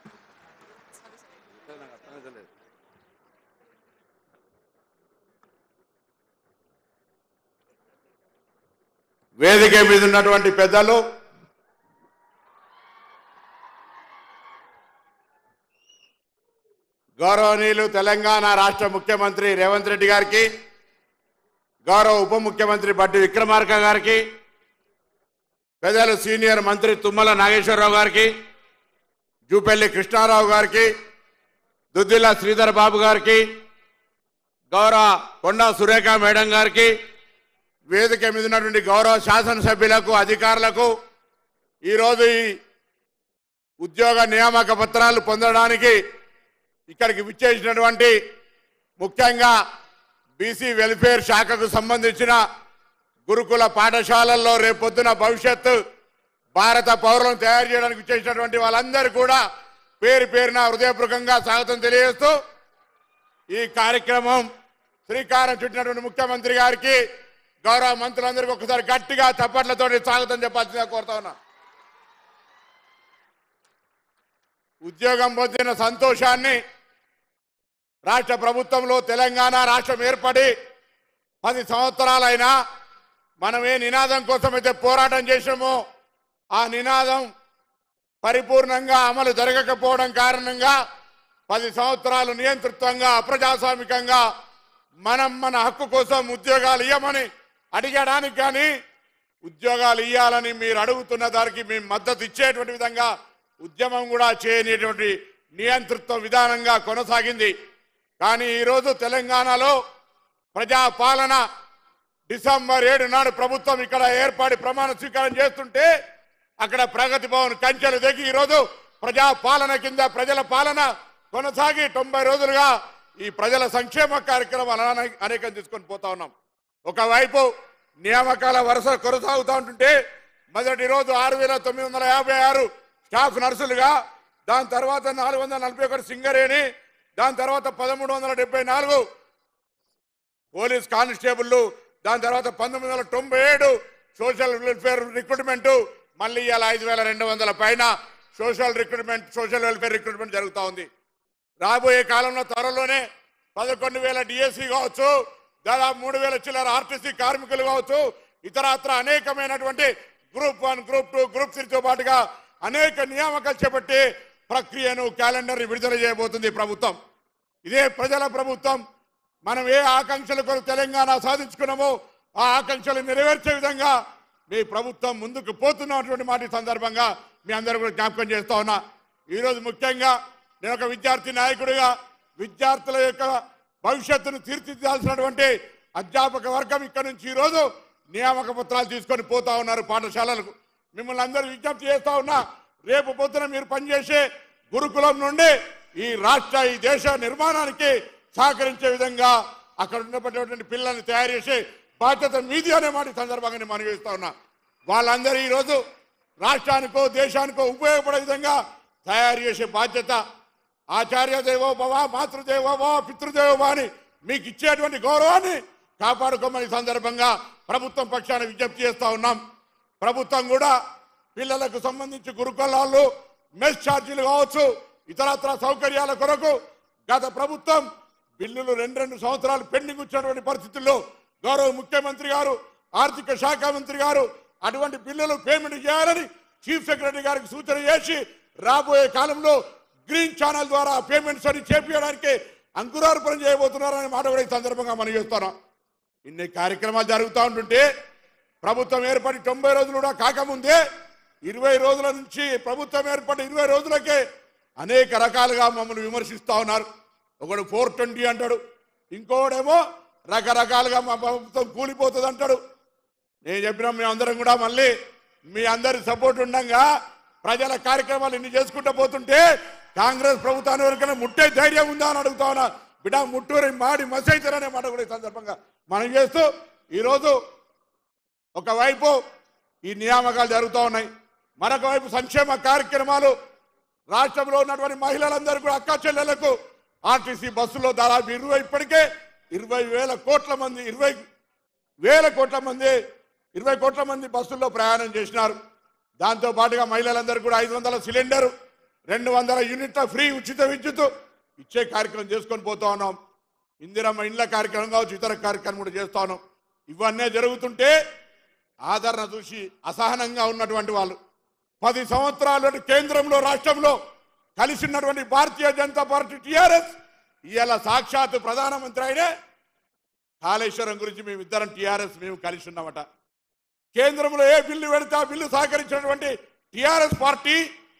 వేదిక మీద ఉన్నటువంటి పెద్దలు గౌరవనీయులు తెలంగాణ రాష్ట్ర ముఖ్యమంత్రి రేవంత్ రెడ్డి గారికి గౌరవ ఉప ముఖ్యమంత్రి బట్టి విక్రమార్క గారికి పెద్దలు సీనియర్ మంత్రి తుమ్మల నాగేశ్వరరావు గారికి జూపల్లి కృష్ణారావు గారికి దుద్దిల్ల శ్రీధర్ బాబు గారికి గౌరవ కొండా సురేఖ మేడం గారికి వేదిక మీద ఉన్నటువంటి గౌరవ శాసనసభ్యులకు అధికారులకు ఈరోజు ఈ ఉద్యోగ నియామక పత్రాలు పొందడానికి ఇక్కడికి విచ్చేసినటువంటి ముఖ్యంగా బీసీ వెల్ఫేర్ శాఖకు సంబంధించిన గురుకుల పాఠశాలల్లో రేపొద్దున భవిష్యత్తు భారత పౌరులను తయారు చేయడానికి విచ్చేసినటువంటి వాళ్ళందరూ కూడా పేరు పేరున హృదయపూర్వకంగా స్వాగతం తెలియజేస్తూ ఈ కార్యక్రమం శ్రీకారం చుట్టినటువంటి ముఖ్యమంత్రి గారికి గౌరవ మంత్రులందరికీ ఒకసారి గట్టిగా చప్పట్లతో స్వాగతం చెప్పాల్సిందిగా కోరుతా ఉన్నా ఉద్యోగం పొందిన సంతోషాన్ని రాష్ట్ర ప్రభుత్వంలో తెలంగాణ రాష్ట్రం ఏర్పడి పది సంవత్సరాలైనా మనం ఏ నినాదం కోసమైతే పోరాటం చేసామో ఆ నినాదం పరిపూర్ణంగా అమలు జరగకపోవడం కారణంగా పది సంవత్సరాలు నియంతృత్వంగా అప్రజాస్వామికంగా మనం మన హక్కు కోసం ఉద్యోగాలు ఇవ్వమని అడిగడానికి కానీ ఉద్యోగాలు ఇవ్వాలని మీరు అడుగుతున్న దానికి మేము మద్దతు ఇచ్చేటువంటి విధంగా ఉద్యమం కూడా చేయనేటువంటి నియంతృత్వ విధానంగా కొనసాగింది కానీ ఈరోజు తెలంగాణలో ప్రజాపాలన డిసెంబర్ ఏడు నాడు ప్రభుత్వం ఇక్కడ ఏర్పడి ప్రమాణ స్వీకారం చేస్తుంటే అక్కడ ప్రగతి భవన్ కంచెలు దిగి ఈరోజు ప్రజా పాలన కింద ప్రజల పాలన కొనసాగి తొంభై రోజులుగా ఈ ప్రజల సంక్షేమ కార్యక్రమాలు అనే- అనేకం తీసుకొని పోతా ఉన్నాం ఒకవైపు నియామకాల వరుస కొనసాగుతూ ఉంటుంటే మొదటి రోజు ఆరు వేల తొమ్మిది వందల యాభై ఆరు స్టాఫ్ నర్సులుగా దాని తర్వాత నాలుగు వందల నలభై ఒకటి సింగరేణి దాని తర్వాత పదమూడు వందల డెబ్బై నాలుగు పోలీస్ కానిస్టేబుల్ దాని తర్వాత పంతొమ్మిది వందల తొంభై ఏడు సోషల్ వెల్ఫేర్ రిక్రూట్మెంట్ మళ్ళీ ఇవాళ ఐదు వేల రెండు వందల పైన social recruitment social welfare recruitment జరుగుతూ ఉంది రాబోయే కాలంలో త్వరలోనే పదకొండు వేల డిఎస్సి కావచ్చు దాదాపు మూడు వేల చిల్లర ఆర్టీసీ కార్మికులు కావచ్చు ఇతరత్ర అనేకమైనటువంటి group one group two group త్రీతో పాటుగా అనేక నియామకాలు చేపట్టి ప్రక్రియను క్యాలెండర్ విడుదల చేయబోతుంది ఈ ప్రభుత్వం ఇదే ప్రజల ప్రభుత్వం మనం ఏ ఆకాంక్షల కొరకు తెలంగాణ సాధించుకున్నామో ఆ ఆకాంక్షలు నెరవేర్చే విధంగా మీ ప్రభుత్వం ముందుకు పోతున్నటువంటి మాట ఈ సందర్భంగా మీ అందరూ కూడా జ్ఞాపకం చేస్తా ఉన్నా ఈరోజు ముఖ్యంగా నేను ఒక విద్యార్థి నాయకుడిగా విద్యార్థుల యొక్క భవిష్యత్తును తీర్చిదిద్దాల్సినటువంటి అధ్యాపక వర్గం ఇక్కడ నుంచి ఈరోజు నియామక పత్రాలు తీసుకొని పోతా ఉన్నారు పాఠశాలలకు మిమ్మల్ని అందరూ విజ్ఞప్తి చేస్తా ఉన్నా రేపు పొద్దున మీరు పనిచేసే గురుకులం నుండి ఈ రాష్ట్ర ఈ దేశ నిర్మాణానికి సహకరించే విధంగా అక్కడ ఉన్నటువంటి పిల్లల్ని తయారు చేసే బాధ్యత మీది అనే మాట ఈ సందర్భంగా నేను మనవి చేస్తా ఉన్నా వాళ్ళందరూ ఈరోజు రాష్ట్రానికో దేశానికో ఉపయోగపడే విధంగా తయారు చేసే బాధ్యత ఆచార్య దేవో భవ మాతృదేవో భవ పితృదేవో భవ అని మీకు ఇచ్చేటువంటి గౌరవాన్ని కాపాడుకోమని ఈ సందర్భంగా ప్రభుత్వం పక్షాన విజ్ఞప్తి చేస్తా ఉన్నాం ప్రభుత్వం కూడా పిల్లలకు సంబంధించి గురుకులాలు మెస్ ఛార్జీలు కావచ్చు ఇతరత్ర సౌకర్యాల కొరకు గత ప్రభుత్వం బిల్లులు రెండు రెండు సంవత్సరాలు పెండింగ్ వచ్చినటువంటి పరిస్థితుల్లో గౌరవ ముఖ్యమంత్రి గారు ఆర్థిక శాఖ మంత్రి గారు అటువంటి బిల్లులు పేమెంట్ చేయాలని చీఫ్ సెక్రటరీ గారికి సూచన చేసి రాబోయే కాలంలో గ్రీన్ ఛానల్ ద్వారా పేమెంట్స్ అని చేపించడానికి అంకురార్పణ చేయబోతున్నారనే మాట కూడా ఈ సందర్భంగా మనం చేస్తున్నాం ఇన్ని కార్యక్రమాలు జరుగుతూ ఉంటుంటే ప్రభుత్వం ఏర్పడి తొంభై రోజులు కూడా కాకముందే ఇరవై రోజుల నుంచి ప్రభుత్వం ఏర్పడి ఇరవై రోజులకే అనేక రకాలుగా మమ్మల్ని విమర్శిస్తూ ఉన్నారు ఒకడు ఫోర్ ట్వంటీ అంటాడు ఇంకోడేమో రకరకాలుగా మా ప్రభుత్వం కూలిపోతుంది అంటాడు నేను చెప్పిన మీ అందరం కూడా మళ్ళీ మీ అందరి సపోర్ట్ ఉండంగా ప్రజల కార్యక్రమాలు ఇన్ని చేసుకుంటూ పోతుంటే కాంగ్రెస్ ప్రభుత్వాన్ని వరకనే ముట్టే ధైర్యం ఉందా అని అడుగుతా ఉన్నా బిడ్డ ముట్టూరి మాడి మసైతారనే మాట కూడా ఈ సందర్భంగా మనం చేస్తూ ఈరోజు ఒకవైపు ఈ నియామకాలు జరుగుతూ ఉన్నాయి మరొక వైపు సంక్షేమ కార్యక్రమాలు రాష్ట్రంలో ఉన్నటువంటి మహిళలందరూ కూడా అక్క చెల్లెలకు ఆర్టీసీ బస్సులో దాదాపు ఇరవై ఇప్పటికే ఇరవై వేల కోట్ల మంది ఇరవై వేల కోట్ల మంది ఇరవై కోట్ల మంది బస్సుల్లో ప్రయాణం చేసినారు దాంతో పాటుగా మహిళలందరూ కూడా ఐదు వందల సిలిండర్ రెండు వందల యూనిట్ల ఫ్రీ ఉచిత విద్యుత్ ఇచ్చే కార్యక్రమం చేసుకొని పోతా ఉన్నాం ఇందిరమ్మ ఇండ్ల కార్యక్రమం కావచ్చు ఇతర కార్యక్రమం కూడా చేస్తా ఉన్నాం ఇవన్నీ జరుగుతుంటే ఆదరణ చూసి అసహనంగా ఉన్నటువంటి వాళ్ళు పది సంవత్సరాలు కేంద్రంలో రాష్ట్రంలో కలిసి ఉన్నటువంటి భారతీయ జనతా పార్టీ టిఆర్ఎస్ ఇవాళ సాక్షాత్ ప్రధానమంత్రి అయినే కాళేశ్వరం గురించి మేము ఇద్దరం టిఆర్ఎస్ మేము కలిసి ఉన్నామట కేంద్రంలో ఏ బిల్లు పెడితే ఆ బిల్లు సహకరించినటువంటి టిఆర్ఎస్ పార్టీ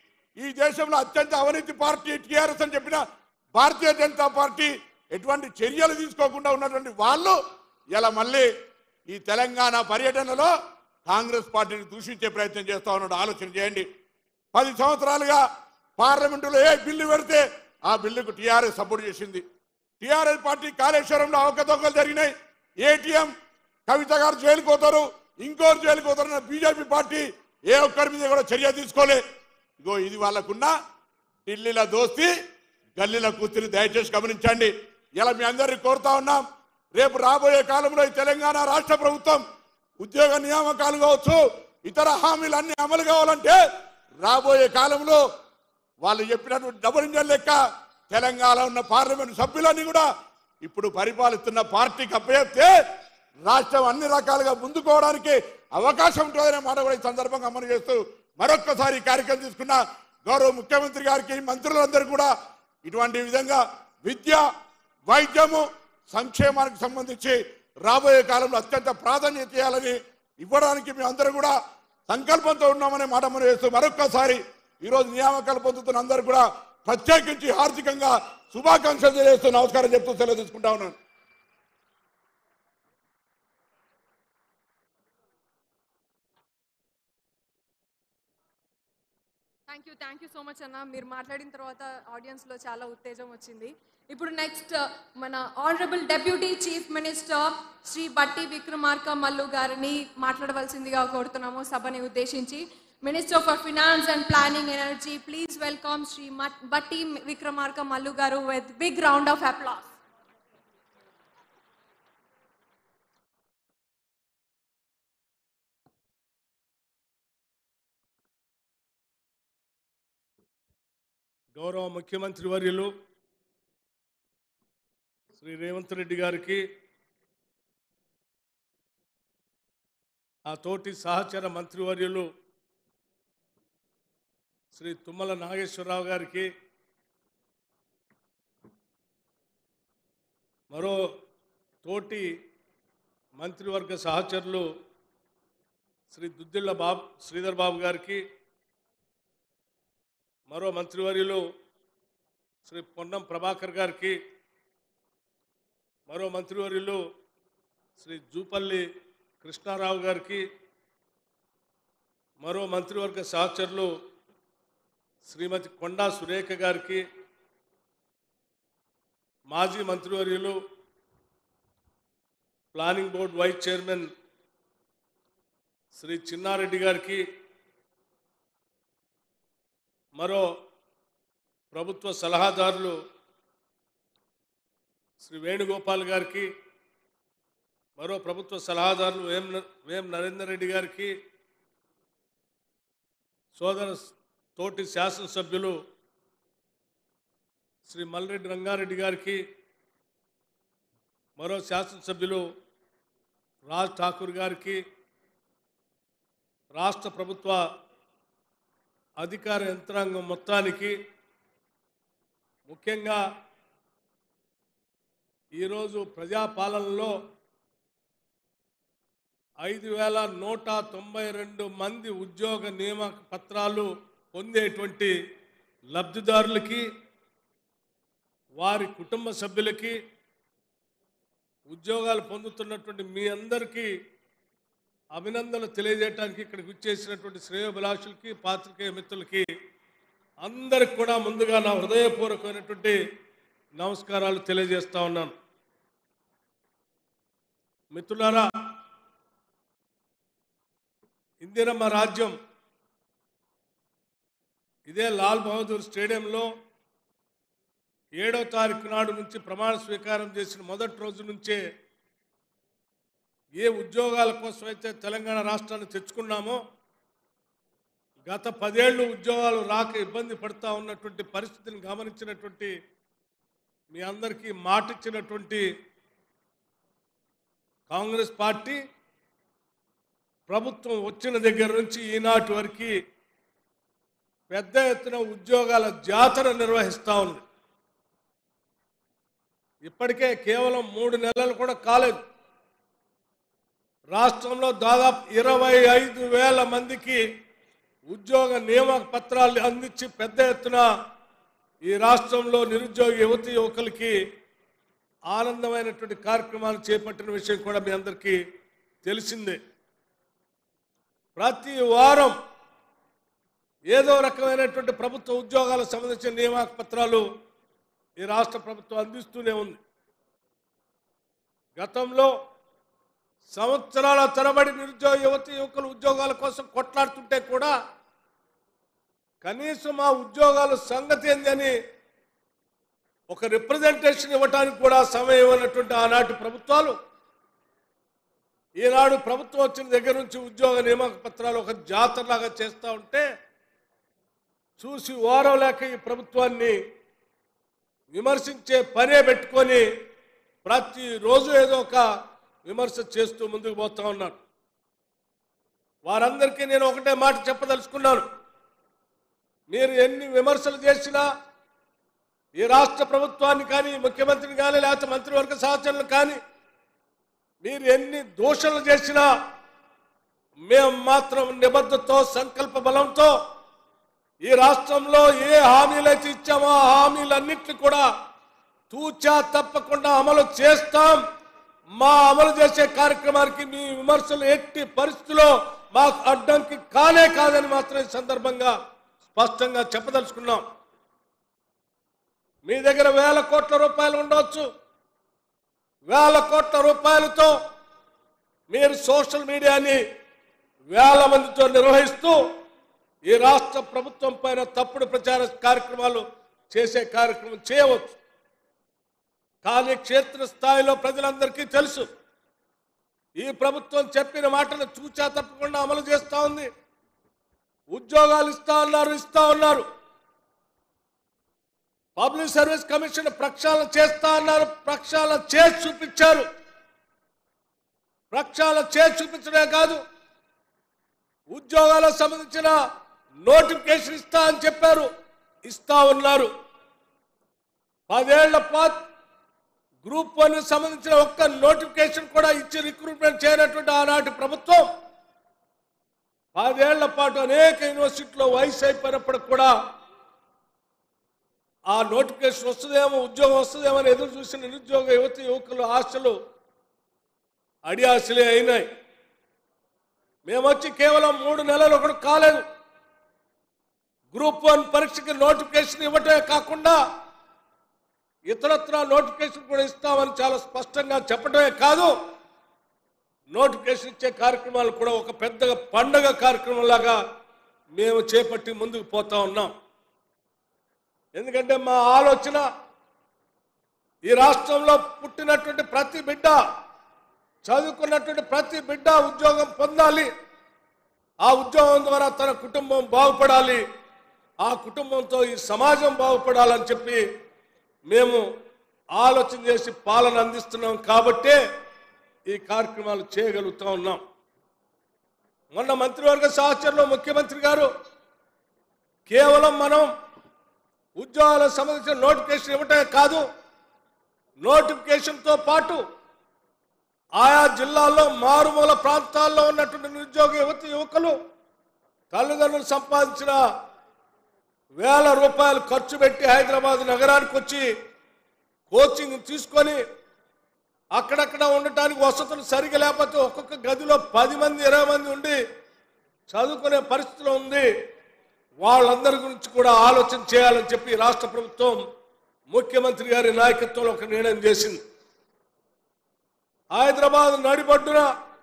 ఈ దేశంలో అత్యంత అవినీతి పార్టీ టిఆర్ఎస్ అని చెప్పిన భారతీయ జనతా పార్టీ ఎటువంటి చర్యలు తీసుకోకుండా ఉన్నటువంటి వాళ్ళు ఇలా మళ్ళీ ఈ తెలంగాణ పర్యటనలో కాంగ్రెస్ పార్టీని దూషించే ప్రయత్నం చేస్తా ఉన్నాడు ఆలోచన చేయండి పది సంవత్సరాలుగా పార్లమెంటులో ఏ బిల్లు పెడితే ఆ బిల్లుకు టీఆర్ఎస్ సపోర్ట్ చేసింది టీఆర్ఎస్ పార్టీ కాళేశ్వరంలో అవకతవకలు జరిగినాయి ఏటీఎం కవిత గారు జైలుకు పోతారు ఇంకోరు జైలుకు పోతారు బీజేపీ పార్టీ ఏ ఒక్కరి మీద కూడా చర్య తీసుకోలే ఇగో ఇది వాళ్ళకున్న ఢిల్లీల దోస్తి గల్లీల కూతురి దయచేసి గమనించండి ఇలా మీ అందరినీ కోరుతా ఉన్నాం రేపు రాబోయే కాలంలో ఈ తెలంగాణ రాష్ట్ర ప్రభుత్వం ఉద్యోగ నియామకాలు కావచ్చు ఇతర హామీలు అన్ని అమలు కావాలంటే రాబోయే కాలంలో వాళ్ళు చెప్పినటువంటి డబుల్ ఇంజన్ లెక్క తెలంగాణ ఉన్న పార్లమెంట్ సభ్యులన్నీ కూడా ఇప్పుడు పరిపాలిస్తున్న పార్టీకి అప్పచెప్తే రాష్ట్రం అన్ని రకాలుగా ముందుకోవడానికి అవకాశం ఉంటుందనే మాట కూడా ఈ సందర్భంగా అమలు చేస్తూ మరొక్కసారి ఈ కార్యక్రమం తీసుకున్న గౌరవ ముఖ్యమంత్రి గారికి మంత్రులందరూ కూడా ఇటువంటి విధంగా విద్య వైద్యము సంక్షేమానికి సంబంధించి రాబోయే కాలంలో అత్యంత ప్రాధాన్యత ఇవ్వాలని ఇవ్వడానికి మేము అందరూ కూడా సంకల్పంతో ఉన్నామనే మాట మనం వేస్తూ మరొక్కసారి ఈరోజు నియామకాలు పొందుతున్న అందరూ కూడా ప్రత్యేకించి ఆర్థికంగా శుభాకాంక్షలు తెలియజేస్తూ నమస్కారం చెప్తూ సెలవు తీసుకుంటా ఉన్నాను thank you thank you so much అన్న మీరు మాట్లాడిన తర్వాత ఆడియన్స్లో చాలా ఉత్తేజం వచ్చింది ఇప్పుడు నెక్స్ట్ మన honourable deputy chief minister Shri Bhatti Vikramarka Mallu గారిని మాట్లాడవలసిందిగా కోరుతున్నాము సభని ఉద్దేశించి minister for finance and planning energy please welcome Shri మట్- Bhatti Vikramarka Mallu garu with big round of applause గౌరవ ముఖ్యమంత్రి వర్యులు శ్రీ రేవంత్ రెడ్డి గారికి ఆ తోటి సహచర మంత్రివర్యులు శ్రీ తుమ్మల నాగేశ్వరరావు గారికి మరో తోటి మంత్రివర్గ సహచరులు శ్రీ దుద్దిళ్ళ బాబు శ్రీధర్ బాబు గారికి మరో మంత్రివర్యులు శ్రీ పొన్నం ప్రభాకర్ గారికి మరో మంత్రివర్యులు శ్రీ జూపల్లి కృష్ణారావు గారికి మరో మంత్రివర్గ సహచరులు శ్రీమతి కొండా సురేఖ గారికి మాజీ మంత్రివర్యులు planning board vice chairman Shri Chinnareddy గారికి మరో ప్రభుత్వ సలహాదారులు శ్రీ వేణుగోపాల్ గారికి మరో ప్రభుత్వ సలహాదారులు వేం న- వేం నరేందర్ రెడ్డి గారికి సోదర స్- తోటి శాసనసభ్యులు శ్రీ మల్రెడ్డి రంగారెడ్డి గారికి మరో శాసనసభ్యులు రాజ్ ఠాకూర్ గారికి రాష్ట్ర ప్రభుత్వ అధికార యంత్రాంగం మొత్తానికి ముఖ్యంగా ఈరోజు ప్రజాపాలనలో ఐదు వేల నూట తొంభై రెండు మంది ఉద్యోగ నియామక పత్రాలు పొందేటువంటి లబ్ధిదారులకి వారి కుటుంబ సభ్యులకి ఉద్యోగాలు పొందుతున్నటువంటి మీ అందరికీ అభినందనలు తెలియజేయడానికి ఇక్కడికి వచ్చేసినటువంటి శ్రేయోభిలాషులకి పాత్రికేయ మిత్రులకి అందరికి కూడా ముందుగా నా హృదయపూర్వకమైనటువంటి నమస్కారాలు తెలియజేస్తా ఉన్నాను మిత్రులారా ఇందిరమ్మ రాజ్యం ఇదే లాల్ బహదూర్ స్టేడియంలో ఏడో తారీఖు నాడు నుంచి ప్రమాణ స్వీకారం చేసిన మొదటి రోజు నుంచే ఏ ఉద్యోగాల కోసం అయితే తెలంగాణ రాష్ట్రాన్ని తెచ్చుకున్నామో గత పదేళ్ళు ఉద్యోగాలు రాక ఇబ్బంది పడుతూ ఉన్నటువంటి పరిస్థితిని గమనించినటువంటి మీ అందరికీ మాటిచ్చినటువంటి కాంగ్రెస్ పార్టీ ప్రభుత్వం వచ్చిన దగ్గర నుంచి ఈనాటి వరకు పెద్ద ఎత్తున ఉద్యోగాల జాతర నిర్వహిస్తూ ఉంది ఇప్పటికే కేవలం మూడు నెలలు కూడా కాలేదు రాష్ట్రంలో దాదాపు ఇరవై ఐదు వేల మందికి ఉద్యోగ నియామక పత్రాలు అందించి పెద్ద ఎత్తున ఈ రాష్ట్రంలో నిరుద్యోగ యువతి యువకులకి ఆనందమైనటువంటి కార్యక్రమాలు చేపట్టిన విషయం కూడా మీ అందరికీ తెలిసిందే ప్రతి వారం ఏదో రకమైనటువంటి ప్రభుత్వ ఉద్యోగాలకు సంబంధించిన నియామక పత్రాలు ఈ రాష్ట్ర ప్రభుత్వం అందిస్తూనే ఉంది గతంలో సంవత్సరాల తరబడి నిరుద్యోగ యువతి యువకులు ఉద్యోగాల కోసం కొట్లాడుతుంటే కూడా కనీసం ఆ ఉద్యోగాల సంగతి ఏందని ఒక రిప్రజెంటేషన్ ఇవ్వడానికి కూడా సమయం ఇవ్వనటువంటి ఆనాటి ప్రభుత్వాలు ఈనాడు ప్రభుత్వం వచ్చిన దగ్గర నుంచి ఉద్యోగ నియామక పత్రాలు ఒక జాతరలాగా చేస్తూ ఉంటే చూసి ఓరవలేక ఈ ప్రభుత్వాన్ని విమర్శించే పనే పెట్టుకొని ప్రతిరోజు ఏదో ఒక విమర్శ చేస్తూ ముందుకు పోతా ఉన్నాను వారందరికీ నేను ఒకటే మాట చెప్పదలుచుకున్నాను మీరు ఎన్ని విమర్శలు చేసినా ఈ రాష్ట్ర ప్రభుత్వాన్ని కానీ ముఖ్యమంత్రిని కానీ లేకపోతే మంత్రివర్గ సహచరులు కానీ మీరు ఎన్ని దూషణలు చేసినా మేము మాత్రం నిబద్ధతో సంకల్ప బలంతో ఈ రాష్ట్రంలో ఏ హామీలైతే ఇచ్చామో ఆ హామీలన్నింటినీ కూడా తూచా తప్పకుండా అమలు చేస్తాం మా అమలు చేసే కార్యక్రమానికి మీ విమర్శలు ఎట్టి పరిస్థితుల్లో మాకు అడ్డంకి కానే కాదని మాత్రం ఈ సందర్భంగా స్పష్టంగా చెప్పదలుచుకున్నాం మీ దగ్గర వేల కోట్ల రూపాయలు ఉండవచ్చు వేల కోట్ల రూపాయలతో మీరు సోషల్ మీడియాని వేల మందితో నిర్వహిస్తూ ఈ రాష్ట్ర ప్రభుత్వం పైన తప్పుడు ప్రచార కార్యక్రమాలు చేసే కార్యక్రమం చేయవచ్చు కానీ క్షేత్ర స్థాయిలో ప్రజలందరికీ తెలుసు ఈ ప్రభుత్వం చెప్పిన మాటలు చూచా తప్పకుండా అమలు చేస్తా ఉంది ఉద్యోగాలు ఇస్తా ఉన్నారు ఇస్తా ఉన్నారు పబ్లిక్ సర్వీస్ కమిషన్ ప్రక్షాళన చేస్తా అన్నారు ప్రక్షాళన చేసి చూపించారు ప్రక్షాళన చేసి చూపించడమే కాదు ఉద్యోగాలకు సంబంధించిన నోటిఫికేషన్ ఇస్తా అని చెప్పారు ఇస్తా ఉన్నారు పదేళ్ల పాత్ గ్రూప్ వన్ సంబంధించిన ఒక్క నోటిఫికేషన్ కూడా ఇచ్చి రిక్రూట్మెంట్ చేయనటువంటి ఆనాటి ప్రభుత్వం పదేళ్ల పాటు అనేక యూనివర్సిటీలో వయసు అయిపోయినప్పటికి కూడా ఆ నోటిఫికేషన్ వస్తుందేమో ఉద్యోగం వస్తుందేమో అని ఎదురు చూసిన నిరుద్యోగ యువతి యువకులు ఆశలు అడియాశలే అయినాయి మేము వచ్చి కేవలం మూడు నెలలు ఒకటి కాలేదు గ్రూప్ వన్ పరీక్షకి నోటిఫికేషన్ ఇవ్వటమే కాకుండా ఇతరత్ర నోటిఫికేషన్ కూడా ఇస్తామని చాలా స్పష్టంగా చెప్పడమే కాదు నోటిఫికేషన్ ఇచ్చే కార్యక్రమాలు కూడా ఒక పెద్ద పండగ కార్యక్రమం లాగా మేము చేపట్టి ముందుకు పోతా ఉన్నాం ఎందుకంటే మా ఆలోచన ఈ రాష్ట్రంలో పుట్టినటువంటి ప్రతి బిడ్డ చదువుకున్నటువంటి ప్రతి బిడ్డ ఉద్యోగం పొందాలి ఆ ఉద్యోగం ద్వారా తన కుటుంబం బాగుపడాలి ఆ కుటుంబంతో ఈ సమాజం బాగుపడాలని చెప్పి మేము ఆలోచన చేసి పాలన అందిస్తున్నాం కాబట్టే ఈ కార్యక్రమాలు చేయగలుగుతా ఉన్నాం మొన్న మంత్రివర్గ సహచరులు ముఖ్యమంత్రి గారు కేవలం మనం ఉద్యోగాలకు సంబంధించిన నోటిఫికేషన్ ఇవ్వటమే కాదు నోటిఫికేషన్తో పాటు ఆయా జిల్లాల్లో మారుమూల ప్రాంతాల్లో ఉన్నటువంటి నిరుద్యోగ యువతి యువకులు తల్లిదండ్రులు సంపాదించిన వేల రూపాయలు ఖర్చు పెట్టి హైదరాబాద్ నగరానికి వచ్చి కోచింగ్ తీసుకొని అక్కడక్కడ ఉండటానికి వసతులు సరిగా లేకపోతే ఒక్కొక్క గదిలో పది మంది ఇరవై మంది ఉండి చదువుకునే పరిస్థితిలో ఉంది వాళ్ళందరి గురించి కూడా ఆలోచన చేయాలని చెప్పి రాష్ట్ర ప్రభుత్వం ముఖ్యమంత్రి గారి నాయకత్వంలో ఒక నిర్ణయం చేసింది హైదరాబాద్ నడిబొడ్డున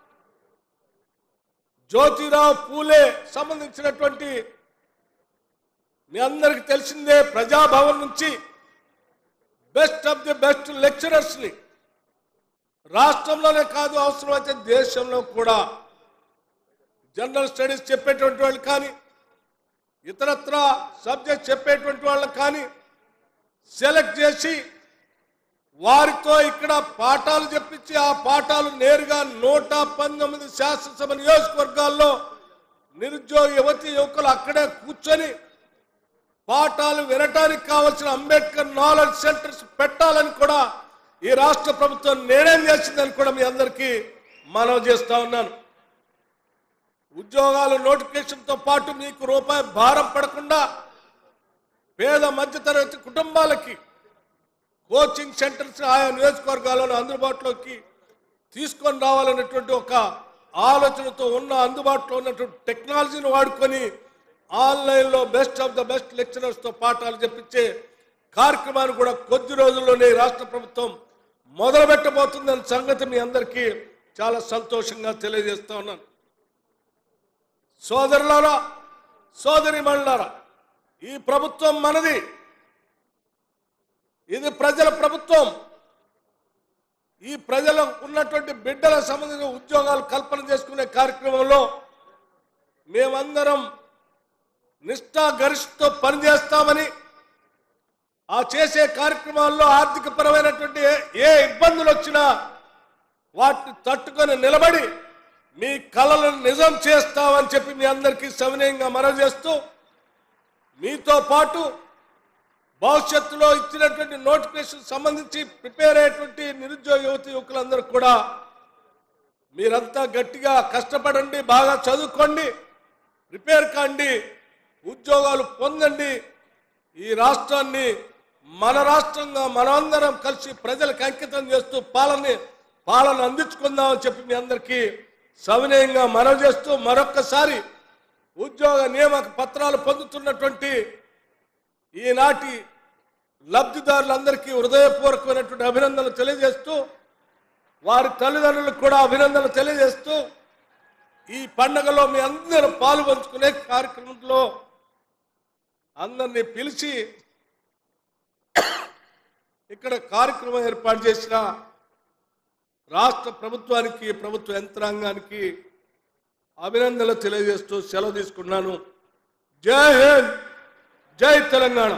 జ్యోతిరావు పూలే సంబంధించినటువంటి మీ అందరికి తెలిసిందే ప్రజాభవన్ నుంచి best of the best lecturers ని రాష్ట్రంలోనే కాదు అవసరమైతే దేశంలో కూడా జనరల్ స్టడీస్ చెప్పేటువంటి వాళ్ళు కానీ ఇతరత్ర సబ్జెక్ట్ చెప్పేటువంటి వాళ్ళకి కానీ సెలెక్ట్ చేసి వారితో ఇక్కడ పాఠాలు చెప్పించి ఆ పాఠాలు నేరుగా నూట పంతొమ్మిది శాసనసభ నియోజకవర్గాల్లో నిరుద్యోగ యువతి యువకులు అక్కడే కూర్చొని పాఠాలు వినటానికి కావలసిన అంబేద్కర్ నాలెడ్జ్ సెంటర్స్ పెట్టాలని కూడా ఈ రాష్ట్ర ప్రభుత్వం నిర్ణయం చేసిందని కూడా మీ అందరికీ మనవి చేస్తా ఉన్నాను ఉద్యోగాల నోటిఫికేషన్తో పాటు మీకు రూపాయి భారం పడకుండా పేద మధ్యతరగతి కుటుంబాలకి కోచింగ్ సెంటర్స్ ఆయా నియోజకవర్గాలను అందుబాటులోకి తీసుకొని రావాలనేటువంటి ఒక ఆలోచనతో ఉన్న అందుబాటులో ఉన్నటువంటి టెక్నాలజీని వాడుకొని ఆన్లైన్లో బెస్ట్ ఆఫ్ ద బెస్ట్ లెక్చరర్స్తో పాఠాలు చెప్పించే కార్యక్రమాన్ని కూడా కొద్ది రోజుల్లోనే ఈ రాష్ట్ర ప్రభుత్వం మొదలు పెట్టబోతుందన్న సంగతి మీ అందరికీ చాలా సంతోషంగా తెలియజేస్తా ఉన్నాను సోదరులారా సోదరి ఈ ప్రభుత్వం మనది ఇది ప్రజల ప్రభుత్వం ఈ ప్రజలకు ఉన్నటువంటి బిడ్డల సంబంధించిన ఉద్యోగాలు కల్పన చేసుకునే కార్యక్రమంలో మేమందరం నిష్ఠా గరిష్ఠతో పనిచేస్తామని ఆ చేసే కార్యక్రమాల్లో ఆర్థిక పరమైనటువంటి ఏ- ఏ ఇబ్బందులు వచ్చినా వాటిని తట్టుకొని నిలబడి మీ కళలను నిజం చేస్తామని చెప్పి మీ అందరికీ సవినయంగా మనవి చేస్తూ మీతో పాటు భవిష్యత్తులో ఇచ్చినటువంటి నోటిఫికేషన్ సంబంధించి ప్రిపేర్ అయ్యేటువంటి నిరుద్యోగ యువతి యువకులందరూ కూడా మీరంతా గట్టిగా కష్టపడండి బాగా చదువుకోండి ప్రిపేర్ కాండి ఉద్యోగాలు పొందండి ఈ రాష్ట్రాన్ని మన రాష్ట్రంగా మనమందరం కలిసి ప్రజలకు అంకితం చేస్తూ పాలన పాలన అందించుకుందామని చెప్పి మీ అందరికీ సవినయంగా మనవి చేస్తూ మరొక్కసారి ఉద్యోగ నియామక పత్రాలు పొందుతున్నటువంటి ఈనాటి లబ్ధిదారులందరికీ హృదయపూర్వకమైనటువంటి అభినందనలు తెలియజేస్తూ వారి తల్లిదండ్రులకు కూడా అభినందనలు తెలియజేస్తూ ఈ పండగలో మీ అందరూ పాలు పంచుకునే కార్యక్రమంలో అందరినీ పిలిచి ఇక్కడ కార్యక్రమం ఏర్పాటు చేసిన రాష్ట్ర ప్రభుత్వానికి ప్రభుత్వ యంత్రాంగానికి అభినందనలు తెలియజేస్తూ సెలవు తీసుకున్నాను జై హింద్ జై తెలంగాణ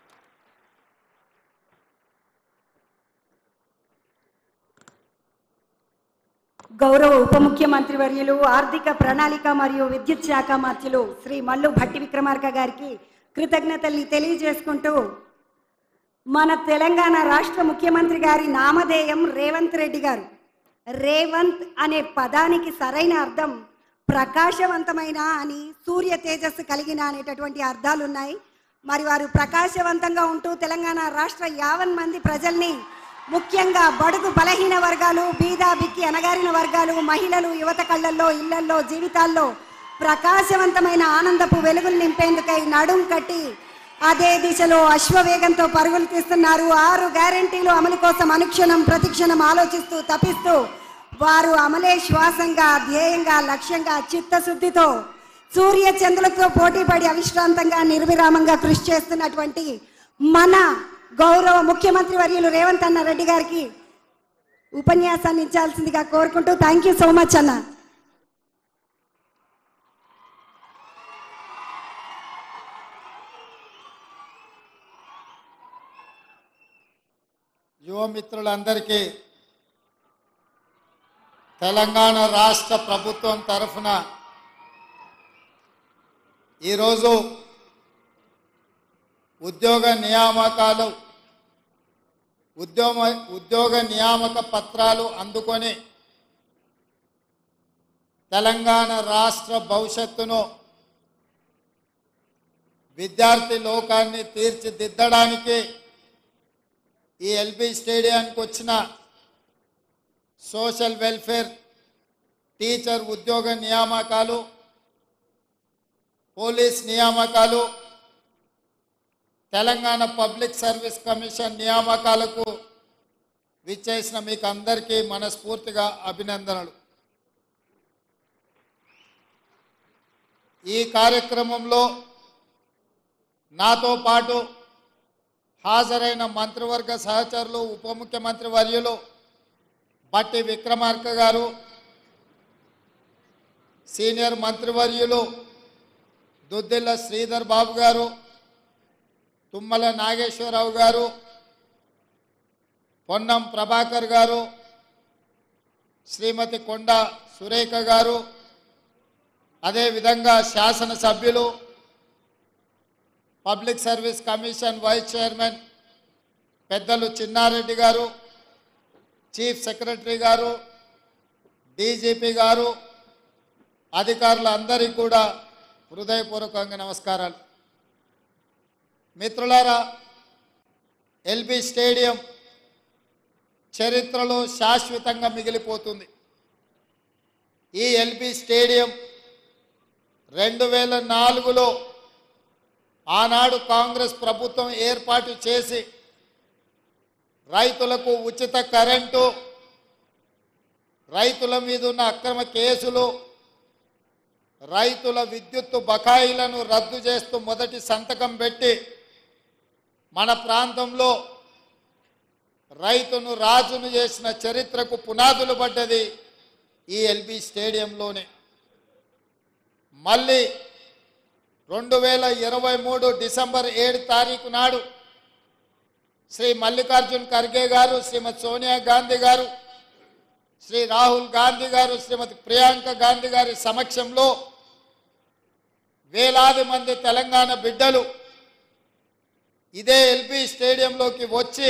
గౌరవ ఉప ముఖ్యమంత్రి వర్యులు ఆర్థిక ప్రణాళిక మరియు విద్యుత్ శాఖ మంత్రులు శ్రీ మల్లు భట్టి విక్రమార్క గారికి కృతజ్ఞతల్ని తెలియజేసుకుంటూ మన తెలంగాణ రాష్ట్ర ముఖ్యమంత్రి గారి నామధేయం రేవంత్ రెడ్డి గారు రేవంత్ అనే పదానికి సరైన అర్థం ప్రకాశవంతమైన అని సూర్య తేజస్సు కలిగిన అనేటటువంటి అర్థాలు ఉన్నాయి మరి వారు ప్రకాశవంతంగా ఉంటూ తెలంగాణ రాష్ట్ర యావన్ మంది ప్రజల్ని ముఖ్యంగా బడుగు బలహీన వర్గాలు బీద బిక్కి అనగారిన వర్గాలు మహిళలు యువత కళ్ళల్లో ఇళ్లల్లో జీవితాల్లో ప్రకాశవంతమైన ఆనందపు వెలుగులు నింపేందుకై నడుం కట్టి అదే దిశలో అశ్వవేగంతో పరుగులు తీస్తున్నారు ఆరు గ్యారంటీలు అమలు కోసం అనుక్షణం ప్రతిక్షణం ఆలోచిస్తూ తపిస్తూ వారు అమలే శ్వాసంగా ధ్యేయంగా లక్ష్యంగా చిత్తశుద్ధితో సూర్య చంద్రులతో పోటీపడి అవిశ్రాంతంగా నిర్విరామంగా కృషి చేస్తున్నటువంటి మన గౌరవ ముఖ్యమంత్రి వర్యులు రేవంత్ అన్న రెడ్డి గారికి ఉపన్యాసాన్ని ఇచ్చాల్సిందిగా కోరుకుంటూ థ్యాంక్ యూ సో మచ్ అన్న యువ మిత్రులందరికీ తెలంగాణ రాష్ట్ర ప్రభుత్వం తరఫున ఈరోజు ఉద్యోగ నియామకాలు ఉద్యోగ ఉద్యోగ నియామక పత్రాలు అందుకొని తెలంగాణ రాష్ట్ర భవిష్యత్తును విద్యార్థి లోకాన్ని తీర్చిదిద్దడానికి ఈ ఎల్బీ స్టేడియానికి వచ్చిన సోషల్ వెల్ఫేర్ టీచర్ ఉద్యోగ నియామకాలు పోలీస్ నియామకాలు తెలంగాణ పబ్లిక్ సర్వీస్ కమిషన్ నియామకాలకు విచ్చేసిన మీకు అందరికీ మనస్ఫూర్తిగా అభినందనలు ఈ కార్యక్రమంలో నాతో పాటు హాజరైన మంత్రివర్గ సహచరులు ఉప ముఖ్యమంత్రి వర్యులు బట్టి విక్రమార్క గారు సీనియర్ మంత్రివర్యులు దుద్దిల్ల శ్రీధర్ బాబు గారు తుమ్మల నాగేశ్వరరావు గారు పొన్నం ప్రభాకర్ గారు శ్రీమతి కొండ సురేఖ గారు అదేవిధంగా శాసనసభ్యులు public service commission vice chairman పెద్దలు చిన్నారెడ్డి గారు చీఫ్ సెక్రటరీ గారు డీజీపీ గారు అధికారులందరికీ కూడా హృదయపూర్వకంగా నమస్కారాలు మిత్రులారా ఎల్బీ స్టేడియం చరిత్రలో శాశ్వతంగా మిగిలిపోతుంది ఈ ఎల్బీ స్టేడియం రెండు వేల నాలుగులో ఆనాడు కాంగ్రెస్ ప్రభుత్వం ఏర్పాటు చేసి రైతులకు ఉచిత కరెంటు రైతుల మీద ఉన్న అక్రమ కేసులు రైతుల విద్యుత్తు బకాయిలను రద్దు చేస్తూ మొదటి సంతకం పెట్టి మన ప్రాంతంలో రైతును రాజును చేసిన చరిత్రకు పునాదులు పడ్డది ఈ ఎల్బీ స్టేడియంలోనే మళ్ళీ రెండు వేల ఇరవై మూడు డిసెంబర్ ఏడు తారీఖు నాడు శ్రీ మల్లికార్జున్ ఖర్గే గారు శ్రీమతి సోనియా గాంధీ గారు శ్రీ రాహుల్ గాంధీ గారు శ్రీమతి ప్రియాంక గాంధీ గారి సమక్షంలో వేలాది మంది తెలంగాణ బిడ్డలు ఇదే ఎల్బీ స్టేడియంలోకి వచ్చి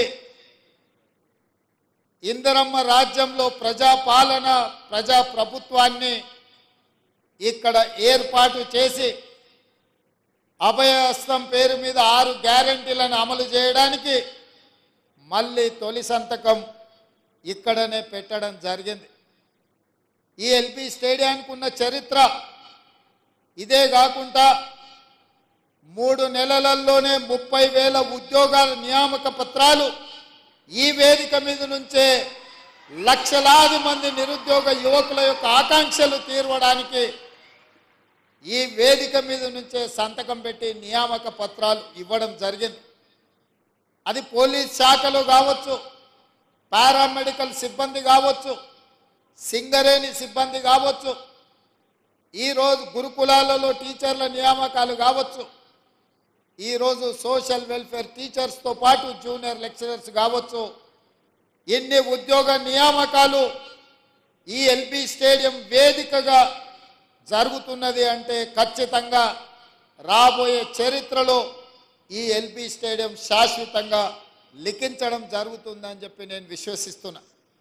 ఇందిరమ్మ రాజ్యంలో ప్రజాపాలన ప్రజా ప్రభుత్వాన్ని ఇక్కడ ఏర్పాటు చేసి అభయహస్తం పేరు మీద ఆరు గ్యారంటీలను అమలు చేయడానికి మళ్ళీ తొలి సంతకం ఇక్కడనే పెట్టడం జరిగింది ఈ ఎల్పి స్టేడియానికి ఉన్న చరిత్ర ఇదే కాకుండా మూడు నెలలలోనే ముప్పై వేల ఉద్యోగాల నియామక పత్రాలు ఈ వేదిక మీద నుంచే లక్షలాది మంది నిరుద్యోగ యువకుల యొక్క ఆకాంక్షలు తీర్వడానికి ఈ వేదిక మీద నుంచే సంతకం పెట్టి నియామక పత్రాలు ఇవ్వడం జరిగింది అది పోలీస్ శాఖలో కావచ్చు పారామెడికల్ సిబ్బంది కావచ్చు సింగరేణి సిబ్బంది కావచ్చు ఈరోజు గురుకులాలలో టీచర్ల నియామకాలు కావచ్చు ఈరోజు సోషల్ వెల్ఫేర్ టీచర్స్తో పాటు జూనియర్ లెక్చరర్స్ కావచ్చు ఎన్ని ఉద్యోగ నియామకాలు ఈ ఎల్బి స్టేడియం వేదికగా జరుగుతున్నది అంటే ఖచ్చితంగా రాబోయే చరిత్రలో ఈ ఎల్బి స్టేడియం శాశ్వతంగా లిఖించడం జరుగుతుందని చెప్పి నేను విశ్వసిస్తున్నా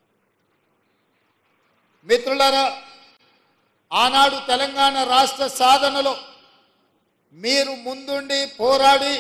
మిత్రులారా ఆనాడు తెలంగాణ రాష్ట్ర సాధనలో మీరు ముందుండి పోరాడి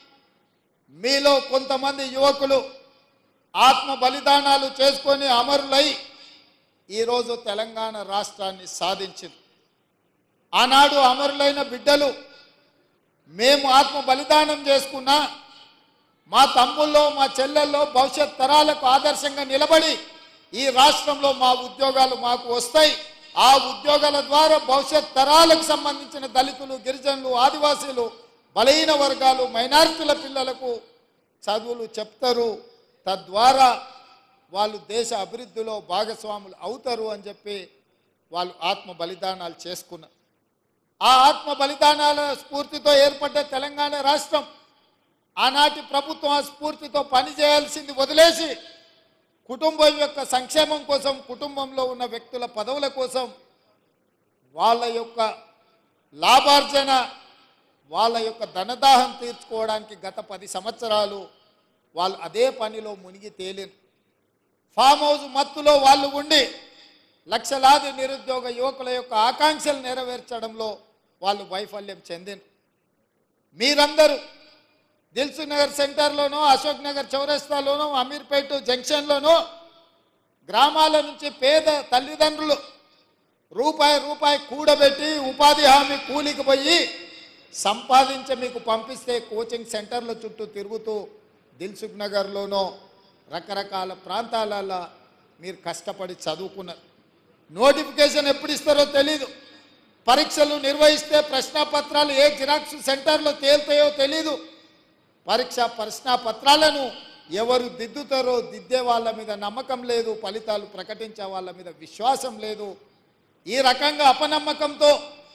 మీలో కొంతమంది యువకులు ఆత్మ బలిదానాలు చేసుకొని అమరులై ఈరోజు తెలంగాణ రాష్ట్రాన్ని సాధించింది ఆనాడు అమరులైన బిడ్డలు మేము ఆత్మ బలిదానం చేసుకున్నా మా తమ్ముల్లో మా చెల్లెల్లో భవిష్యత్ తరాలకు ఆదర్శంగా నిలబడి ఈ రాష్ట్రంలో మా ఉద్యోగాలు మాకు వస్తాయి ఆ ఉద్యోగాల ద్వారా భవిష్యత్ తరాలకు సంబంధించిన దళితులు గిరిజనులు ఆదివాసీలు బలహీన వర్గాలు మైనారిటీల పిల్లలకు చదువులు చెప్తారు తద్వారా వాళ్ళు దేశ అభివృద్ధిలో భాగస్వాములు అవుతారు అని చెప్పి వాళ్ళు ఆత్మ బలిదానాలు చేసుకున్నారు ఆ ఆత్మ బలిదానాల స్ఫూర్తితో ఏర్పడ్డ తెలంగాణ రాష్ట్రం ఆనాటి ప్రభుత్వం ఆ స్ఫూర్తితో పనిచేయాల్సింది వదిలేసి కుటుంబం యొక్క సంక్షేమం కోసం కుటుంబంలో ఉన్న వ్యక్తుల పదవుల కోసం వాళ్ళ యొక్క లాభార్జన వాళ్ళ యొక్క ధనదాహం తీర్చుకోవడానికి గత పది సంవత్సరాలు వాళ్ళు అదే పనిలో మునిగి తేలిన ఫామ్ హౌస్ మత్తులో వాళ్ళు ఉండి లక్షలాది నిరుద్యోగ యువకుల యొక్క ఆకాంక్షలు నెరవేర్చడంలో వాళ్ళు వైఫల్యం చెందిన మీరందరూ దిల్సు నగర్ సెంటర్లోనో అశోక్ నగర్ చౌరస్తాలోనో అమీర్పేట జంక్షన్లోనో గ్రామాల నుంచి పేద తల్లిదండ్రులు రూపాయి రూపాయి కూడబెట్టి ఉపాధి హామీ కూలికి పోయి సంపాదించి మీకు పంపిస్తే కోచింగ్ సెంటర్ల చుట్టూ తిరుగుతూ దిల్సుఖ్ నగర్లోనో రకరకాల ప్రాంతాలలో మీరు కష్టపడి చదువుకున్నారు నోటిఫికేషన్ ఎప్పుడు ఇస్తారో తెలీదు పరీక్షలు నిర్వహిస్తే ప్రశ్నాపత్రాలు ఏ జిరాక్స్ సెంటర్లో తేలుతాయో తెలీదు పరీక్ష ప్రశ్నాపత్రాలను ఎవరు దిద్దుతారో దిద్దే వాళ్ళ మీద నమ్మకం లేదు ఫలితాలు ప్రకటించే వాళ్ళ మీద విశ్వాసం లేదు ఈ రకంగా అపనమ్మకంతో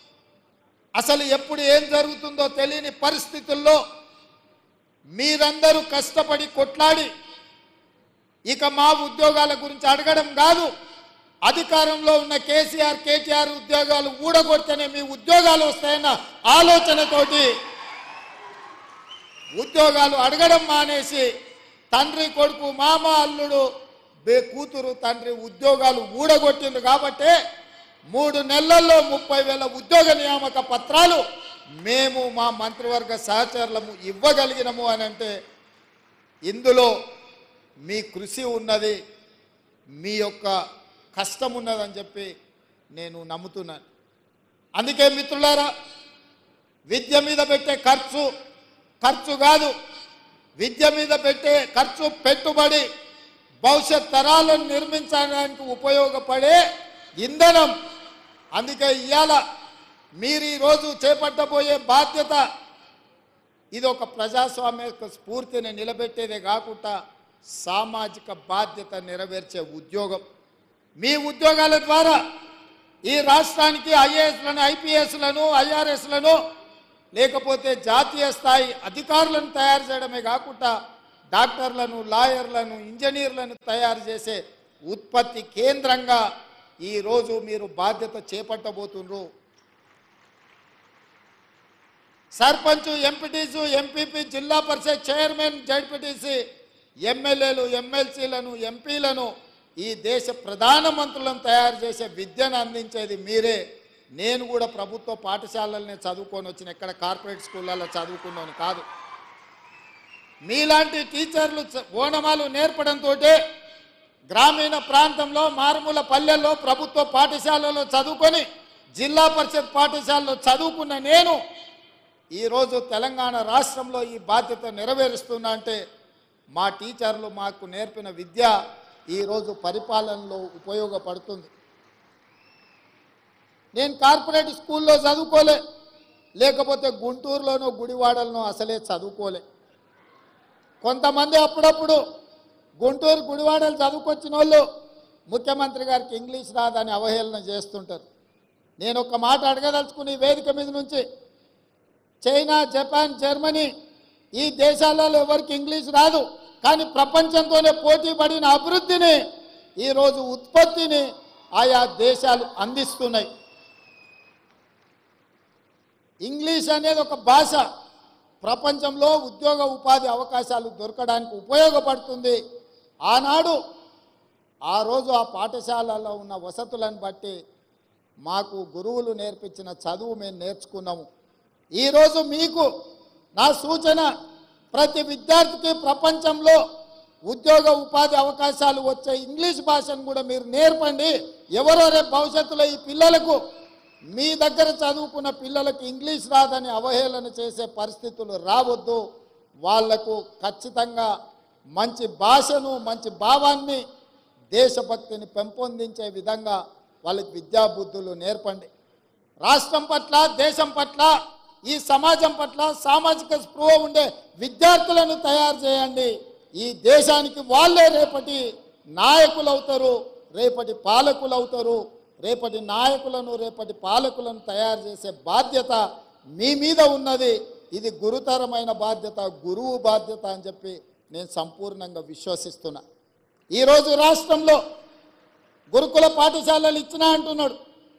అసలు ఎప్పుడు ఏం జరుగుతుందో తెలియని పరిస్థితుల్లో మీరందరూ కష్టపడి కొట్లాడి ఇక మా ఉద్యోగాల గురించి అడగడం కాదు అధికారంలో ఉన్న కేసీఆర్ కేటీఆర్ ఉద్యోగాలు ఊడగొడితేనే మీ ఉద్యోగాలు వస్తాయన్న ఆలోచనతోటి ఉద్యోగాలు అడగడం మానేసి తండ్రి కొడుకు మామ అల్లుడు బే కూతురు తండ్రి ఉద్యోగాలు ఊడగొట్టింది కాబట్టే మూడు నెలల్లో ముప్పై వేల ఉద్యోగ నియామక పత్రాలు మేము మా మంత్రివర్గ సహచరులము ఇవ్వగలిగినము అని అంటే ఇందులో మీ కృషి ఉన్నది మీ యొక్క కష్టం ఉన్నదని చెప్పి నేను నమ్ముతున్నాను అందుకే మిత్రులారా విద్య మీద పెట్టే ఖర్చు ఖర్చు కాదు విద్య మీద పెట్టే ఖర్చు పెట్టుబడి భవిష్యత్ తరాలను నిర్మించడానికి ఉపయోగపడే ఇంధనం అందుకే ఇవాళ మీరు ఈరోజు చేపట్టబోయే బాధ్యత ఇది ఒక ప్రజాస్వామ్య యొక్క స్ఫూర్తిని నిలబెట్టేదే కాకుండా సామాజిక బాధ్యత నెరవేర్చే ఉద్యోగం మీ ఉద్యోగాల ద్వారా ఈ రాష్ట్రానికి ఐఏఎస్లను ఐపీఎస్లను ఐఆర్ఎస్లను లేకపోతే జాతీయ స్థాయి అధికారులను తయారు చేయడమే కాకుండా డాక్టర్లను లాయర్లను ఇంజనీర్లను తయారు చేసే ఉత్పత్తి కేంద్రంగా ఈరోజు మీరు బాధ్యత చేపట్టబోతున్నారు సర్పంచ్ ఎంపీటీసు ఎంపీపీ జిల్లా పరిషత్ చైర్మన్ జడ్పీటీసీ ఎమ్మెల్యేలు ఎమ్మెల్సీలను ఎంపీలను ఈ దేశ ప్రధానమంత్రులను తయారు చేసే విద్యను అందించేది మీరే నేను కూడా ప్రభుత్వ పాఠశాలలనే చదువుకొని వచ్చిన ఎక్కడ కార్పొరేట్ స్కూళ్ళల్లో చదువుకున్నాను కాదు మీలాంటి టీచర్లు చ- ఓనమాలు నేర్పడంతో గ్రామీణ ప్రాంతంలో మారుమూల పల్లెల్లో ప్రభుత్వ పాఠశాలలో చదువుకొని జిల్లా పరిషత్ పాఠశాలలో చదువుకున్న నేను ఈరోజు తెలంగాణ రాష్ట్రంలో ఈ బాధ్యత నెరవేరుస్తున్నా అంటే మా టీచర్లు మాకు నేర్పిన విద్య ఈరోజు పరిపాలనలో ఉపయోగపడుతుంది నేను కార్పొరేట్ స్కూల్లో చదువుకోలే లేకపోతే గుంటూరులోనో గుడివాడలోనో అసలే చదువుకోలే కొంతమంది అప్పుడప్పుడు గుంటూరు గుడివాడలు చదువుకొచ్చిన వాళ్ళు ముఖ్యమంత్రి గారికి ఇంగ్లీష్ రాదని అవహేళన చేస్తుంటారు నేను ఒక మాట అడగదలుచుకుని ఈ వేదిక మీద నుంచి చైనా జపాన్ జర్మనీ ఈ దేశాలలో ఎవరికి ఇంగ్లీష్ రాదు కానీ ప్రపంచంతోనే పోటీ పడిన అభివృద్ధిని ఈరోజు ఉత్పత్తిని ఆయా దేశాలు అందిస్తున్నాయి ఇంగ్లీష్ అనేది ఒక భాష ప్రపంచంలో ఉద్యోగ ఉపాధి అవకాశాలు దొరకడానికి ఉపయోగపడుతుంది ఆనాడు ఆ రోజు ఆ పాఠశాలలో ఉన్న వసతులను బట్టి మాకు గురువులు నేర్పించిన చదువు మేము నేర్చుకున్నాము ఈరోజు మీకు నా సూచన ప్రతి విద్యార్థికి ప్రపంచంలో ఉద్యోగ ఉపాధి అవకాశాలు వచ్చే ఇంగ్లీష్ భాషను కూడా మీరు నేర్పండి ఎవరో రేపు భవిష్యత్తులో ఈ పిల్లలకు మీ దగ్గర చదువుకున్న పిల్లలకు ఇంగ్లీష్ రాదని అవహేళన చేసే పరిస్థితులు రావద్దు వాళ్లకు ఖచ్చితంగా మంచి భాషను మంచి భావాన్ని దేశభక్తిని పెంపొందించే విధంగా వాళ్ళకి విద్యాబుద్ధులు నేర్పండి రాష్ట్రం పట్ల దేశం పట్ల ఈ సమాజం పట్ల సామాజిక స్పృహ ఉండే విద్యార్థులను తయారు చేయండి ఈ దేశానికి వాళ్ళే రేపటి నాయకులు అవుతారు రేపటి పాలకులు అవుతారు రేపటి నాయకులను రేపటి పాలకులను తయారు చేసే బాధ్యత మీ మీద ఉన్నది ఇది గురుతరమైన బాధ్యత గురువు బాధ్యత అని చెప్పి నేను సంపూర్ణంగా విశ్వసిస్తున్నా ఈరోజు రాష్ట్రంలో గురుకుల పాఠశాలలు ఇచ్చినా అంటున్నాడు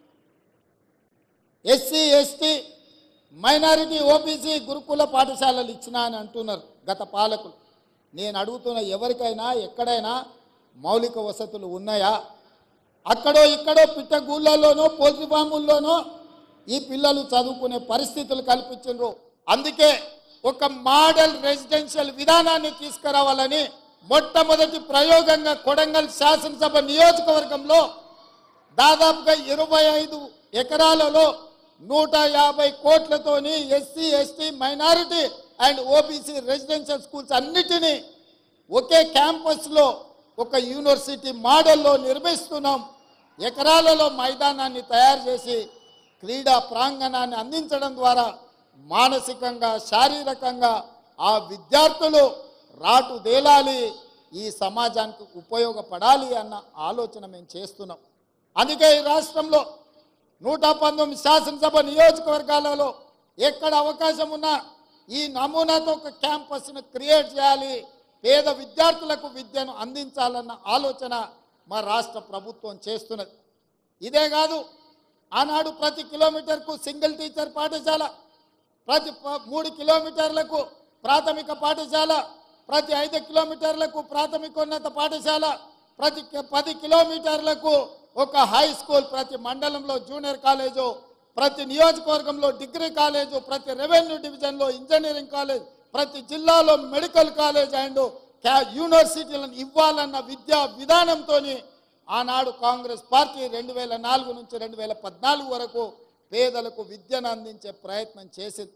ఎస్సీ ఎస్టీ మైనారిటీ ఓబీసీ గురుకుల పాఠశాలలు ఇచ్చినా అని అంటున్నారు గత పాలకులు నేను అడుగుతున్న ఎవరికైనా ఎక్కడైనా మౌలిక వసతులు ఉన్నాయా అక్కడో ఇక్కడో పిట్టగూళ్ళలోనో పోల్ట్రీ ఫాముల్లోనో ఈ పిల్లలు చదువుకునే పరిస్థితులు కల్పించారు అందుకే ఒక మోడల్ రెసిడెన్షియల్ విధానాన్ని తీసుకురావాలని మొట్టమొదటి ప్రయోగంగా కొడంగల్ శాసనసభ నియోజకవర్గంలో దాదాపుగా ఇరవై ఐదు ఎకరాలలో నూట యాభై కోట్లతోని SC ST minority and OBC residential schools అన్నిటినీ ఒకే క్యాంపస్లో ఒక యూనివర్సిటీ మోడల్లో నిర్మిస్తున్నాం ఎకరాలలో మైదానాన్ని తయారు చేసి క్రీడా ప్రాంగణాన్ని అందించడం ద్వారా మానసికంగా శారీరకంగా ఆ విద్యార్థులు రాటు దేలాలి ఈ సమాజానికి ఉపయోగపడాలి అన్న ఆలోచన మేము చేస్తున్నాం అందుకే ఈ రాష్ట్రంలో నూట పంతొమ్మిది శాసనసభ నియోజకవర్గాలలో ఎక్కడ అవకాశం ఉన్నా ఈ నమూనాతో ఒక క్యాంపస్ను క్రియేట్ చేయాలి పేద విద్యార్థులకు విద్యను అందించాలన్న ఆలోచన మా రాష్ట్ర ప్రభుత్వం చేస్తున్నది ఇదే కాదు ఆనాడు ప్రతి కిలోమీటర్కు సింగిల్ టీచర్ పాఠశాల ప్రతి ప- మూడు కిలోమీటర్లకు ప్రాథమిక పాఠశాల ప్రతి ఐదు కిలోమీటర్లకు ప్రాథమికోన్నత పాఠశాల ప్రతి కి- పది కిలోమీటర్లకు ఒక హై స్కూల్ ప్రతి మండలంలో జూనియర్ కాలేజు ప్రతి నియోజకవర్గంలో డిగ్రీ కాలేజు ప్రతి రెవెన్యూ డివిజన్లో ఇంజనీరింగ్ కాలేజ్ ప్రతి జిల్లాలో మెడికల్ కాలేజ్ అండ్ క్యా- యూనివర్సిటీలను ఇవ్వాలన్న విద్యా విధానంతోని ఆనాడు కాంగ్రెస్ పార్టీ రెండు వేల నాలుగు నుంచి రెండు వేల పద్నాలుగు వరకు పేదలకు విద్యను అందించే ప్రయత్నం చేసింది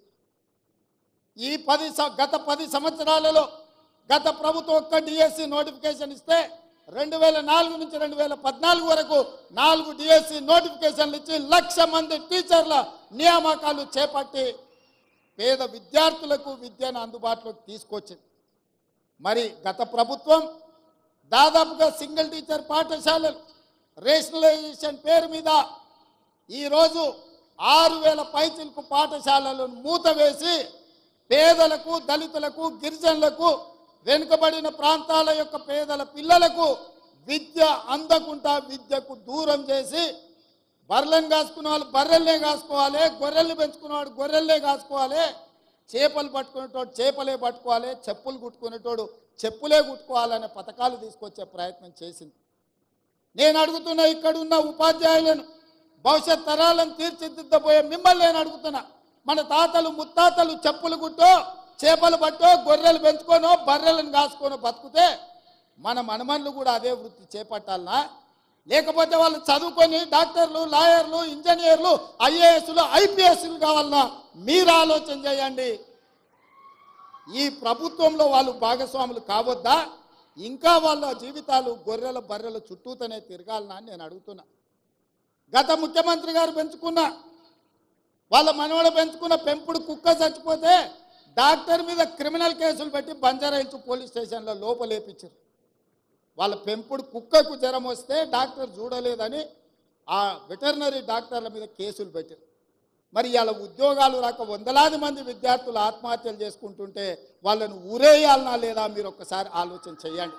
ఈ పది స- గత పది సంవత్సరాలలో గత ప్రభుత్వం ఒక్క డిఎస్సి నోటిఫికేషన్ ఇస్తే రెండు వేల నాలుగు నుంచి రెండు వేల పద్నాలుగు వరకు నాలుగు డిఎస్సి నోటిఫికేషన్లు ఇచ్చి లక్ష మంది టీచర్ల నియామకాలు చేపట్టి పేద విద్యార్థులకు విద్యను అందుబాటులోకి తీసుకొచ్చింది మరి గత ప్రభుత్వం దాదాపుగా సింగిల్ టీచర్ పాఠశాలలు రేషనలైజేషన్ పేరు మీద ఈరోజు ఆరు వేల పైచిలకు పాఠశాలలను మూతవేసి పేదలకు దళితులకు గిరిజనులకు వెనుకబడిన ప్రాంతాల యొక్క పేదల పిల్లలకు విద్య అందకుండా విద్యకు దూరం చేసి బర్రెలను కాసుకునే వాళ్ళు బర్రెల్నే కాసుకోవాలి గొర్రెల్ని పెంచుకునేవాడు గొర్రెల్నే కాసుకోవాలి చేపలు పట్టుకునేటోడు చేపలే పట్టుకోవాలి చెప్పులు కుట్టుకునేటోడు చెప్పులే కుట్టుకోవాలనే పథకాలు తీసుకొచ్చే ప్రయత్నం చేసింది నేను అడుగుతున్న ఇక్కడున్న ఉపాధ్యాయులను భవిష్యత్ తరాలను తీర్చిదిద్దబోయే మిమ్మల్ని నేను అడుగుతున్నా మన తాతలు ముత్తాతలు చెప్పులు కుట్టో చేపలు పట్టో గొర్రెలు పెంచుకోనో బర్రెలను కాసుకోనో బతుకుతే మన మనమన్లు కూడా అదే వృత్తి చేపట్టాలనా లేకపోతే వాళ్ళు చదువుకొని డాక్టర్లు లాయర్లు ఇంజనీర్లు ఐఏఎస్లు ఐపీఎస్లు కావాలన్నా మీరు ఆలోచన చేయండి ఈ ప్రభుత్వంలో వాళ్ళు భాగస్వాములు కావద్దా ఇంకా వాళ్ళ జీవితాలు గొర్రెల బర్రెల చుట్టూతోనే తిరగాలనా అని నేను అడుగుతున్నా గత ముఖ్యమంత్రి గారు పెంచుకున్న వాళ్ళ మనవడు పెంచుకున్న పెంపుడు కుక్క చచ్చిపోతే డాక్టర్ మీద క్రిమినల్ కేసులు పెట్టి బంజారాయిల్స్ పోలీస్ స్టేషన్లో లోపలేపించారు వాళ్ళ పెంపుడు కుక్కకు జ్వరం వస్తే డాక్టర్ చూడలేదని ఆ వెటర్నరీ డాక్టర్ల మీద కేసులు పెట్టారు మరి ఇలా ఉద్యోగాలు రాక వందలాది మంది విద్యార్థులు ఆత్మహత్యలు చేసుకుంటుంటే వాళ్ళను ఊరేయాలనా లేదా మీరు ఒక్కసారి ఆలోచన చేయండి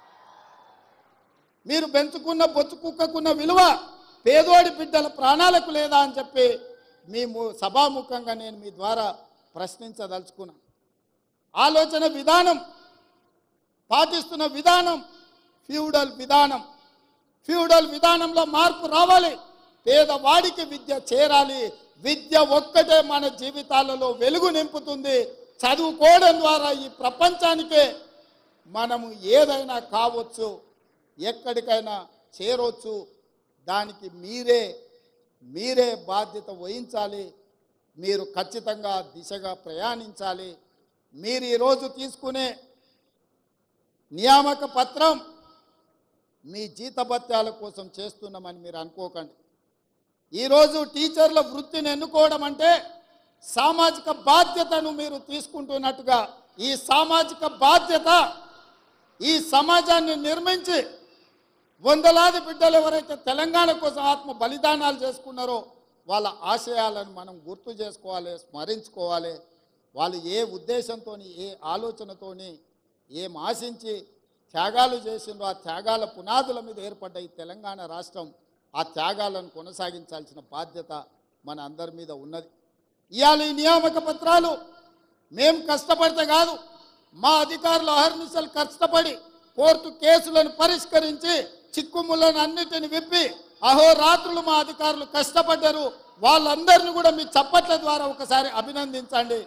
మీరు పెంచుకున్న బొచ్చు కుక్కకున్న విలువ పేదోడి బిడ్డల ప్రాణాలకు లేదా అని చెప్పి మేము సభాముఖంగా నేను మీ ద్వారా ప్రశ్నించదలుచుకున్నాను ఆలోచన విధానం పాటిస్తున్న విధానం ఫ్యూడల్ విధానం ఫ్యూడల్ విధానంలో మార్పు రావాలి పేదవాడికి విద్య చేరాలి విద్య ఒక్కటే మన జీవితాలలో వెలుగు నింపుతుంది చదువుకోవడం ద్వారా ఈ ప్రపంచానికే మనము ఏదైనా కావచ్చు ఎక్కడికైనా చేరవచ్చు దానికి మీరే మీరే బాధ్యత వహించాలి మీరు ఖచ్చితంగా దిశగా ప్రయాణించాలి మీరు ఈరోజు తీసుకునే నియామక పత్రం మీ జీతభత్యాల కోసం చేస్తున్నామని మీరు అనుకోకండి ఈరోజు టీచర్ల వృత్తిని ఎన్నుకోవడం అంటే సామాజిక బాధ్యతను మీరు తీసుకుంటున్నట్టుగా ఈ సామాజిక బాధ్యత ఈ సమాజాన్ని నిర్మించి వందలాది బిడ్డలు ఎవరైతే తెలంగాణ కోసం ఆత్మ బలిదానాలు చేసుకున్నారో వాళ్ళ ఆశయాలను మనం గుర్తు చేసుకోవాలి స్మరించుకోవాలి వాళ్ళు ఏ ఉద్దేశంతో ఏ ఆలోచనతోని ఏం ఆశించి త్యాగాలు చేసిండ్రో ఆ త్యాగాల పునాదుల మీద ఏర్పడ్డ ఈ తెలంగాణ రాష్ట్రం ఆ త్యాగాలను కొనసాగించాల్సిన బాధ్యత మన అందరి మీద ఉన్నది ఇవాళ ఈ నియామక పత్రాలు మేం కష్టపడితే కాదు మా అధికారులు అహర్నిశలు కష్టపడి కోర్టు కేసులను పరిష్కరించి చిక్కుములను అన్నిటిని విప్పి అహోరాత్రులు మా అధికారులు కష్టపడ్డారు వాళ్ళందరినీ కూడా మీ చప్పట్ల ద్వారా ఒకసారి అభినందించండి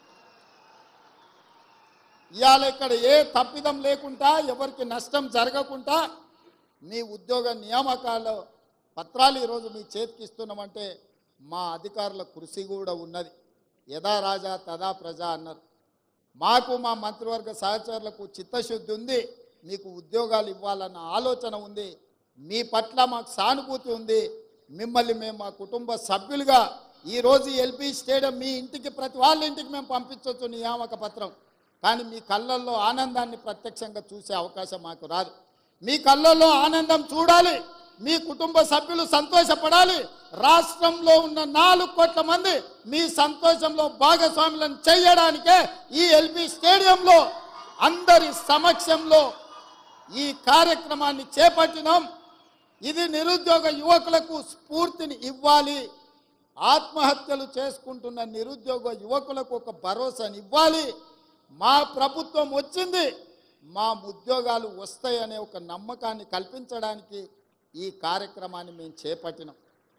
ఇవాళ ఇక్కడ ఏ తప్పిదం లేకుండా ఎవరికి నష్టం జరగకుండా మీ ఉద్యోగ నియామకాల పత్రాలు ఈరోజు మీ చేతికి ఇస్తున్నామంటే మా అధికారుల కృషి కూడా ఉన్నది యథా రాజా తదా ప్రజా అన్నారు మాకు మా మంత్రివర్గ సహచరులకు చిత్తశుద్ధి ఉంది మీకు ఉద్యోగాలు ఇవ్వాలన్న ఆలోచన ఉంది మీ పట్ల మాకు సానుభూతి ఉంది మిమ్మల్ని మేము మా కుటుంబ సభ్యులుగా ఈరోజు ఎల్పి స్టేడియం మీ ఇంటికి ప్రతి వాళ్ళ ఇంటికి మేము పంపించవచ్చు నియామక పత్రం కానీ మీ కళ్ళల్లో ఆనందాన్ని ప్రత్యక్షంగా చూసే అవకాశం మాకు రాదు మీ కళ్ళల్లో ఆనందం చూడాలి మీ కుటుంబ సభ్యులు సంతోషపడాలి రాష్ట్రంలో ఉన్న నాలుగు కోట్ల మంది మీ సంతోషంలో భాగస్వాములను చేయడానికే ఈ ఎల్బి స్టేడియంలో అందరి సమక్షంలో ఈ కార్యక్రమాన్ని చేపట్టినాం ఇది నిరుద్యోగ యువకులకు స్ఫూర్తిని ఇవ్వాలి ఆత్మహత్యలు చేసుకుంటున్న నిరుద్యోగ యువకులకు ఒక భరోసాని ఇవ్వాలి మా ప్రభుత్వం వచ్చింది మా ఉద్యోగాలు వస్తాయనే ఒక నమ్మకాన్ని కల్పించడానికి ఈ కార్యక్రమాన్ని మేము చేపట్టినాం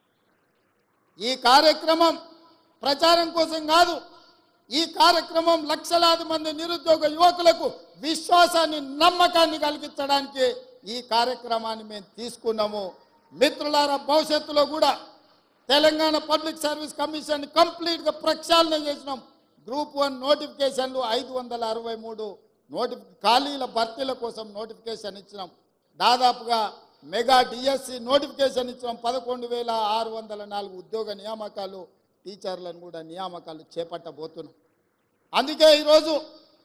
ఈ కార్యక్రమం ప్రచారం కోసం కాదు ఈ కార్యక్రమం లక్షలాది మంది నిరుద్యోగ యువకులకు విశ్వాసాన్ని నమ్మకాన్ని కలిగించడానికి ఈ కార్యక్రమాన్ని మేము తీసుకున్నాము మిత్రులారా భవిష్యత్తులో కూడా తెలంగాణ పబ్లిక్ సర్వీస్ కమిషన్ కంప్లీట్గా ప్రక్షాళన చేసినాం గ్రూప్ వన్ నోటిఫికేషన్లు ఐదు వందల అరవై మూడు నోటిఫి ఖాళీల భర్తీల కోసం నోటిఫికేషన్ ఇచ్చినాం దాదాపుగా మెగా డిఎస్సి నోటిఫికేషన్ ఇచ్చినాం పదకొండు వేల ఆరు వందల నాలుగు ఉద్యోగ నియామకాలు టీచర్లను కూడా నియామకాలు చేపట్టబోతున్నాం అందుకే ఈరోజు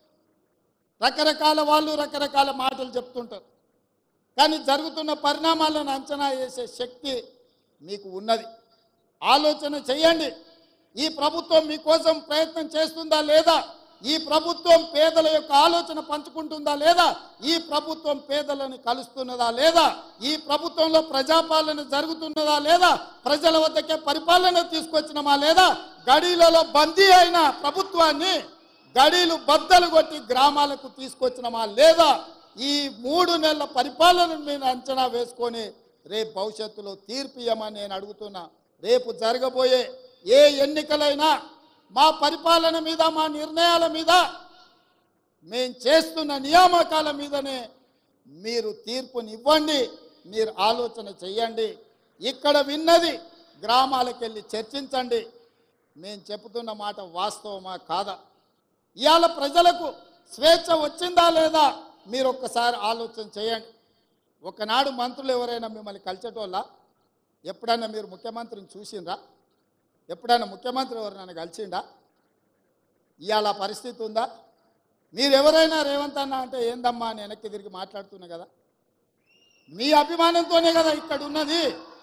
రకరకాల వాళ్ళు రకరకాల మాటలు చెప్తుంటారు కానీ జరుగుతున్న పరిణామాలను అంచనా వేసే శక్తి మీకు ఉన్నది ఆలోచన చేయండి ఈ ప్రభుత్వం మీకోసం ప్రయత్నం చేస్తుందా లేదా ఈ ప్రభుత్వం పేదల యొక్క ఆలోచన పంచుకుంటుందా లేదా ఈ ప్రభుత్వం పేదలను కలుస్తున్నదా లేదా ఈ ప్రభుత్వంలో ప్రజాపాలన జరుగుతున్నదా లేదా ప్రజల వద్దకే పరిపాలన తీసుకొచ్చినమా లేదా గడీలలో బందీ అయిన ప్రభుత్వాన్ని గడీలు బద్దలు కొట్టి గ్రామాలకు తీసుకొచ్చినమా లేదా ఈ మూడు నెలల పరిపాలన మీద అంచనా వేసుకొని రేపు భవిష్యత్తులో తీర్పు ఇవ్వమని నేను అడుగుతున్నా రేపు జరగబోయే ఏ ఎన్నికలైనా మా పరిపాలన మీద మా నిర్ణయాల మీద మేం చేస్తున్న నియామకాల మీదనే మీరు తీర్పునివ్వండి మీరు ఆలోచన చెయ్యండి ఇక్కడ విన్నది గ్రామాలకు వెళ్ళి చర్చించండి మేము చెబుతున్న మాట వాస్తవమా కాదా ఇవాళ ప్రజలకు స్వేచ్ఛ వచ్చిందా లేదా మీరు ఒక్కసారి ఆలోచన చేయండి ఒకనాడు మంత్రులు ఎవరైనా మిమ్మల్ని కలిసేటోళ్ళ ఎప్పుడైనా మీరు ముఖ్యమంత్రిని చూసిండ్రా ఎప్పుడైనా ముఖ్యమంత్రి ఎవరైనా కలిసిండా ఇవాళ ఆ పరిస్థితి ఉందా మీరు ఎవరైనా రేవంత్ అన్న అంటే ఏందమ్మా అని వెనక్కి తిరిగి మాట్లాడుతున్నా కదా మీ అభిమానంతోనే కదా ఇక్కడ ఉన్నది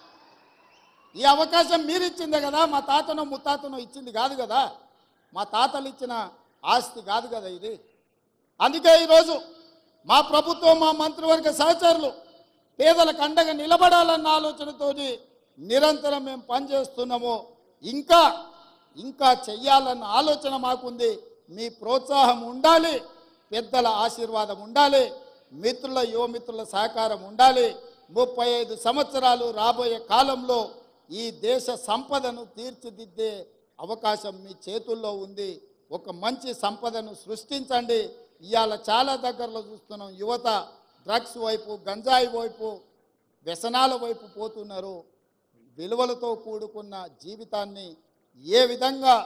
ఈ అవకాశం మీరు ఇచ్చిందే కదా మా తాతనో ముత్తాతనో ఇచ్చింది కాదు కదా మా తాతలు ఇచ్చిన ఆస్తి కాదు కదా ఇది అందుకే ఈరోజు మా ప్రభుత్వం మా మంత్రివర్గ సహచరులు పేదలకు అండగా నిలబడాలన్న ఆలోచనతోటి నిరంతరం మేము పనిచేస్తున్నాము ఇంకా ఇంకా చెయ్యాలన్న ఆలోచన మాకుంది మీ ప్రోత్సాహం ఉండాలి పెద్దల ఆశీర్వాదం ఉండాలి మిత్రుల యువమిత్రుల సహకారం ఉండాలి ముప్పై ఐదు సంవత్సరాలు రాబోయే కాలంలో ఈ దేశ సంపదను తీర్చిదిద్దే అవకాశం మీ చేతుల్లో ఉంది ఒక మంచి సంపదను సృష్టించండి ఇవాళ చాలా దగ్గరలో చూస్తున్నాం యువత డ్రగ్స్ వైపు గంజాయి వైపు వ్యసనాల వైపు పోతున్నారు విలువలతో కూడుకున్న జీవితాన్ని ఏ విధంగా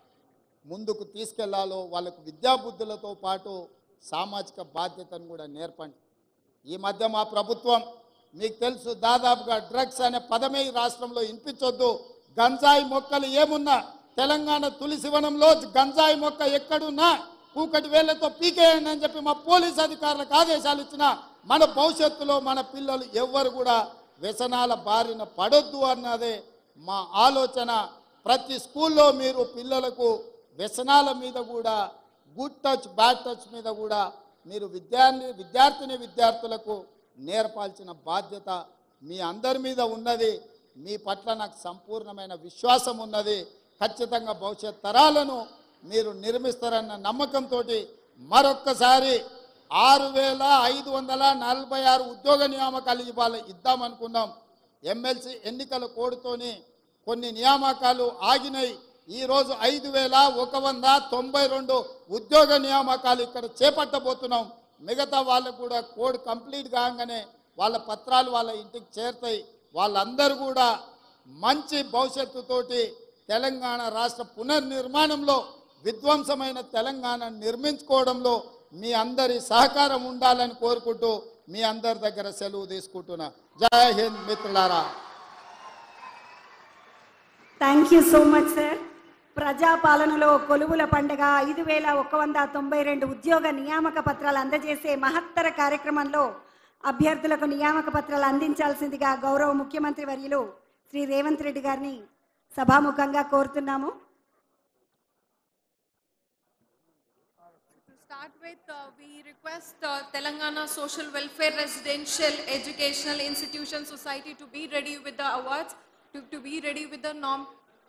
ముందుకు తీసుకెళ్లాలో వాళ్ళకు విద్యాబుద్ధులతో పాటు సామాజిక బాధ్యతను కూడా నేర్పండి ఈ మధ్య మా ప్రభుత్వం మీకు తెలుసు దాదాపుగా డ్రగ్స్ అనే పదమే ఈ రాష్ట్రంలో వినిపించొద్దు గంజాయి మొక్కలు ఏమున్నా తెలంగాణ తులసివనంలో గంజాయి మొక్క ఎక్కడున్నా కూకటి వేళ్లతో పీకేయండి అని చెప్పి మా పోలీస్ అధికారులకు ఆదేశాలు ఇచ్చిన మన భవిష్యత్తులో మన పిల్లలు ఎవ్వరు కూడా వ్యసనాల బారిన పడొద్దు అన్నదే మా ఆలోచన ప్రతి స్కూల్లో మీరు పిల్లలకు వ్యసనాల మీద కూడా గుడ్ టచ్ బ్యాడ్ టచ్ మీద కూడా మీరు విద్యార్థి విద్యార్థిని విద్యార్థులకు నేర్పాల్సిన బాధ్యత మీ అందరి మీద ఉన్నది మీ పట్ల నాకు సంపూర్ణమైన విశ్వాసం ఉన్నది ఖచ్చితంగా భవిష్యత్ తరాలను మీరు నిర్మిస్తారన్న నమ్మకంతో మరొక్కసారి ఆరు వేల ఐదు వందల నలభై ఆరు ఉద్యోగ నియామకాలు ఇవాళ ఇద్దామనుకున్నాం ఎమ్మెల్సీ ఎన్నికల కోడ్తోని కొన్ని నియామకాలు ఆగినాయి ఈరోజు ఐదు వేల ఒక వంద తొంభై రెండు ఉద్యోగ నియామకాలు ఇక్కడ చేపట్టబోతున్నాం మిగతా వాళ్ళకు కూడా కోడ్ కంప్లీట్ కాగానే వాళ్ళ పత్రాలు వాళ్ళ ఇంటికి చేరుతాయి వాళ్ళందరూ కూడా మంచి భవిష్యత్తుతోటి తెలంగాణ రాష్ట్ర పునర్నిర్మాణంలో విధ్వంసమైన తెలంగాణ నిర్మించుకోవడంలో మీ అందరి సహకారం ఉండాలని కోరుకుంటూ మీ అందరి దగ్గర సెలవు తీసుకుంటున్నా జై హింద్ మిత్రులారా thank you so much sir ప్రజాపాలనలో కొలువుల పండుగ ఐదు వేల ఒక వంద తొంభై రెండు ఉద్యోగ నియామక పత్రాలు అందజేసే మహత్తర కార్యక్రమంలో అభ్యర్థులకు నియామక పత్రాలు అందించాల్సిందిగా గౌరవ ముఖ్యమంత్రి వర్యులు శ్రీ రేవంత్ రెడ్డి గారిని సభాముఖంగా కోరుతున్నాము To start with, uh, we request uh, Telangana Social Welfare Residential Educational Institution Society to be ready with the awards, to, to be ready with the norm.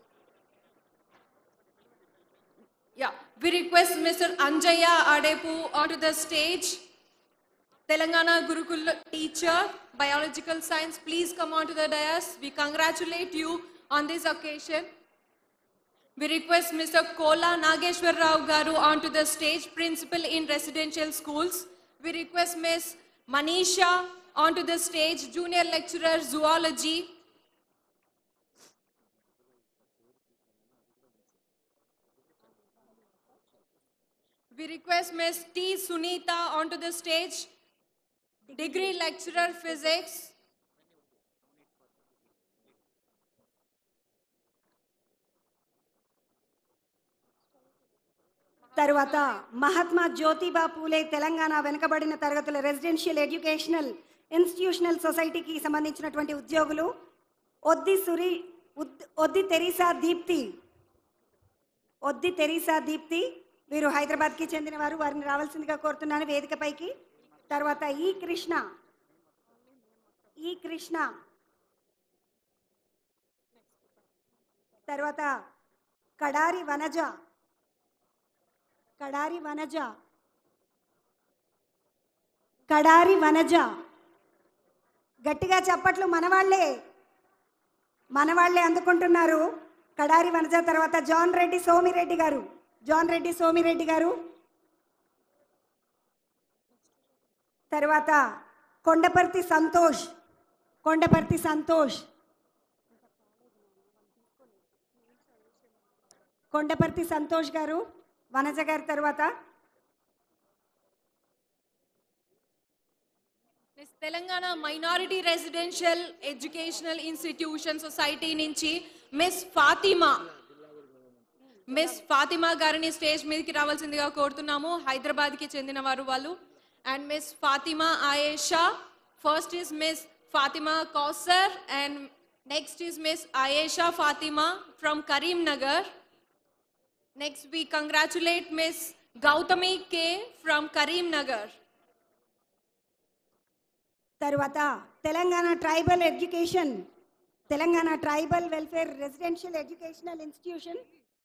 Yeah, we request Mr. Anjaya Adepu onto the stage. Telangana Gurukul teacher, biological science, please come onto the dais. We congratulate you on this occasion. We request Mr. Kola Nageshwar Rao Garu onto the stage, principal in residential schools. We request Ms. Manisha onto the stage, junior lecturer zoology. We request Ms. T. Sunita onto the stage, degree lecturer physics. తరువాత మహాత్మా జ్యోతిబా పూలే తెలంగాణ వెనుకబడిన తరగతుల రెసిడెన్షియల్ ఎడ్యుకేషనల్ ఇన్స్టిట్యూషనల్ సొసైటీకి సంబంధించినటువంటి ఉద్యోగులు ఒద్ది సురి ఉద్- ఒద్ది తెరీసా దీప్తి ఒద్ది తెరీసా దీప్తి వీరు హైదరాబాద్కి చెందిన వారు వారిని రావాల్సిందిగా కోరుతున్నాను వేదికపైకి తర్వాత ఈ కృష్ణ ఈ కృష్ణ తర్వాత కడారి వనజ కడారి వనజ కడారి వనజ గట్టిగా చప్పట్లు మనవాళ్లే మనవాళ్లే అందుకుంటున్నారు కడారి వనజ తర్వాత జాన్ రెడ్డి సోమిరెడ్డి గారు జాన్ రెడ్డి సోమిరెడ్డి గారు తర్వాత కొండపర్తి సంతోష్ కొండపర్తి సంతోష్ కొండపర్తి సంతోష్ గారు వనజ గారి తర్వాత miss Telangana minority residential educational institution society నుంచి మిస్ ఫాతిమా మిస్ ఫాతిమా గారిని స్టేజ్ మీదకి రావాల్సిందిగా కోరుతున్నాము హైదరాబాద్కి చెందిన వారు వాళ్ళు and miss Fatima Ayesha first is miss Fatima Kausar and next is miss Ayesha Fatima from Karimnagar next we congratulate miss Gautami K from Karimnagar తరువాత Telangana tribal education Telangana tribal welfare residential educational institution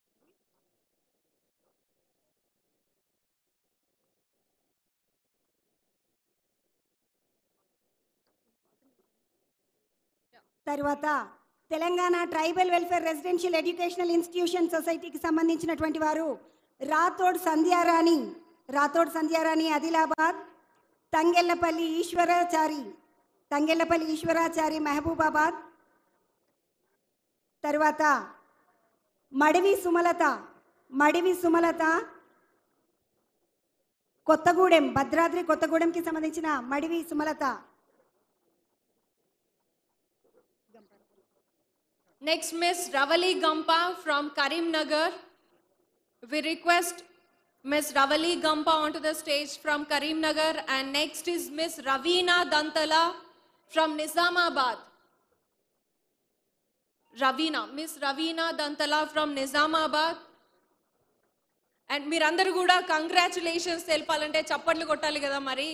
తరువాత Telangana tribal welfare residential educational institution సొసైటీకి సంబంధించినటువంటి వారు రాథోడ్ సంధ్యారాణి రాథోడ్ సంధ్యారాణి ఆదిలాబాద్ తంగెల్లపల్లి ఈశ్వరాచారి తంగెల్లపల్లి ఈశ్వరాచారి మహబూబాబాద్ తరువాత మడివి సుమలత మడివి సుమలత కొత్తగూడెం భద్రాద్రి కొత్తగూడెంకి సంబంధించిన Madivi Sumalatha Next, Miss Ravali Gampa from Karimnagar. We request Miss Ravali Gampa onto the stage from Karimnagar. And next is Miss Ravina Dantala from Nizamabad. Ravina, Miss Ravina Dantala from Nizamabad. And మీరందరూ కూడా కంగ్రాచులేషన్స్ తెలపాలంటే చప్పట్లు కొట్టాలి కదా మరి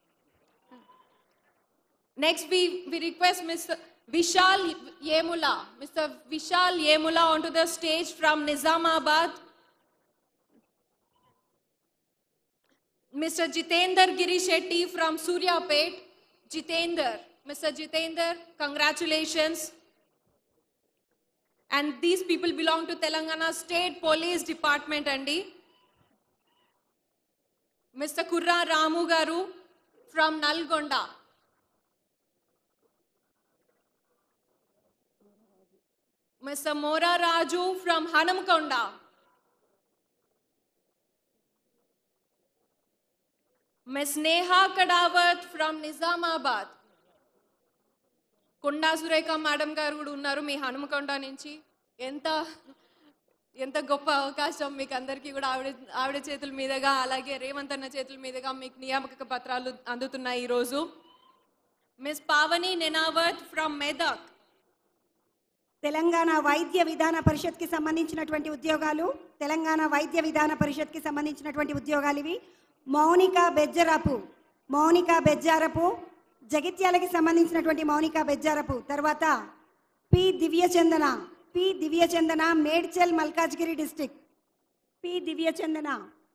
next we we request mister Vishal Emula mister Vishal Emula on to the stage from Nizamabad mister Jitender Giri Shetty from Suryapet Jitender mister Jitender congratulations and these people belong to Telangana state police department అండి mister Kurra Ramu garu from Nalgonda Mr. Mora Raju from Hanamkonda. Ms. Neha Kadawat from Nizamabad. Konda Surekha madam garu కూడా ఉన్నారు మీ హనుమకొండ నుంచి ఎంత ఎంత గొప్ప అవకాశం మీకు అందరికీ కూడా ఆవిడ ఆవిడ చేతుల మీదుగా అలాగే రేవంత్ అన్న చేతుల మీదుగా మీకు నియామక పత్రాలు అందుతున్నాయి ఈరోజు మిస్ పావని నెనావత్ ఫ్రమ్ మెదక్ తెలంగాణ వైద్య విధాన పరిషత్కి సంబంధించినటువంటి ఉద్యోగాలు తెలంగాణ వైద్య విధాన పరిషత్కి సంబంధించినటువంటి ఉద్యోగాలు ఇవి మౌనిక బెజ్జరపు మౌనిక బెజ్జారపు జగిత్యాలకి సంబంధించినటువంటి మౌనిక బెజ్జారపు తర్వాత P Divyachandana P Divyachandana Medchal Malkajgiri district P Divyachandana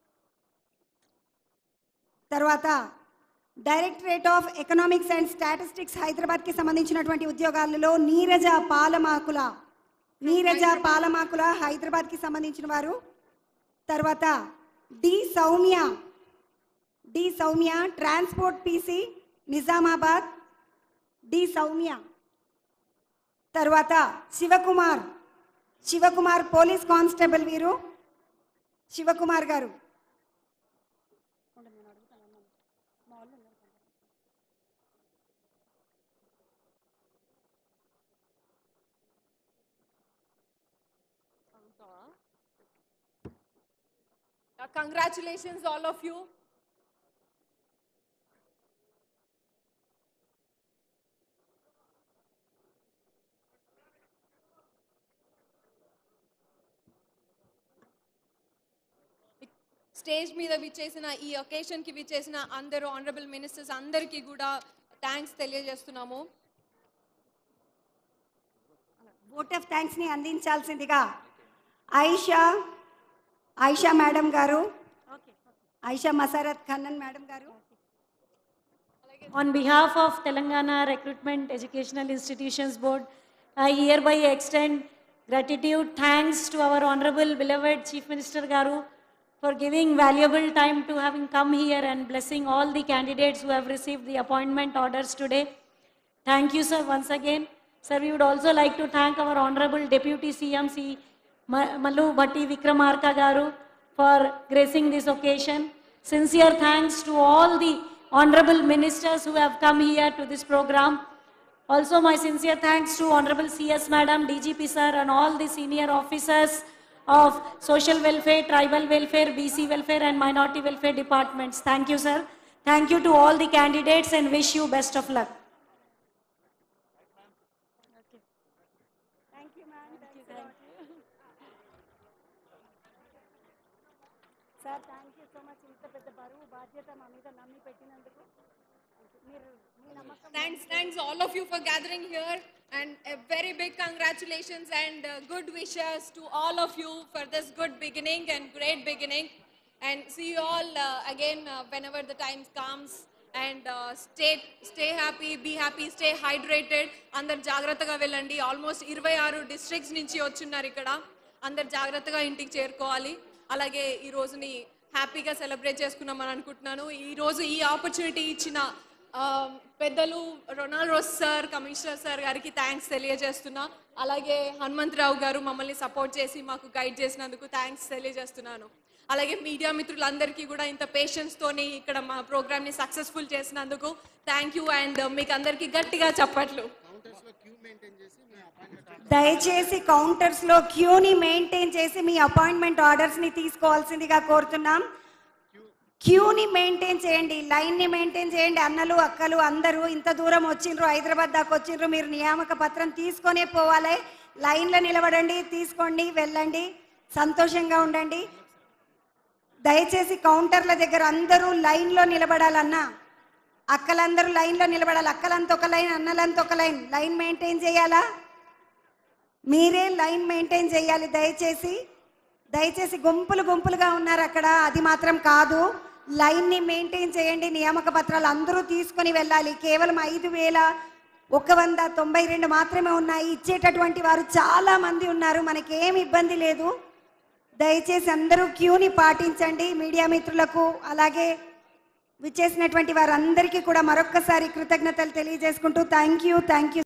తర్వాత directorate of economics and statistics హైదరాబాద్కి సంబంధించినటువంటి ఉద్యోగాలలో నీరజ పాలమాకుల నీరజ పాలమాకుల హైదరాబాద్కి సంబంధించిన వారు తర్వాత D Soumya D Soumya transport PC Nizamabad D Soumya తర్వాత శివకుమార్ శివకుమార్ పోలీస్ కానిస్టేబుల్ వీరు శివకుమార్ గారు Uh, congratulations, all of you. Stage మీద విచ్చేసిన ఈ ఒకేషన్కి విచ్చేసిన అందరూ ఆనరబుల్ మినిస్టర్స్ అందరికీ కూడా థ్యాంక్స్ తెలియజేస్తున్నాము ఓట్ ఆఫ్ థ్యాంక్స్ని అందించాల్సిందిగా Aisha Aisha madam garu Aisha Masarat Khannan madam garu On behalf of Telangana Recruitment Educational Institutions Board, I hereby extend gratitude, thanks to our Honorable beloved Chief Minister Garu for giving valuable time to having come here and blessing all the candidates who have received the appointment orders today. Thank you, sir, once again. Sir, we would also like to thank our Honorable Deputy CMC Ma- Mallu Bhatti Vikramarka Garu for gracing this occasion. Sincere thanks to all the honorable ministers who have come here to this program. Also, my sincere thanks to Honorable CS Madam, DGP Sir, and all the senior officers of Social Welfare, Tribal Welfare, BC Welfare, and Minority Welfare departments. Thank you, sir. Thank you to all the candidates and wish you best of luck. Sir thank you so much ఇంత పెద్ద బరువు బాధ్యత మా మీద నమ్మి పెట్టినందుకు మీరు మీ నమ్మకం Thanks, thanks all of you for gathering here and a very big congratulations and uh, good wishes to all of you for this good beginning and great beginning. And see you all uh, again uh, whenever the time comes. And uh, stay, stay happy, be happy, stay hydrated. అందరు జాగ్రత్తగా వెళ్ళండి ఆల్మోస్ట్ ఇరవై ఆరు డిస్ట్రిక్ట్స్ నుంచి వచ్చున్నారు ఇక్కడ అందరు జాగ్రత్తగా ఇంటికి చేరుకోవాలి అలాగే ఈ రోజుని హ్యాపీగా సెలబ్రేట్ చేసుకున్నామని అనుకుంటున్నాను ఈ రోజు ఈ ఆపర్చునిటీ ఇచ్చిన ఆ, పెద్దలు Ronald Ross sir commissioner sir గారికి థ్యాంక్స్ తెలియజేస్తున్నా అలాగే హనుమంతరావు గారు మమ్మల్ని సపోర్ట్ చేసి మాకు గైడ్ చేసినందుకు థ్యాంక్స్ తెలియజేస్తున్నాను అలాగే మీడియా మిత్రులందరికీ కూడా ఇంత పేషెన్స్ తోని ఇక్కడ మా ప్రోగ్రామ్ ని సక్సెస్ఫుల్ చేసినందుకు థ్యాంక్ యూ అండ్ మీకు అందరికీ గట్టిగా చప్పట్లు దయచేసి కౌంటర్స్ లో క్యూని మెయింటైన్ చేసి మీ అపాయింట్మెంట్ ఆర్డర్స్ ని తీసుకోవాల్సిందిగా కోరుతున్నాం క్యూని మెయింటైన్ చేయండి లైన్ ని మెయింటైన్ చేయండి అన్నలు అక్కలు అందరూ ఇంత దూరం వచ్చిండ్రు హైదరాబాద్ దాకా వచ్చిండ్రు మీరు నియామక పత్రం తీసుకొనే పోవాలి లైన్లో నిలబడండి తీసుకోండి వెళ్ళండి సంతోషంగా ఉండండి దయచేసి కౌంటర్ల దగ్గర అందరూ లైన్లో నిలబడాలన్నా అక్కలందరూ లైన్లో నిలబడాలి అక్కలంత ఒక లైన్ అన్నలంత ఒక లైన్ లైన్ మెయింటైన్ చేయాలా మీరే లైన్ మెయింటైన్ చేయాలి దయచేసి దయచేసి గుంపులు గుంపులుగా ఉన్నారు అక్కడ అది మాత్రం కాదు లైన్ని మెయింటైన్ చేయండి నియామక పత్రాలు అందరూ తీసుకొని వెళ్ళాలి కేవలం ఐదు వేల ఒక వంద తొంభై రెండు మాత్రమే ఉన్నాయి ఇచ్చేటటువంటి వారు చాలా మంది ఉన్నారు మనకేం ఇబ్బంది లేదు దయచేసి అందరూ క్యూని పాటించండి మీడియా మిత్రులకు అలాగే విచ్చేసినటువంటి వారందరికీ కూడా మరొక్కసారి కృతజ్ఞతలు తెలియజేసుకుంటూ థ్యాంక్ యూ థ్యాంక్ యూ